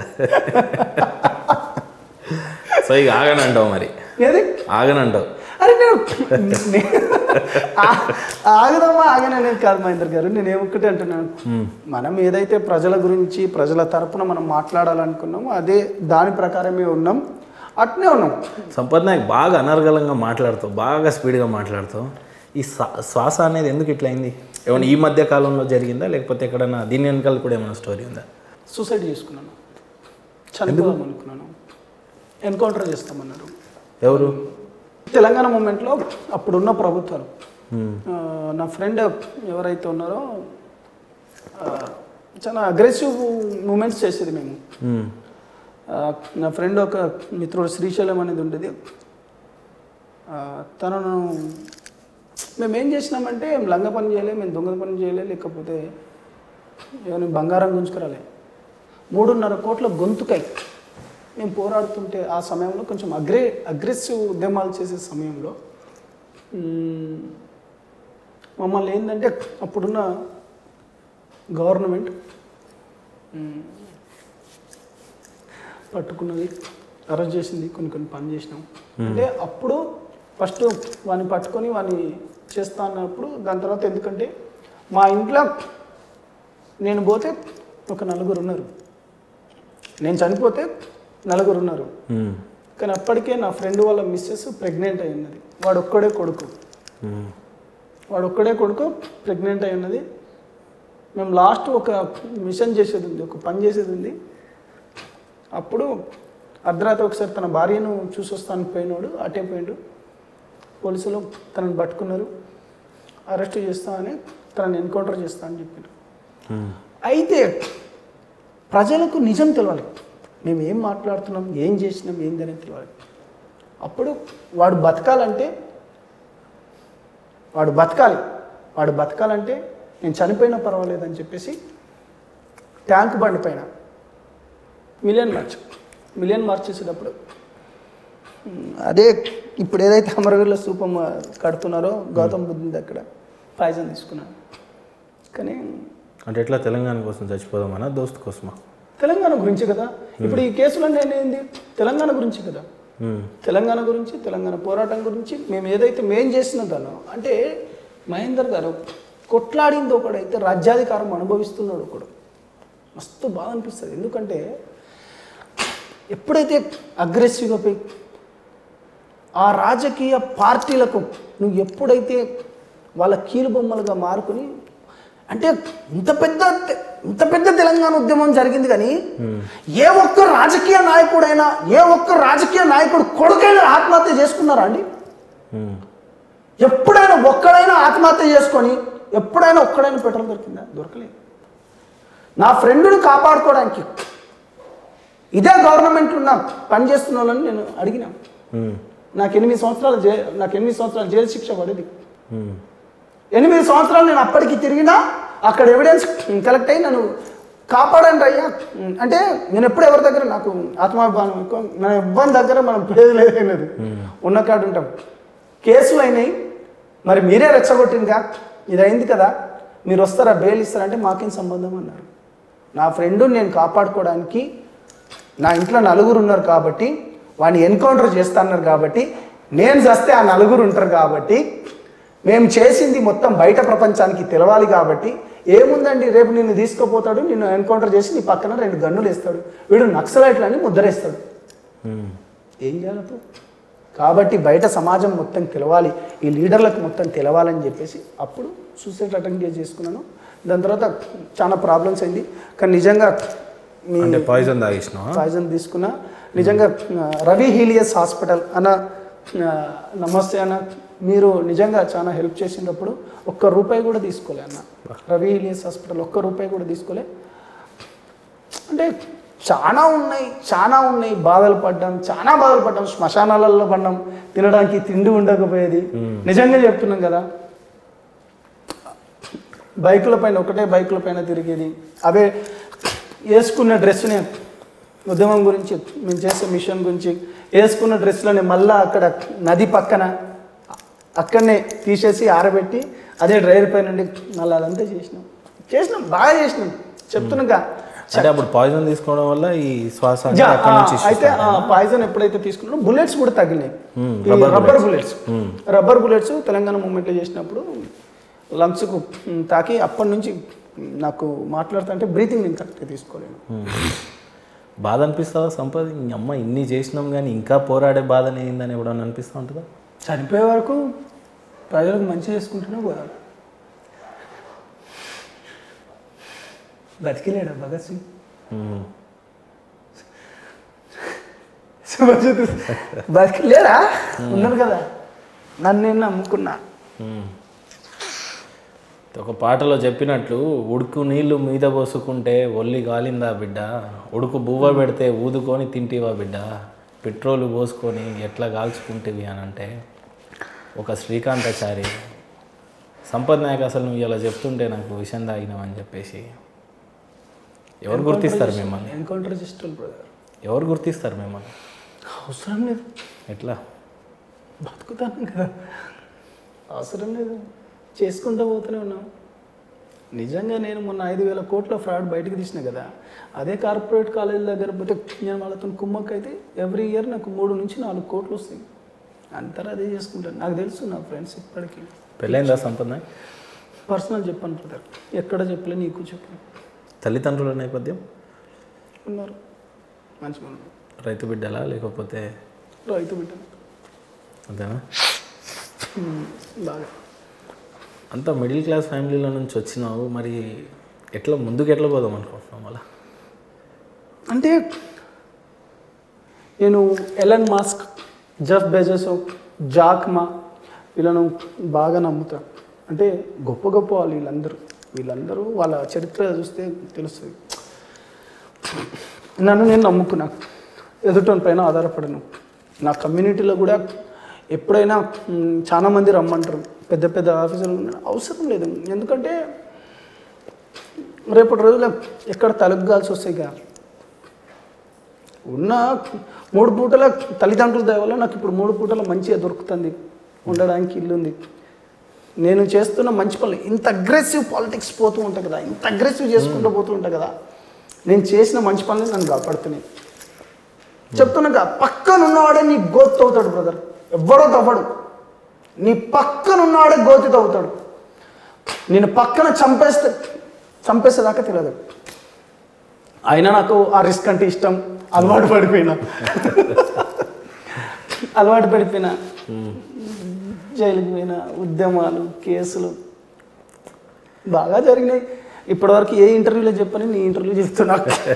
Speaker 1: సో ఇక ఆగనంటావు మరి
Speaker 2: ఏది
Speaker 1: ఆగనంటావు
Speaker 2: అరే నేను నే- ఆ- ఆగదమ్మా ఆగననేది కాదు మహేందర్ గారు నేను ఏమొక్కటి అంటున్నాను మనం ఏదైతే ప్రజల గురించి ప్రజల తరపున మనం మాట్లాడాలనుకున్నామో అదే దాని ప్రకారమే ఉన్నాం అట్నే ఉన్నాం
Speaker 1: సంపత్ నాయక్ బాగా అనర్గళంగా మాట్లాడుతావు బాగా స్పీడ్గా మాట్లాడుతావు ఈ శ్వా- శ్వాస అనేది ఎందుకు ఇట్లా అయింది ఏమైనా ఈ మధ్య కాలంలో జరిగిందా లేకపోతే ఎక్కడన్నా దీని వెనకాల కూడా ఏమైనా స్టోరీ ఉందా
Speaker 2: సూసైడ్ చేసుకున్నాను చనిపోదాం అనుకున్నాను ఎన్కౌంటర్ చేస్తామన్నారు
Speaker 1: ఎవరు
Speaker 2: తెలంగాణ మూమెంట్లో అప్పుడున్న ప్రభుత్వాలు ఆ, నా ఫ్రెండ్ ఎవరైతే ఉన్నారో ఆ, చాలా అగ్రెసివ్ మూమెంట్స్ చేసేది మేము
Speaker 1: మ్మ్.
Speaker 2: ఆ, నా ఫ్రెండ్ ఒక మిత్రుడు శ్రీశైలం అనేది ఉండేది ఆ, తనను మేము ఏం చేసినామంటే మేము లంగ పని చేయలే మేము దొంగ పని చేయలే లేకపోతే ఏమైనా బంగారం గుంజుకురాలే మూడున్నర కోట్ల గొంతుకై మేము పోరాడుతుంటే ఆ సమయంలో కొంచెం అగ్రే అగ్రెసివ్ ఉద్యమాలు చేసే సమయంలో మ్మ్, మమ్మల్ని ఏంటంటే అప్పుడున్న గవర్నమెంట్ పట్టుకున్నది అరెస్ట్ చేసింది కొన్ని కొన్ని పని చేసినాం అంటే అప్పుడు ఫస్ట్ వాడిని పట్టుకొని వాడిని చేస్తా అన్నప్పుడు దాని తర్వాత ఎందుకంటే మా ఇంట్లో నేను పోతే ఒక నలుగురు ఉన్నారు నేను చనిపోతే నలుగురు ఉన్నారు
Speaker 1: ఉమ్.
Speaker 2: కానీ అప్పటికే నా ఫ్రెండ్ వాళ్ళ మిస్సెస్ ప్రెగ్నెంట్ అయి ఉన్నది వాడు ఒక్కడే కొడుకు
Speaker 1: ఉమ్.
Speaker 2: వాడు ఒక్కడే కొడుకు ప్రెగ్నెంట్ అయి ఉన్నది మేము లాస్ట్ ఒక మిషన్ చేసేది ఉంది ఒక పని చేసేది ఉంది అప్పుడు అర్ధరాత్రి ఒకసారి తన భార్యను చూసొస్తాను పోయినాడు అటే పోయిండు పోలీసులు తనని పట్టుకున్నారు అరెస్ట్ చేస్తా అని తనని ఎన్కౌంటర్ చేస్తా అని చెప్పారు
Speaker 1: ఉమ్.
Speaker 2: అయితే ప్రజలకు నిజం తెలవాలి మేము ఏం మాట్లాడుతున్నాం ఏం చేసినాం ఏందనేది తెలియాలి అప్పుడు వాడు బతకాలంటే వాడు బతకాలి వాడు బతకాలంటే నేను చనిపోయినా పర్వాలేదని చెప్పేసి ట్యాంక్ బండి పైన మిలియన్ మార్చ్ మిలియన్ మార్చ్ చేసేటప్పుడు ఉమ్, అదే ఇప్పుడు ఏదైతే అమరవీరుల స్థూపం ఆ, కడుతున్నారో గౌతమ్ బుద్ధుని దగ్గర పాయిజన్ తీసుకున్నాను కానీ
Speaker 1: అంటే ఎట్లా తెలంగాణ కోసం చచ్చిపోదామనా దోస్త్ కోసమా
Speaker 2: తెలంగాణ గురించి కదా ఇప్పుడు ఈ కేసులన్నీ ఏంది తెలంగాణ గురించి కదా
Speaker 1: ఉమ్.
Speaker 2: తెలంగాణ గురించి తెలంగాణ పోరాటం గురించి మేము ఏదైతే మేం చేసిన దానో అంటే మహేందర్ గారు కొట్లాడింది ఒకడైతే రాజ్యాధికారం అనుభవిస్తున్నాడు ఒకడు మస్తు బాగా అనిపిస్తుంది ఎందుకంటే ఎప్పుడైతే అగ్రెసివ్గా పోయి ఆ రాజకీయ పార్టీలకు నువ్వు ఎప్పుడైతే వాళ్ళ కీలుబొమ్మలుగా మారుకుని అంటే ఇంత పెద్ద ఇంత పెద్ద తెలంగాణ ఉద్యమం జరిగింది కానీ ఏ ఒక్క రాజకీయ నాయకుడైనా ఏ ఒక్క రాజకీయ నాయకుడు కొడుకైనా ఆత్మహత్య చేసుకున్నారా అండి
Speaker 1: ఉమ్.
Speaker 2: ఎప్పుడైనా ఒక్కడైనా ఆత్మహత్య చేసుకొని ఎప్పుడైనా ఒక్కడైనా పెట్రోల్ దొరికిందా దొరకలేదు నా ఫ్రెండ్ని కాపాడుకోవడానికి ఇదే గవర్నమెంట్ ఉన్న పనిచేస్తున్న వాళ్ళని నేను అడిగినా
Speaker 1: ఉమ్.
Speaker 2: నాకు ఎనిమిది సంవత్సరాలు జై నాకు ఎనిమిది సంవత్సరాలు జైలు శిక్ష పడేది
Speaker 1: ఉమ్.
Speaker 2: ఎనిమిది సంవత్సరాలు నేను అప్పటికి తిరిగినా అక్కడ ఎవిడెన్స్ కలెక్ట్ అయ్యి నన్ను కాపాడండి అయ్యా అంటే నేను ఎప్పుడు ఎవరి దగ్గర నాకు ఆత్మాభిమానం ఎక్కువ మన ఇబ్బంది దగ్గర మనం పేరు లేదనేది ఉన్న కాడు ఉంటాం కేసులు అయినాయి మరి మీరే రెచ్చగొట్టిందిగా ఇది అయింది కదా మీరు వస్తారా బెయిల్ ఇస్తారంటే మాకేం సంబంధం అన్నారు నా ఫ్రెండ్ నేను కాపాడుకోవడానికి నా ఇంట్లో నలుగురు ఉన్నారు కాబట్టి వాడిని ఎన్కౌంటర్ చేస్తా అన్నారు కాబట్టి నేను చస్తే ఆ నలుగురు ఉంటారు కాబట్టి మేము చేసింది మొత్తం బయట ప్రపంచానికి తెలవాలి కాబట్టి ఏముందండి రేపు నిన్ను తీసుకుపోతాడు నిన్ను ఎన్కౌంటర్ చేసి నీ పక్కన రెండు గన్నులు వేస్తాడు వీడు నక్సలైట్లని ముద్రేస్తాడు
Speaker 1: ఉమ్.
Speaker 2: ఏం చేయాలి అప్పుడు కాబట్టి బయట సమాజం మొత్తం తెలవాలి ఈ లీడర్లకు మొత్తం తెలవాలని చెప్పేసి అప్పుడు సూసైడ్ అటెంప్ట్ చేసుకున్నాను దాని తర్వాత చాలా ప్రాబ్లమ్స్ అయింది కానీ నిజంగా మీ
Speaker 1: అంటే పాయిజన్ తాగేసినావా
Speaker 2: పాయిజన్ తీసుకున్నా నిజంగా ఆ, రవి హీలియస్ హాస్పిటల్ అన్న ఆ, నమస్తే అన్న మీరు నిజంగా చాలా హెల్ప్ చేసినప్పుడు ఒక్క రూపాయి కూడా తీసుకోలే అన్న రవి హీలియస్ హాస్పిటల్ ఒక్క రూపాయి కూడా తీసుకోలే అంటే చాలా ఉన్నాయి చాలా ఉన్నాయి బాధలు పడ్డాం చాలా బాధలు పడ్డాం శ్మశానాలలో పడ్డాం తినడానికి తిండి ఉండకపోయేది నిజంగా చెప్తున్నాం కదా బైకుల పైన ఒకటే బైకుల పైన తిరిగేది అవే వేసుకున్న డ్రెస్సుని ఉద్యమం గురించి మేము చేసే మిషన్ గురించి వేసుకున్న డ్రెస్సులని మళ్ళా అక్కడ నది పక్కన అక్కడనే తీసేసి ఆరబెట్టి అదే డ్రైవర్ పైన నుండి మళ్ళీ అదంతా చేసినాం చేసినాం బాగా చేసినాం చెప్తున్నాగా
Speaker 1: అంటే అప్పుడు పాయిజన్ తీసుకోవడం వల్ల ఈ శ్వాస అనేది
Speaker 2: జా,
Speaker 1: అక్కడి నుంచి
Speaker 2: ఆ, అయితే పాయిజన్ ఎప్పుడైతే తీసుకున్నారో బుల్లెట్స్ కూడా తగిలినాయి
Speaker 1: Hmm,
Speaker 2: ఈ
Speaker 1: rubber
Speaker 2: rubber
Speaker 1: bullets.
Speaker 2: Bullets rubber bullets Telangana మూమెంట్లో చేసినప్పుడు లంగ్స్కు తాకి అప్పటి నుంచి నాకు మాట్లాడుతుంటే బ్రీతింగ్ నేను కరెక్ట్గా తీసుకోలేను
Speaker 1: బాధ అనిపిస్తుందా సంపద ఈ అమ్మ ఇన్ని చేసినాం కానీ ఇంకా పోరాడే బాధ ఏందని ఎప్పుడన్నా అనిపిస్తూ ఉంటుందా
Speaker 2: చనిపోయే వరకు ప్రజలకు మంచి చేసుకుంటూనే పోయాడు బతికిలేడా భగత్ సింగ్
Speaker 1: ఉమ్.
Speaker 2: శివజ్యోతి బతికిలేడా ఉన్నారు కదా నన్ను నేను నమ్ముకున్నా
Speaker 1: ఉమ్. ఒక పాటలో చెప్పినట్లు ఉడుకు నీళ్లు మీద పోసుకుంటే ఒల్లి గాలిందా బిడ్డ ఉడుకు బువ్వ పెడితే ఊదుకొని తింటివా బిడ్డ పెట్రోలు పోసుకొని ఎట్లా కాల్చుకుంటేవి అని అంటే ఒక శ్రీకాంతాచారి సంపత్ నాయక్ అసలు నువ్వు ఇలా చెప్తుంటే నాకు విషయం తాగినావని చెప్పేసి ఎవరు గుర్తిస్తారు మిమ్మల్ని
Speaker 2: ఎన్కౌంటర్ చేసేటోళ్ళు బ్రదర్
Speaker 1: ఎవరు గుర్తిస్తారు మిమ్మల్ని
Speaker 2: అవసరం లేదు
Speaker 1: ఎట్లా
Speaker 2: బతుకుతాను కదా అవసరం లేదు చేసుకుంటూ పోతూనే ఉన్నాం నిజంగా నేను మొన్న ఐదు వేల కోట్ల ఫ్రాడ్ బయటకు తీసిన కదా అదే కార్పొరేట్ కాలేజ్ దగ్గర పోతే నేను వాళ్ళతో కుమ్మక్క అయితే ఎవ్రీ ఇయర్ నాకు మూడు నుంచి నాలుగు కోట్లు వస్తాయి అంతరా అదే చేసుకుంటాను నాకు తెలుసు నా ఫ్రెండ్స్ ఇప్పటికీ
Speaker 1: పెళ్ళైందా సంపద
Speaker 2: పర్సనల్ చెప్పాను బ్రదర్ ఎక్కడ చెప్పలే నీకు చెప్పను
Speaker 1: తల్లిదండ్రుల నేపథ్యం
Speaker 2: ఉన్నారు మంచి మనం
Speaker 1: రైతు బిడ్డలా లేకపోతే
Speaker 2: రైతు బిడ్డ
Speaker 1: అంతేనా
Speaker 2: బాగా
Speaker 1: అంత మిడిల్ క్లాస్ ఫ్యామిలీలో నుంచి వచ్చినావు మరి ఎట్లా ముందుకు ఎట్లా పోదాం అనుకుంటున్నావు మళ్ళా
Speaker 2: అంటే నేను Elon Musk Jeff Bezos Jack మా వీళ్ళను బాగా నమ్ముతాను అంటే గొప్ప గొప్ప వాళ్ళు వీళ్ళందరూ వీళ్ళందరూ వాళ్ళ చరిత్ర చూస్తే తెలుస్తుంది నన్ను నేను నమ్ముకున్నా ఎదుటోని పైన ఆధారపడను నా కమ్యూనిటీలో కూడా ఎప్పుడైనా మ్, చాలా మంది రమ్మంటారు పెద్ద పెద్ద ఆఫీసర్లు ఉన్నారు. అవసరం లేదు ఎందుకంటే రేపటి రోజుల ఎక్కడ తలగ్గాల్సి వస్తాయి కదా ఉన్న మూడు పూటల తల్లిదండ్రుల దయ వల్ల నాకు ఇప్పుడు మూడు పూటల మంచిగా దొరుకుతుంది ఉండడానికి ఇల్లు ఉంది నేను చేస్తున్న మంచి పనులు ఇంత అగ్రెసివ్ పాలిటిక్స్ పోతూ ఉంటాయి కదా ఇంత అగ్రెసివ్ చేసుకుంటూ పోతూ ఉంటాయి కదా నేను చేసిన మంచి పనులు నన్ను కాపాడుతున్నాయి చెప్తున్నాగా పక్కన ఉన్నవాడే నీ గోతి తవ్వుతాడు బ్రదర్ ఎవ్వడో తవ్వడు నీ పక్కన ఉన్నవాడే గోతి తవ్వుతాడు నేను పక్కన చంపేస్తే చంపేసేదాకా తెలియదు అయినా నాకు ఆ రిస్క్ అంటే ఇష్టం అలవాటు పడిపోయినా అలవాటు పడిపోయినా జైలుకి పోయిన ఉద్యమాలు కేసులు బాగా జరిగినాయి ఇప్పటివరకు ఏ ఇంటర్వ్యూలో చెప్పని నీ ఇంటర్వ్యూ చెప్తున్నా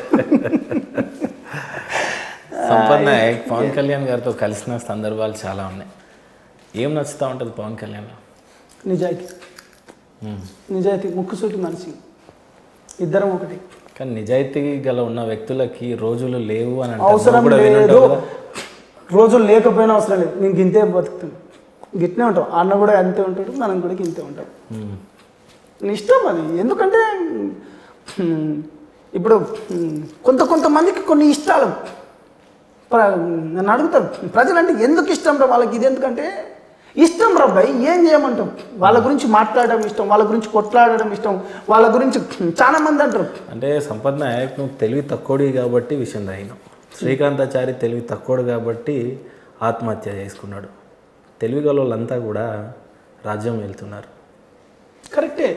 Speaker 1: సంపద నాయక్ పవన్ కళ్యాణ్ గారితో కలిసిన సందర్భాలు చాలా ఉన్నాయి ఏం నచ్చుతూ ఉంటుంది పవన్ కళ్యాణ్లో
Speaker 2: నిజాయితీ
Speaker 1: మ్మ్.
Speaker 2: నిజాయితీ ముక్కుసూటి మనిషి ఇద్దరం ఒకటి
Speaker 1: కానీ నిజాయితీ గల ఉన్న వ్యక్తులకి రోజులు లేవు అని అంటే
Speaker 2: అవసరం
Speaker 1: నువ్వు కూడా
Speaker 2: లేదు
Speaker 1: వినుంటావు కదా
Speaker 2: రోజులు లేకపోయినా అవసరం లేదు నేను గింతే బతుకుతాను గిట్నే ఉంటాం అన్న కూడా అంతే ఉంటాడు మనం కూడా గింతే ఉంటాం
Speaker 1: మ్మ్.
Speaker 2: నీ ఇష్టం అది ఎందుకంటే హ్మ్, ఇప్పుడు హ్మ్, కొంత కొంతమందికి కొన్ని ఇష్టాలు ప్ర- నన్ను అడుగుతారు ప్రజలంటే ఎందుకు ఇష్టం రా వాళ్ళకి ఇది ఎందుకంటే ఇష్టం రా అబ్బాయి ఏం చేయమంటాం వాళ్ళ గురించి మాట్లాడడం ఇష్టం వాళ్ళ గురించి కొట్లాడడం ఇష్టం వాళ్ళ గురించి చాలా మంది అంటారు
Speaker 1: అంటే సంపద నాయక్ నువ్వు తెలివి తక్కువడి కాబట్టి విషయం తాగినావు శ్రీకాంతాచారి తెలివి తక్కువడు కాబట్టి ఆత్మహత్య చేసుకున్నాడు తెలివి గల వాళ్ళంతా కూడా రాజ్యం వెళ్తున్నారు
Speaker 2: కరెక్టే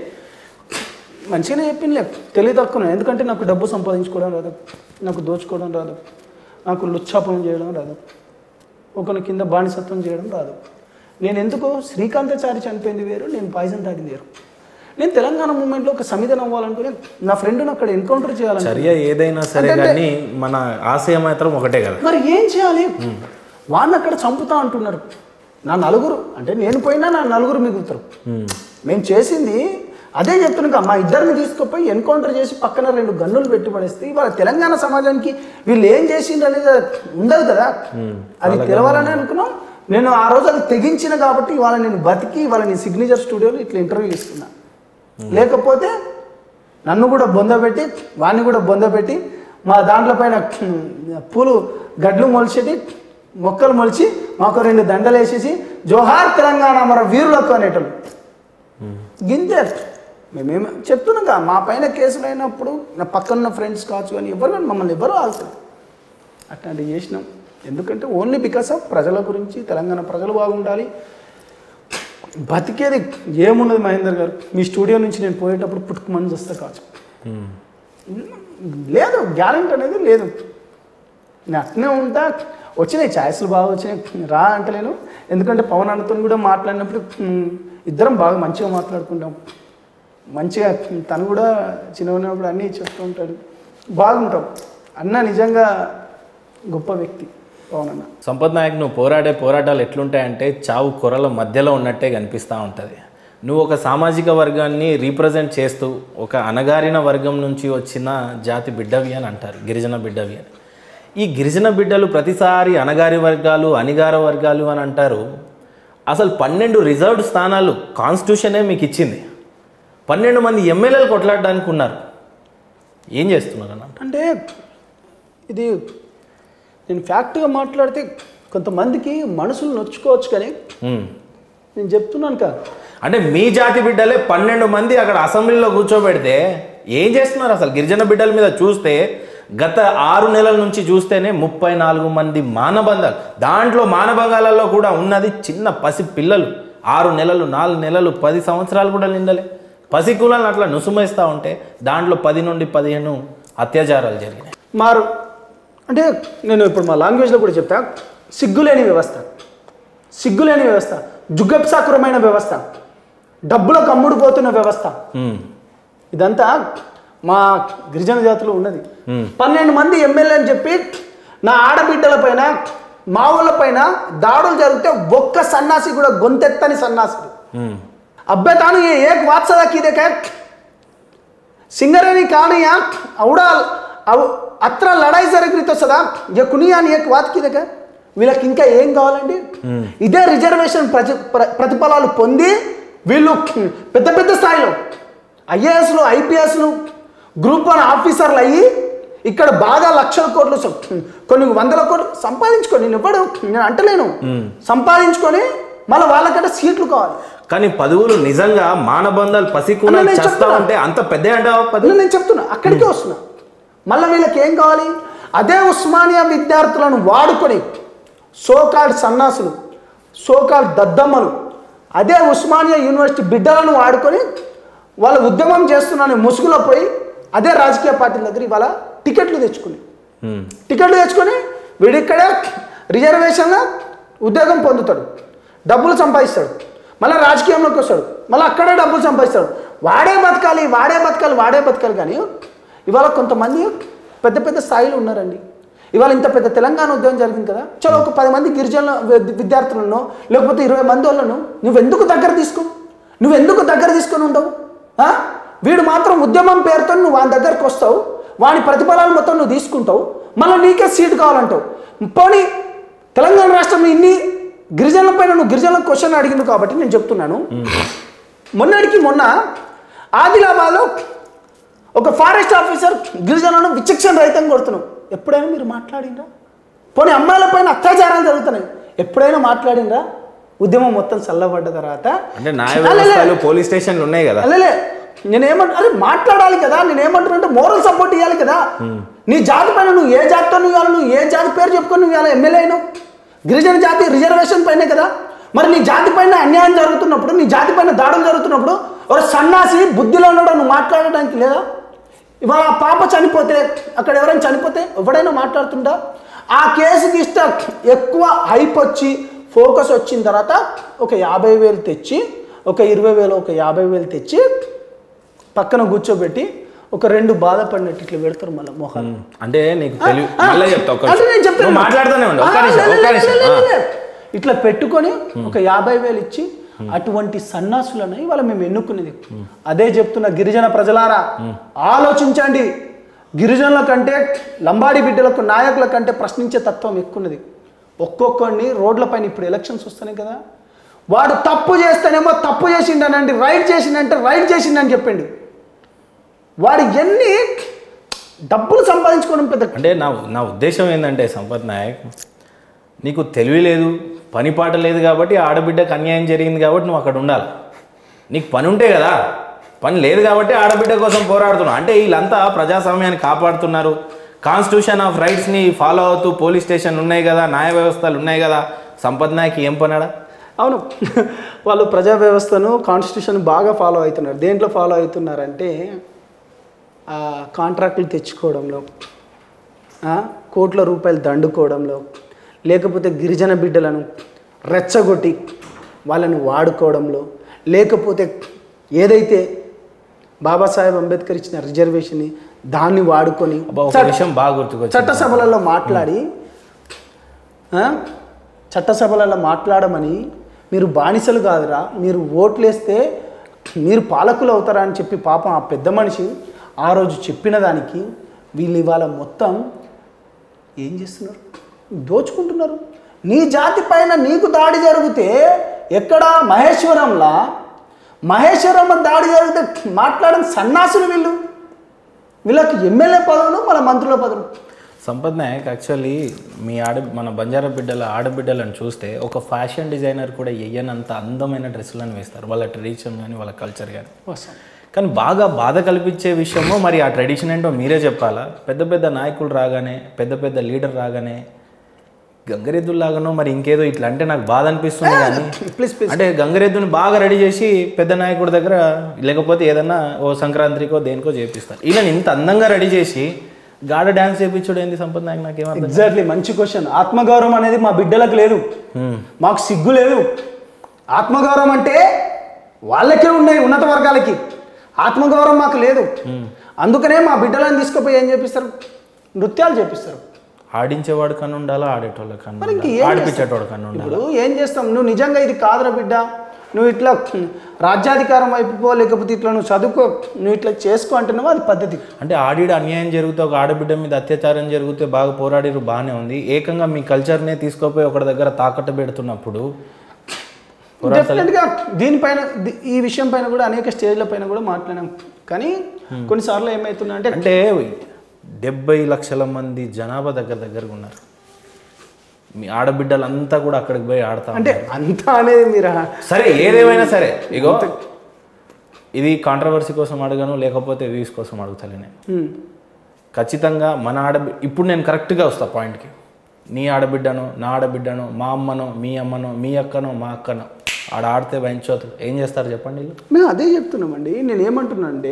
Speaker 2: మంచిగానే చెప్పిందిలే తెలివి తక్కువ ఎందుకంటే నాకు డబ్బు సంపాదించుకోవడం రాదు నాకు దోచుకోవడం రాదు నాకు లుచ్చాపనం చేయడం రాదు ఒకరి కింద బానిసత్వం చేయడం రాదు నేను ఎందుకు శ్రీకాంతాచారి చనిపోయింది వేరు నేను పాయిజన్ తాగింది వేరు నేను తెలంగాణ మూమెంట్లో ఒక సమిధన అవ్వాలనుకుని నా ఫ్రెండ్ని అక్కడ ఎన్కౌంటర్ చేయాలని
Speaker 1: చర్య ఏదైనా సరే కానీ మన ఆశయం మాత్రం ఒకటే కదా
Speaker 2: మరి ఏం చేయాలి వాడిని అక్కడ చంపుతా అంటున్నారు నా నలుగురు అంటే నేను పోయినా నా నలుగురు మిగులుతారు
Speaker 1: మ్మ్.
Speaker 2: మేము చేసింది అదే చెప్తున్నాక మా ఇద్దరిని తీసుకుపోయి ఎన్కౌంటర్ చేసి పక్కన రెండు గన్నులు పెట్టి పడేస్తే ఇవాళ తెలంగాణ సమాజానికి వీళ్ళు ఏం చేసిండ్రు అనేది ఉండదు కదా అది తెలవాలని అనుకున్నాం నేను ఆ రోజు అది తెగించిన కాబట్టి ఇవాళ నేను బతికి ఇవాళ నేను సిగ్నేచర్ స్టూడియోలో ఇట్లా ఇంటర్వ్యూ ఇస్తున్నా లేకపోతే నన్ను కూడా బొందబెట్టి వాడిని కూడా బొందబెట్టి మా దాంట్లో పైన పూలు గడ్లు మొలిచేటి మొక్కలు మొలిచి మాకు రెండు దండలు వేసేసి జోహార్ తెలంగాణ మన వీరులకు అనేటోళ్ళు గింతే మేమేం చెప్తున్నాగా మా పైన కేసులు అయినప్పుడు నా పక్కన ఫ్రెండ్స్ కావచ్చు కానీ ఎవరు కానీ మమ్మల్ని ఎవరు ఆల్సరు అట్లాంటివి చేసినాం ఎందుకంటే ఓన్లీ బికాస్ ఆఫ్ ప్రజల గురించి తెలంగాణ ప్రజలు బాగుండాలి బతికేది ఏమున్నది మహేందర్ గారు మీ స్టూడియో నుంచి నేను పోయేటప్పుడు పుట్టుకుమని వస్తే కావచ్చు
Speaker 1: మ్మ్.
Speaker 2: లేదు గ్యారెంటీ అనేది లేదు నేను అట్నే ఉంటా వచ్చినాయి ఛాయిస్లు బాగా వచ్చినాయి రా అంటలేను ఎందుకంటే పవన్ అన్నతో కూడా మాట్లాడినప్పుడు ఉమ్, ఇద్దరం బాగా మంచిగా మాట్లాడుకుంటాం మంచిగా తను కూడా చిన్న ఉన్నప్పుడు అన్నీ చెప్తూ ఉంటాడు బాగుంటాం అన్న నిజంగా గొప్ప వ్యక్తి పవన్ అన్న
Speaker 1: సంపత్ నాయక్ నువ్వు పోరాడే పోరాటాలు ఎట్లుంటాయంటే చావు కొరల మధ్యలో ఉన్నట్టే కనిపిస్తూ ఉంటుంది నువ్వు ఒక సామాజిక వర్గాన్ని రీప్రజెంట్ చేస్తూ ఒక అణగారిన వర్గం నుంచి వచ్చిన జాతి బిడ్డవి అని అంటారు గిరిజన బిడ్డవి అని ఈ గిరిజన బిడ్డలు ప్రతిసారి అణగారి వర్గాలు అణిగార వర్గాలు అని అంటారు అసలు పన్నెండు రిజర్వ్డ్ స్థానాలు కాన్స్టిట్యూషనే మీకు ఇచ్చింది పన్నెండు మంది ఎమ్మెల్యేలు కొట్లాడడానికి ఉన్నారు ఏం చేస్తున్నారు అన్న
Speaker 2: అంటే ఇది నేను ఫ్యాక్ట్గా మాట్లాడితే కొంతమందికి మనసులు నొచ్చుకోవచ్చు కానీ
Speaker 1: ఉమ్,
Speaker 2: నేను చెప్తున్నాను కదా
Speaker 1: అంటే మీ జాతి బిడ్డలే పన్నెండు మంది అక్కడ అసెంబ్లీలో కూర్చోబెడితే ఏం చేస్తున్నారు అసలు గిరిజన బిడ్డల మీద చూస్తే గత ఆరు నెలల నుంచి చూస్తేనే ముప్పై నాలుగు మంది మానబంధాలు దాంట్లో మానభంగాలలో కూడా ఉన్నది చిన్న పసి పిల్లలు ఆరు నెలలు నాలుగు నెలలు పది సంవత్సరాలు కూడా నిండలే పసి కులాలను అట్లా నుసుమేస్తూ ఉంటే దాంట్లో పది నుండి పదిహేను అత్యాచారాలు జరిగినాయి
Speaker 2: మారు అంటే నేను ఇప్పుడు మా లాంగ్వేజ్లో కూడా చెప్తా సిగ్గులేని వ్యవస్థ సిగ్గులేని వ్యవస్థ జుగప్సాకురమైన వ్యవస్థ డబ్బులకు అమ్ముడుపోతున్న వ్యవస్థ
Speaker 1: ఉమ్,
Speaker 2: ఇదంతా మా గిరిజన జాతిలో ఉన్నది
Speaker 1: Hmm.
Speaker 2: పన్నెండు మంది ఎమ్మెల్యే అని చెప్పి నా ఆడబిడ్డల పైన మా ఊళ్ళ పైన దాడులు జరిగితే ఒక్క సన్నాసి కూడా గొంతెత్తని సన్నాసి
Speaker 1: ఉమ్,
Speaker 2: अबे तानु ये एक बात सदा की देखे सिंगरेनी कहानी या औड़ा అవ్ అత్ర లడాయి జరిగితే సదా ఏ కునియా అని ఏక్ వాత్ కి దగ్గర వీళ్ళకి ఇంకా ఏం కావాలండి ఇదే రిజర్వేషన్ ప్రతి ప్ర- ప్రతిఫలాలు పొంది వీళ్ళు పెద్ద పెద్ద స్థాయిలో ఐఏఎస్లు ఐపీఎస్లు గ్రూప్ వన్ ఆఫీసర్లు అయ్యి ఇక్కడ బాగా లక్షల కోట్లు సం- కొన్ని వందల కోట్లు సంపాదించుకొని నేను ఎప్పుడు నేను అంటలేను సంపాదించుకొని మళ్ళీ వాళ్ళకంటే సీట్లు కావాలి
Speaker 1: కానీ పదవులు నిజంగా మానబంధాలు పసికుల
Speaker 2: అన్న, నేను
Speaker 1: చేస్తా
Speaker 2: చెప్తున్నా.
Speaker 1: ఉంటే అంత పెద్ద అంటావా పదవి
Speaker 2: పదులు నేను చెప్తున్నా అక్కడికే వస్తున్నా మళ్ళీ వీళ్ళకి ఏం కావాలి అదే ఉస్మానియా విద్యార్థులను వాడుకొని సోకాల్డ్ సన్నాసులు సోకాల్డ్ దద్దమ్మలు అదే ఉస్మానియా యూనివర్సిటీ బిడ్డలను వాడుకొని వాళ్ళ ఉద్యమం చేస్తున్నాను ముసుగులో పోయి అదే రాజకీయ పార్టీల దగ్గర ఇవాళ టికెట్లు తెచ్చుకుని
Speaker 1: ఉమ్,
Speaker 2: టికెట్లు తెచ్చుకొని వీడిక్కడే రిజర్వేషన్లో ఉద్యోగం పొందుతాడు డబ్బులు సంపాదిస్తాడు మళ్ళీ రాజకీయంలోకి వస్తాడు మళ్ళీ అక్కడే డబ్బులు సంపాదిస్తాడు వాడే బతకాలి వాడే బతకాలి వాడే బతకాలి కానీ ఇవాళ కొంతమంది పెద్ద పెద్ద స్థాయిలో ఉన్నారండి ఇవాళ ఇంత పెద్ద తెలంగాణ ఉద్యమం జరిగింది కదా చలో ఒక పది మంది గిరిజన వి- విద్యార్థులను లేకపోతే ఇరవై మంది వాళ్ళను నువ్వెందుకు దగ్గర తీసుకో నువ్వెందుకు దగ్గర తీసుకొని ఉండవు ఆ? వీడు మాత్రం ఉద్యమం పేరుతో నువ్వు వాని దగ్గరకు వస్తావు వాని ప్రతిఫలాలు మొత్తం నువ్వు తీసుకుంటావు మళ్ళీ నీకే సీట్ కావాలంటావు పోనీ తెలంగాణ రాష్ట్రంలో ఇన్ని గిరిజనుల పైన నువ్వు గిరిజనుల క్వశ్చన్ అడిగింది కాబట్టి నేను చెప్తున్నాను మొన్నటికి మొన్న ఆదిలాబాద్లో ఒక ఫారెస్ట్ ఆఫీసర్ గిరిజనులను విచక్షణ రహితంగా కొడుతున్నావు ఎప్పుడైనా మీరు మాట్లాడిండ్రా పోనీ అమ్మాయిల పైన అత్యాచారాలు జరుగుతున్నాయి ఎప్పుడైనా మాట్లాడిండ్రా ఉద్యమం మొత్తం చల్లబడ్డ తర్వాత
Speaker 1: అంటే న్యాయ
Speaker 2: లే, లే, లే.
Speaker 1: వ్యవస్థలు పోలీస్ స్టేషన్లు ఉన్నాయి కదా
Speaker 2: అల్లలే నేనేమంటా అరే మాట్లాడాలి కదా నేనేమంటున్నా అంటే మోరల్ సపోర్ట్ ఇవ్వాలి కదా నీ జాతి పైన నువ్వు ఏ జాతితో నువ్వు ఇవ్వాలి నువ్వు ఏ జాతి పేరు చెప్పుకొని నువ్వు ఇవ్వాలి ఎమ్మెల్యే అయినావు గిరిజన జాతి రిజర్వేషన్ పైనే కదా మరి నీ జాతి పైన అన్యాయం జరుగుతున్నప్పుడు నీ జాతి పైన దాడులు జరుగుతున్నప్పుడు ఒక సన్నాసి బుద్ధిలో ఉన్నాడు నువ్వు మాట్లాడడానికి లేదా ఇవాళ ఆ పాప చనిపోతే అక్కడ ఎవరైనా చనిపోతే ఎవడైనా మాట్లాడుతుంటా ఆ కేసుకి ఇష్ట ఎక్కువ హైప్ వచ్చి ఫోకస్ వచ్చిన తర్వాత ఒక యాభై వేలు తెచ్చి ఒక ఇరవై వేలు ఒక యాభై వేలు తెచ్చి పక్కన కూర్చోబెట్టి ఒక రెండు బాధపడినట్టు ఇట్లా పెడతారు మళ్ళీ మొహాలు
Speaker 1: అంటే నీకు తెలివి
Speaker 2: ఆ,
Speaker 1: మళ్ళీ చెప్తా ఒక్క
Speaker 2: అంటే నేను
Speaker 1: నిమిషం.
Speaker 2: చెప్తాను.
Speaker 1: నువ్వు మాట్లాడుతూనే ఉండు ఒక్క
Speaker 2: ఆ,
Speaker 1: నిమిషం
Speaker 2: లే,
Speaker 1: ఒక్క
Speaker 2: లే,
Speaker 1: నిమిషం
Speaker 2: లే,
Speaker 1: ఆ.
Speaker 2: లే, లే. ఇట్లా పెట్టుకొని ఒక యాభై వేలు ఇచ్చి అటువంటి సన్నాసులను ఇవాళ మేము ఎన్నుకునేది అదే చెప్తున్న గిరిజన ప్రజలారా ఆలోచించండి గిరిజనుల కంటే లంబాడి బిడ్డలకు నాయకుల కంటే ప్రశ్నించే తత్వం ఎక్కున్నది ఒక్కొక్కడిని రోడ్లపైన ఇప్పుడు ఎలక్షన్స్ వస్తున్నాయి కదా వాడు తప్పు చేస్తేనేమో తప్పు చేసిండనండి రైట్ చేసిండంటే రైట్ చేసిండని చెప్పండి వాడు ఎన్ని డబ్బులు సంపాదించుకోవడం పెద్ద
Speaker 1: అంటే నా నా ఉద్దేశం ఏంటంటే సంపత్ నాయక్ నీకు తెలివి లేదు పని పాట లేదు కాబట్టి ఆడబిడ్డకు అన్యాయం జరిగింది కాబట్టి నువ్వు అక్కడ ఉండాలి నీకు పని ఉంటే కదా పని లేదు కాబట్టి ఆడబిడ్డ కోసం పోరాడుతున్నావు అంటే వీళ్ళంతా ప్రజాస్వామ్యాన్ని కాపాడుతున్నారు కాన్స్టిట్యూషన్ ఆఫ్ రైట్స్ని ఫాలో అవుతూ పోలీస్ స్టేషన్ ఉన్నాయి కదా న్యాయ వ్యవస్థలు ఉన్నాయి కదా సంపత్ నాయక్ ఏం పనాడా
Speaker 2: అవును వాళ్ళు ప్రజా వ్యవస్థను కాన్స్టిట్యూషన్ బాగా ఫాలో అవుతున్నారు దేంట్లో ఫాలో అవుతున్నారంటే ఆ, కాంట్రాక్టులు తెచ్చుకోవడంలో ఆ, కోట్ల రూపాయలు దండుకోవడంలో లేకపోతే గిరిజన బిడ్డలను రెచ్చగొట్టి వాళ్ళని వాడుకోవడంలో లేకపోతే ఏదైతే బాబాసాహెబ్ అంబేద్కర్ ఇచ్చిన రిజర్వేషన్ని దాన్ని వాడుకొని
Speaker 1: అబ్బా, ఒక
Speaker 2: చట్ట-
Speaker 1: విషయం బాగా గుర్తుకొచ్చింది.
Speaker 2: చట్టసభలలో మాట్లాడి ఆ? చట్టసభలలో మాట్లాడమని మీరు బానిసలు కాదురా మీరు ఓట్లేస్తే మీరు పాలకులు అవుతారా అని చెప్పి పాపం ఆ పెద్ద మనిషి ఆ రోజు చెప్పిన దానికి వీళ్ళు ఇవాళ మొత్తం ఏం చేస్తున్నారు దోచుకుంటున్నారు నీ జాతి పైన నీకు దాడి జరిగితే ఎక్కడ మహేశ్వరంలా మహేశ్వరం దాడి జరిగితే మాట్లాడని సన్నాసులు వీళ్ళు వీళ్ళకి ఎమ్మెల్యే పదవులు మళ్ళీ మంత్రుల పదవులు
Speaker 1: సంపత్ నాయక్ యాక్చువల్లీ మీ ఆడ మన బంజారా బిడ్డల ఆడబిడ్డలను చూస్తే ఒక ఫ్యాషన్ డిజైనర్ కూడా వెయ్యనంత అందమైన డ్రెస్సులను వేస్తారు వాళ్ళ ట్రెడిషన్ కానీ వాళ్ళ కల్చర్ కానీ
Speaker 2: వస్తాం
Speaker 1: కానీ బాగా బాధ కల్పించే విషయమో మరి ఆ ట్రెడిషన్ ఏంటో మీరే చెప్పాలా పెద్ద పెద్ద నాయకులు రాగానే పెద్ద పెద్ద లీడర్ రాగానే గంగరెద్దులాగానో మరి ఇంకేదో ఇట్లా అంటే నాకు బాధ అనిపిస్తుంది కానీ
Speaker 2: ప్లీజ్ ప్లీజ్
Speaker 1: అంటే గంగరెద్దుని బాగా రెడీ చేసి పెద్ద నాయకుడి దగ్గర లేకపోతే ఏదన్నా ఓ సంక్రాంతికో దేనికో చేపిస్తారు ఇలా ఇంత అందంగా రెడీ చేసి గాడ డ్యాన్స్ చేయించుడు ఏంది సంపద నాయక్ నాకేమర్థం
Speaker 2: ఎగ్జాక్ట్లీ మంచి క్వశ్చన్ ఆత్మగౌరవం అనేది మా బిడ్డలకు లేదు మాకు సిగ్గు లేదు ఆత్మగౌరవం అంటే వాళ్ళకే ఉన్నాయి ఉన్నత వర్గాలకి ఆత్మగౌరవం మాకు లేదు అందుకనే మా బిడ్డలను తీసుకుపోయి ఏం చేపిస్తారు నృత్యాలు చేపిస్తారు
Speaker 1: ఆడించేవాడు కన్నా ఉండాలా ఆడేటోళ్ళ కన్నా
Speaker 2: మరి ఇంక
Speaker 1: ఉండాలా?
Speaker 2: ఏం
Speaker 1: ఆడిపించేటోడు కన్నా ఉండాలి
Speaker 2: ఇప్పుడు ఏం చేస్తాం నువ్వు నిజంగా ఇది కాదురా బిడ్డ నువ్వు ఇట్లా రాజ్యాధికారం వైపు పో లేకపోతే ఇట్లా నువ్వు చదువుకో నువ్వు ఇట్లా చేసుకో అంటున్నావు అది పద్ధతి
Speaker 1: అంటే ఆడిడ అన్యాయం జరిగితే ఒక ఆడబిడ్డ మీద అత్యాచారం జరిగితే బాగా పోరాడిరు బాగానే ఉంది ఏకంగా మీ కల్చర్నే తీసుకుపోయి ఒకటి దగ్గర తాకట్టు పెడుతున్నప్పుడు
Speaker 2: డెఫినెట్గా దీనిపైన ది- ఈ విషయం పైన కూడా అనేక స్టేజ్ల పైన కూడా మాట్లాడాం కానీ కొన్నిసార్లు ఏమవుతుందంటే అంటే
Speaker 1: అంటే డెబ్బై లక్షల మంది జనాభా దగ్గర దగ్గరగా ఉన్నారు మీ ఆడబిడ్డలంతా కూడా అక్కడికి పోయి ఆడతా
Speaker 2: అంటే అంతా అనేది మీరు
Speaker 1: సరే ఏదేమైనా సరే ఇగో ఇది కాంట్రవర్సీ కోసం అడగను లేకపోతే వ్యూస్ కోసం అడుగుతలేనే
Speaker 2: హ్మ్.
Speaker 1: ఖచ్చితంగా మన ఆడబి ఇప్పుడు నేను కరెక్ట్గా వస్తా పాయింట్కి నీ ఆడబిడ్డను నా ఆడబిడ్డను మా అమ్మను మీ అమ్మను మీ అక్కను మా అక్కను ఆడ ఆడితే పెంచోతు ఏం చేస్తారు చెప్పండి వీళ్ళు
Speaker 2: మేము అదే చెప్తున్నామండి నేను ఏమంటున్నా అంటే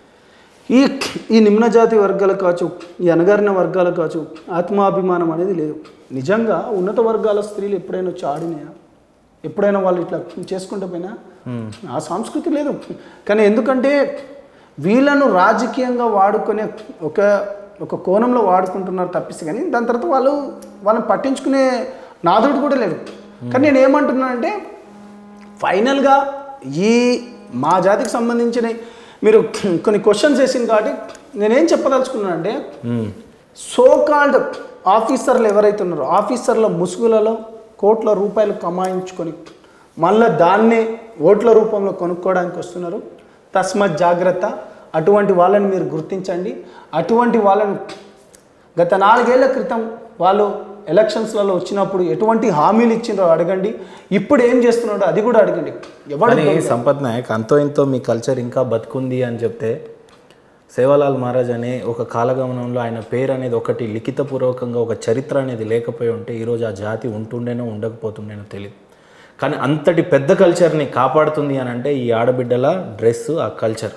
Speaker 2: ఈ ఈ నిమ్న జాతి వర్గాలకు కావచ్చు ఈ అనగారిన వర్గాలకు కావచ్చు ఆత్మాభిమానం అనేది లేదు నిజంగా ఉన్నత వర్గాల స్త్రీలు ఎప్పుడైనా వచ్చి ఆడినాయా ఎప్పుడైనా వాళ్ళు ఇట్లా చేసుకుంటూ పోయినా ఆ సంస్కృతి లేదు కానీ ఎందుకంటే వీళ్ళను రాజకీయంగా వాడుకునే ఒక ఒక కోణంలో వాడుకుంటున్నారు తప్పిస్తే కానీ దాని తర్వాత వాళ్ళు వాళ్ళని పట్టించుకునే నాదుడు కూడా లేడు కానీ నేను ఏమంటున్నానంటే ఫైనల్గా ఈ మా జాతికి సంబంధించిన మీరు కొన్ని క్వశ్చన్స్ వేసింది కాబట్టి నేనేం చెప్పదలుచుకున్నానంటే సో కాల్డ్ ఆఫీసర్లు ఎవరైతే ఉన్నారో ఆఫీసర్ల ముసుగులలో కోట్ల రూపాయలు కమాయించుకొని మళ్ళీ దాన్నే ఓట్ల రూపంలో కొనుక్కోవడానికి వస్తున్నారు తస్మత్ జాగ్రత్త అటువంటి వాళ్ళని మీరు గుర్తించండి అటువంటి వాళ్ళను గత నాలుగేళ్ల క్రితం వాళ్ళు ఎలక్షన్స్లలో వచ్చినప్పుడు ఎటువంటి హామీలు ఇచ్చిండ్రో అడగండి ఇప్పుడు ఏం చేస్తున్నాడో అది కూడా అడగండి ఎవడు
Speaker 1: కానీ సంపత్ నాయక్ అంతో ఇంతో మీ కల్చర్ ఇంకా బతుకుంది అని చెప్తే సేవాలాల్ మహారాజ్ అనే ఒక కాలగమనంలో ఆయన పేరు అనేది ఒకటి లిఖితపూర్వకంగా ఒక చరిత్ర అనేది లేకపోయి ఉంటే ఈరోజు ఆ జాతి ఉంటుండేనో ఉండకపోతుండేనో తెలియదు కానీ అంతటి పెద్ద కల్చర్ని కాపాడుతుంది అని అంటే ఈ ఆడబిడ్డల డ్రెస్ ఆ కల్చర్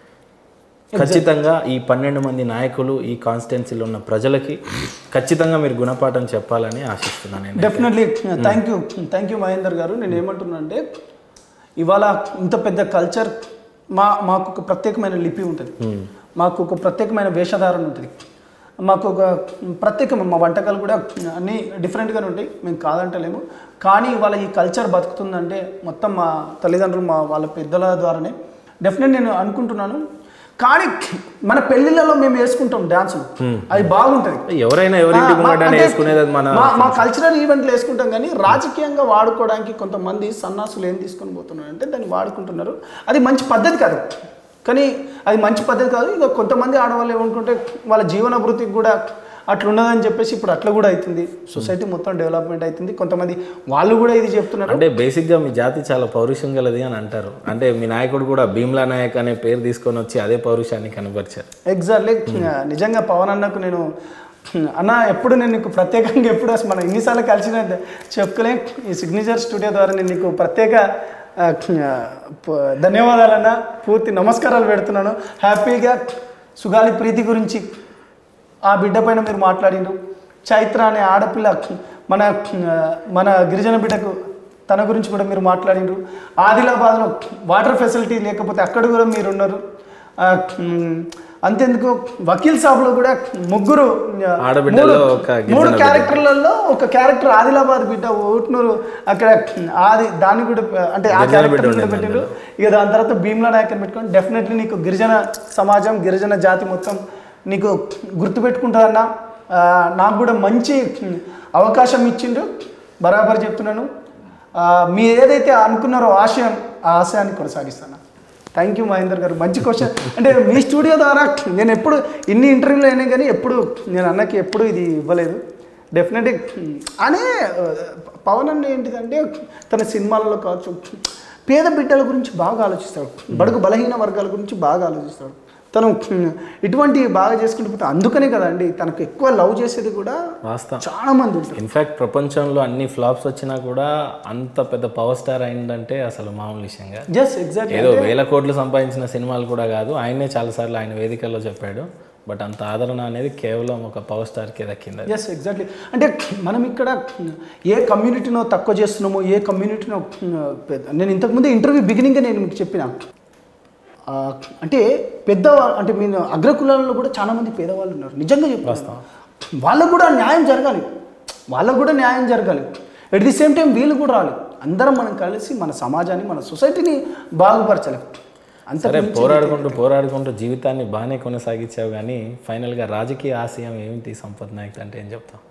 Speaker 1: ఖచ్చితంగా ఈ పన్నెండు మంది నాయకులు ఈ కాన్స్టిట్యున్సీలో ఉన్న ప్రజలకి ఖచ్చితంగా మీరు గుణపాఠం చెప్పాలని ఆశిస్తున్నాను నేను
Speaker 2: definitely thank you thank you Mahender garu నేను ఏమంటున్నా అంటే ఇవాళ ఇంత పెద్ద కల్చర్ మా మాకు ఒక ప్రత్యేకమైన లిపి ఉంటుంది మాకు ఒక ప్రత్యేకమైన వేషధారణ ఉంటుంది మాకు ఒక ప్రత్యేకమైన మా వంటకాలు కూడా అన్నీ డిఫరెంట్గానే ఉంటాయి మేము కాదంటలేము కానీ ఇవాళ ఈ కల్చర్ బతుకుతుందంటే మొత్తం మా తల్లిదండ్రులు మా వాళ్ళ పెద్దల ద్వారానే డెఫినెట్ నేను అనుకుంటున్నాను కానీ మన పెళ్ళిళ్ళలో మేము వేసుకుంటాం డాన్సులు అది బాగుంటుంది
Speaker 1: ఎవరైనా ఎవరింటి ముంగట వేసుకునేది అది మన
Speaker 2: మా మా కల్చరల్ ఈవెంట్లు వేసుకుంటాం కానీ రాజకీయంగా వాడుకోవడానికి కొంతమంది సన్నాసులు ఏం తీసుకొని పోతున్నారు అంటే దాన్ని వాడుకుంటున్నారు అది మంచి పద్ధతి కాదు కానీ అది మంచి పద్ధతి కాదు ఇక కొంతమంది ఆడవాళ్ళు ఏమనుకుంటే వాళ్ళ జీవన వృత్తికి కూడా అట్లున్నదని చెప్పేసి ఇప్పుడు అట్లా కూడా అవుతుంది సొసైటీ మొత్తం డెవలప్మెంట్ అవుతుంది కొంతమంది వాళ్ళు కూడా ఇది చెప్తున్నారు
Speaker 1: అంటే బేసిక్గా మీ జాతి చాలా పౌరుషం గలది అని అంటారు అంటే మీ నాయకుడు కూడా భీమ్లా నాయక్ అనే పేరు తీసుకొని వచ్చి అదే పౌరుషాన్ని కనబరిచారు
Speaker 2: ఎగ్జాక్ట్లీ నిజంగా పవన్ అన్నకు నేను అన్న ఎప్పుడు నేను నీకు ప్రత్యేకంగా ఎప్పుడు అసలు మనం ఎన్నిసార్లు కలిసిన చెప్పుకోలే ఈ సిగ్నేచర్ స్టూడియో ద్వారా నేను నీకు ప్రత్యేక ఆ, ప- ధన్యవాదాలన్న పూర్తి నమస్కారాలు పెడుతున్నాను హ్యాపీగా సుగాలి ప్రీతి గురించి ఆ బిడ్డ పైన మీరు మాట్లాడిండ్రు చైత్ర అనే ఆడపిల్ల మన మన గిరిజన బిడ్డకు తన గురించి కూడా మీరు మాట్లాడిండ్రు ఆదిలాబాద్లో వాటర్ ఫెసిలిటీ లేకపోతే అక్కడ కూడా మీరు ఉన్నారు ఆ, మ్, అంతెందుకు వకీల్ సాబ్లో కూడా ముగ్గురు ఆ,
Speaker 1: ఆడబిడ్డలో
Speaker 2: మూడు-
Speaker 1: ఒక గిరిజన
Speaker 2: మూడు
Speaker 1: బిడ్డ.
Speaker 2: క్యారెక్టర్లలో ఒక క్యారెక్టర్ ఆదిలాబాద్ బిడ్డ ఓట్నూరు అక్కడ ఆది దాన్ని కూడా అంటే ఆ
Speaker 1: గిరిజన
Speaker 2: క్యారెక్టర్
Speaker 1: బిడ్డ
Speaker 2: కూడా
Speaker 1: ఉండేది
Speaker 2: పెట్టిండ్రు ఇక దాని తర్వాత భీమ్లా నాయకని పెట్టుకొని డెఫినెట్లీ నీకు గిరిజన సమాజం గిరిజన జాతి మొత్తం నీకు గుర్తుపెట్టుకుంటుందన్న ఆ, నాకు కూడా మంచి అవకాశం ఇచ్చిండ్రు బరాబర్ చెప్తున్నాను ఆ, మీరు ఏదైతే అనుకున్నారో ఆశయం ఆ ఆశయాన్ని కొనసాగిస్తాను థ్యాంక్ యూ మహేందర్ గారు మంచి క్వశ్చన్ అంటే మీ స్టూడియో ద్వారా నేను ఎప్పుడు ఇన్ని ఇంటర్వ్యూలు అయినా కానీ ఎప్పుడు నేను అన్నకి ఎప్పుడు ఇది ఇవ్వలేదు డెఫినెట్గా అనే ఆ, పవన్ అన్న ఏంటిదంటే తన సినిమాలలో కావచ్చు పేద బిడ్డల గురించి బాగా ఆలోచిస్తాడు బడుగు బలహీన వర్గాల గురించి బాగా ఆలోచిస్తాడు తను ఇటువంటి బాగా చేసుకుంటూ పోతే అందుకనే కదండి తనకు ఎక్కువ లవ్ చేసేది కూడా
Speaker 1: వాస్తవం
Speaker 2: చాలా మంది ఉంటారు
Speaker 1: ఇన్ఫ్యాక్ట్ ప్రపంచంలో అన్ని ఫ్లాప్స్ వచ్చినా కూడా అంత పెద్ద పవర్ స్టార్ అయిందంటే అసలు మామూలు విషయంగా
Speaker 2: జస్ట్ ఎగ్జాక్ట్
Speaker 1: ఏదో వేల కోట్లు సంపాదించిన సినిమాలు కూడా కాదు ఆయనే చాలాసార్లు ఆయన వేదికల్లో చెప్పాడు బట్ అంత ఆదరణ అనేది కేవలం ఒక పవర్ స్టార్కే దక్కింది అది.
Speaker 2: ఎస్ ఎగ్జాక్ట్లీ అంటే మనం ఇక్కడ ఏ కమ్యూనిటీనో తక్కువ చేస్తున్నామో ఏ కమ్యూనిటీనో పెద్ద- నేను ఇంతకుముందు ఇంటర్వ్యూ బిగినింగ్ నేను మీకు చెప్పిన ఆ, అంటే పెద్ద అంటే మీరు అగ్రకులాలలో కూడా చాలా మంది పేదవాళ్ళు ఉన్నారు నిజంగా చెప్తాను వాళ్ళకు కూడా న్యాయం జరగాలి వాళ్ళకు కూడా న్యాయం జరగాలి ఎట్ ది సేమ్ టైం వీళ్ళు కూడా రావాలి అందరం మనం కలిసి మన సమాజాన్ని మన సొసైటీని బాగుపరచాలి అంత
Speaker 1: సరే పోరాడుకుంటూ పోరాడుకుంటూ జీవితాన్ని బాగానే కొనసాగించావు కానీ ఫైనల్గా రాజకీయ ఆశయం ఏమిటి సంపత్ నాయక్ అంటే ఏం చెప్తావు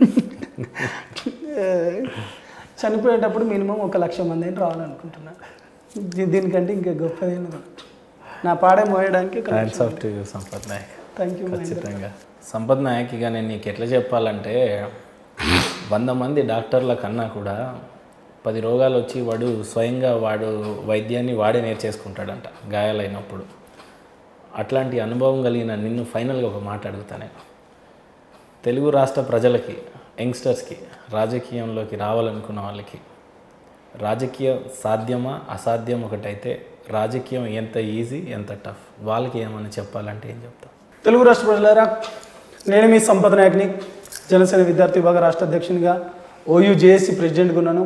Speaker 2: ఏ, చనిపోయేటప్పుడు మినిమం ఒక లక్ష మంది అయినా రావాలనుకుంటున్నా దీ- దీనికంటే ఇంకా గొప్పదేం లేదు. నా పాడే మోయడానికి
Speaker 1: thanks off to you Sampath Nayak
Speaker 2: thank you
Speaker 1: ఖచ్చితంగా సంపత్ నాయక్ ఇక నేను నీకు ఎట్లా చెప్పాలంటే వంద మంది డాక్టర్ల కన్నా కూడా పది రోగాలు వచ్చి వాడు స్వయంగా వాడు వైద్యాన్ని వాడే నేర్చేసుకుంటాడంట గాయాలైనప్పుడు అట్లాంటి అనుభవం కలిగిన నిన్ను ఫైనల్గా ఒక మాట అడుగుతా నేను తెలుగు రాష్ట్ర ప్రజలకి యంగ్స్టర్స్కి రాజకీయంలోకి రావాలనుకున్న వాళ్ళకి రాజకీయం సాధ్యమా అసాధ్యం ఒకటైతే రాజకీయం ఎంత ఈజీ ఎంత టఫ్ వాళ్ళకి ఏమని చెప్పాలంటే ఏం చెప్తాం
Speaker 2: తెలుగు రాష్ట్ర ప్రజలారా నేను మీ సంపద నాయక్ని జనసేన విద్యార్థి విభాగ రాష్ట్ర అధ్యక్షునిగా ఓయూ జేఏసీ ప్రెసిడెంట్గా ఉన్నాను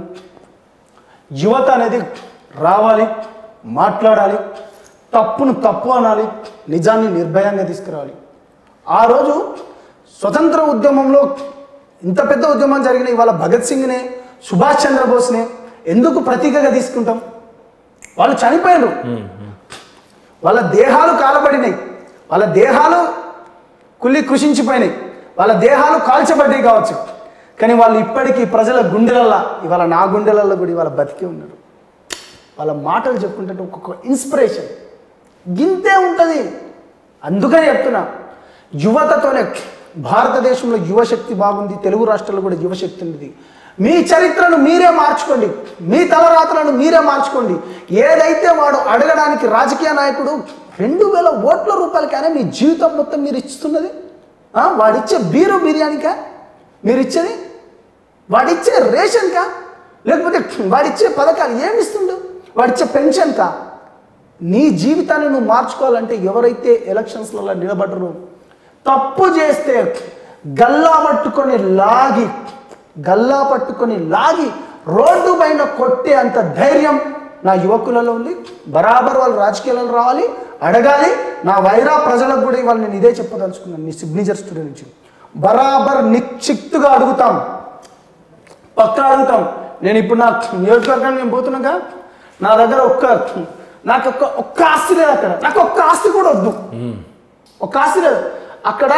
Speaker 2: యువత అనేది రావాలి మాట్లాడాలి తప్పును తప్పు అనాలి నిజాన్ని నిర్భయంగా తీసుకురావాలి ఆ రోజు స్వతంత్ర ఉద్యమంలో ఇంత పెద్ద ఉద్యమం జరిగిన ఇవాళ భగత్ సింగ్నే సుభాష్ చంద్రబోస్నే ఎందుకు ప్రతీకగా తీసుకుంటాం వాళ్ళు చనిపోయారు వాళ్ళ దేహాలు కాలబడినాయి వాళ్ళ దేహాలు కుళ్ళి కృషించిపోయినాయి వాళ్ళ దేహాలు కాల్చబడ్డాయి కావచ్చు కానీ వాళ్ళు ఇప్పటికీ ప్రజల గుండెలల్లా ఇవాళ నా గుండెలల్లో కూడా ఇవాళ బతికే ఉన్నారు వాళ్ళ మాటలు చెప్పుకుంటే ఒక్కొక్క ఇన్స్పిరేషన్ గింతే ఉంటుంది అందుకని చెప్తున్నా యువతతోనే భారతదేశంలో యువశక్తి బాగుంది తెలుగు రాష్ట్రాల్లో కూడా యువశక్తి ఉంది మీ చరిత్రను మీరే మార్చుకోండి మీ తలరాతలను మీరే మార్చుకోండి ఏదైతే వాడు అడగడానికి రాజకీయ నాయకుడు రెండు వేల ఓట్ల రూపాయలకైనా మీ జీవితం మొత్తం మీరు ఇస్తున్నది ఆ, వాడిచ్చే బీరు బిర్యానీకా మీరు ఇచ్చేది వాడిచ్చే రేషన్కా లేకపోతే వాడిచ్చే పథకాలు ఏమి ఇస్తుండు వాడిచ్చే పెన్షన్కా నీ జీవితాన్ని నువ్వు మార్చుకోవాలంటే ఎవరైతే ఎలక్షన్స్లలో నిలబడరు తప్పు చేస్తే గల్లా పట్టుకొని లాగి గల్లా పట్టుకొని లాగి రోడ్డు పైన కొట్టే అంత ధైర్యం నా యువకులలో ఉంది బరాబర్ వాళ్ళు రాజకీయాలలో రావాలి అడగాలి నా వైరా ప్రజలకు కూడా ఇవాళ నేను ఇదే చెప్పదలుచుకున్నాను నీ సిగ్నేచర్ స్టూడియో నుంచి బరాబర్ నిక్షిక్తుగా అడుగుతాం పక్కా అడుగుతాం నేను ఇప్పుడు నా నియోజకవర్గానికి నేను పోతున్నాగా నా దగ్గర ఒక్క నాకు ఒక్క ఒక్క ఆస్తి లేదు అక్కడ నాకు ఒక్క ఆస్తి కూడా వద్దు ఒక్క ఆస్తి లేదు అక్కడ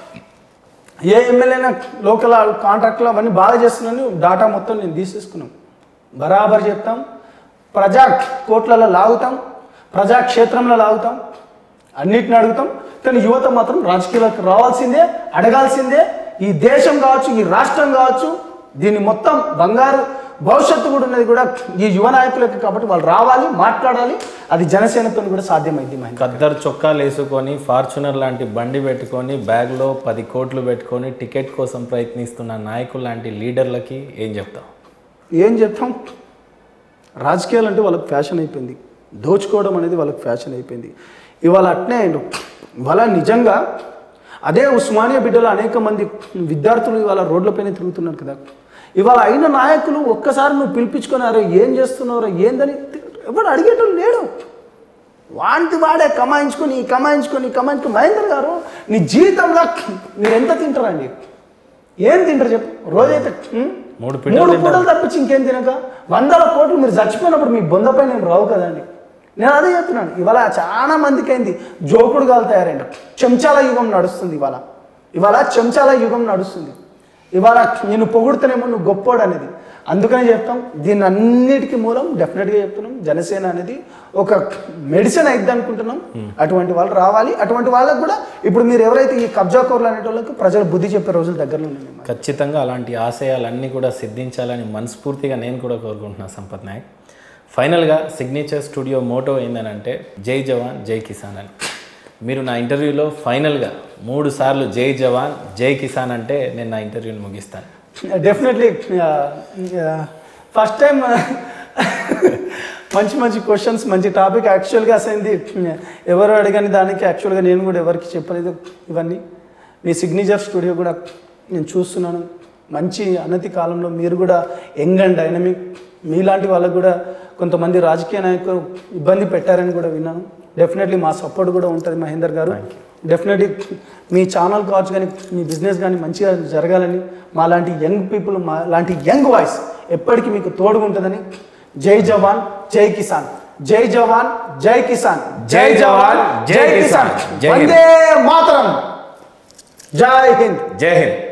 Speaker 2: ఏ ఎమ్మెల్యేనా లోకల్ కాంట్రాక్ట్లో అవన్నీ బాగా చేస్తున్నాను డాటా మొత్తం నేను తీసేసుకున్నాం బరాబర్ చెప్తాం ప్రజా కోట్లలో లాగుతాం ప్రజాక్షేత్రంలో లాగుతాం అన్నిటిని అడుగుతాం కానీ యువత మాత్రం రాజకీయాలకు రావాల్సిందే అడగాల్సిందే ఈ దేశం కావచ్చు ఈ రాష్ట్రం కావచ్చు దీన్ని మొత్తం బంగారు భవిష్యత్తు కూడా ఉన్నది కూడా ఈ యువ నాయకులకి కాబట్టి వాళ్ళు రావాలి మాట్లాడాలి అది జనసేనతో కూడా సాధ్యమైంది మహేంద్ర
Speaker 1: ఖద్దరు చొక్కాలు వేసుకొని ఫార్చునర్ లాంటి బండి పెట్టుకొని బ్యాగ్లో పది కోట్లు పెట్టుకొని టికెట్ కోసం ప్రయత్నిస్తున్న నాయకులు లాంటి లీడర్లకి ఏం చెప్తాం
Speaker 2: ఏం చెప్తాం రాజకీయాలు అంటే వాళ్ళకి ఫ్యాషన్ అయిపోయింది దోచుకోవడం అనేది వాళ్ళకి ఫ్యాషన్ అయిపోయింది ఇవాళ అట్నే అయిండు ఇవాళ నిజంగా అదే ఉస్మానియా బిడ్డలు అనేక మంది విద్యార్థులు ఇవాళ రోడ్లపైన తిరుగుతున్నారు కదా ఇవాళ అయిన నాయకులు ఒక్కసారి నువ్వు పిలిపించుకొని అరే ఏం చేస్తున్నారో ఏందని ఎవడు అడిగేటోళ్ళు లేడు వాంటి వాడే కమాయించుకొని కమాయించుకొని కమాయించుకొని మహేందర్ గారు నీ జీవితంలో మీరు ఎంత తింటారండి ఏం తింటారు చెప్పు రోజైతే ఉం?
Speaker 1: మూడు పిట్టలు
Speaker 2: మూడు పూటలు తప్పించి ఇంకేం తినక వందల కోట్లు మీరు చచ్చిపోయినప్పుడు మీ బొందపై నేను రావు కదండి నేను అదే చెప్తున్నాను ఇవాళ చాలా మందికి అయింది జోకుడుగాలు తయారైంది చెంచాల యుగం నడుస్తుంది ఇవాళ ఇవాళ చెంచాల యుగం నడుస్తుంది ఇవాళ నేను పొగుడుతానేమో నువ్వు గొప్పోడు అనేది అందుకని చెప్తాం దీన్ని అన్నిటికీ మూలం డెఫినెట్గా చెప్తున్నాం జనసేన అనేది ఒక మెడిసిన్ అయిద్ది అనుకుంటున్నాం అటువంటి వాళ్ళు రావాలి అటువంటి వాళ్ళకు కూడా ఇప్పుడు మీరు ఎవరైతే ఈ కబ్జా కోర్లు అనేటి వాళ్ళకి ప్రజలు బుద్ధి చెప్పే రోజులు దగ్గరలో ఉన్నాయి
Speaker 1: ఖచ్చితంగా అలాంటి ఆశయాలన్నీ కూడా సిద్ధించాలని మనస్ఫూర్తిగా నేను కూడా కోరుకుంటున్నాను సంపత్ నాయక్ ఫైనల్గా సిగ్నేచర్ స్టూడియో మోటో ఏంటంటే జై జవాన్ జై కిసాన్ అని మీరు నా ఇంటర్వ్యూలో ఫైనల్గా మూడు సార్లు జై జవాన్ జై కిసాన్ అంటే నేను నా ఇంటర్వ్యూని ముగిస్తాను
Speaker 2: డెఫినెట్లీ ఫస్ట్ టైం మంచి మంచి క్వశ్చన్స్ మంచి టాపిక్ యాక్చువల్గా అసైంది ఎవరు అడగని దానికి యాక్చువల్గా నేను కూడా ఎవరికి చెప్పలేదు ఇవన్నీ మీ సిగ్నేచర్ స్టూడియో కూడా నేను చూస్తున్నాను మంచి అనతి కాలంలో మీరు కూడా యంగ్ అండ్ డైనమిక్ మీలాంటి వాళ్ళకు కూడా కొంతమంది రాజకీయ నాయకులు ఇబ్బంది పెట్టారని కూడా విన్నాను డెఫినెట్లీ మా సపోర్ట్ కూడా ఉంటుంది మహేందర్ గారు డెఫినెట్లీ మీ ఛానల్ కావచ్చు కానీ మీ బిజినెస్ కానీ మంచిగా జరగాలని మా లాంటి యంగ్ పీపుల్ మా లాంటి యంగ్ వాయిస్ ఎప్పటికీ మీకు తోడుగా ఉంటుందని జై జవాన్ జై కిసాన్ జై జవాన్ జై కిసాన్
Speaker 1: జై జవాన్, జై కిసాన్. జై హింద్.
Speaker 2: వందే మాతరం జై హింద్
Speaker 1: జై హింద్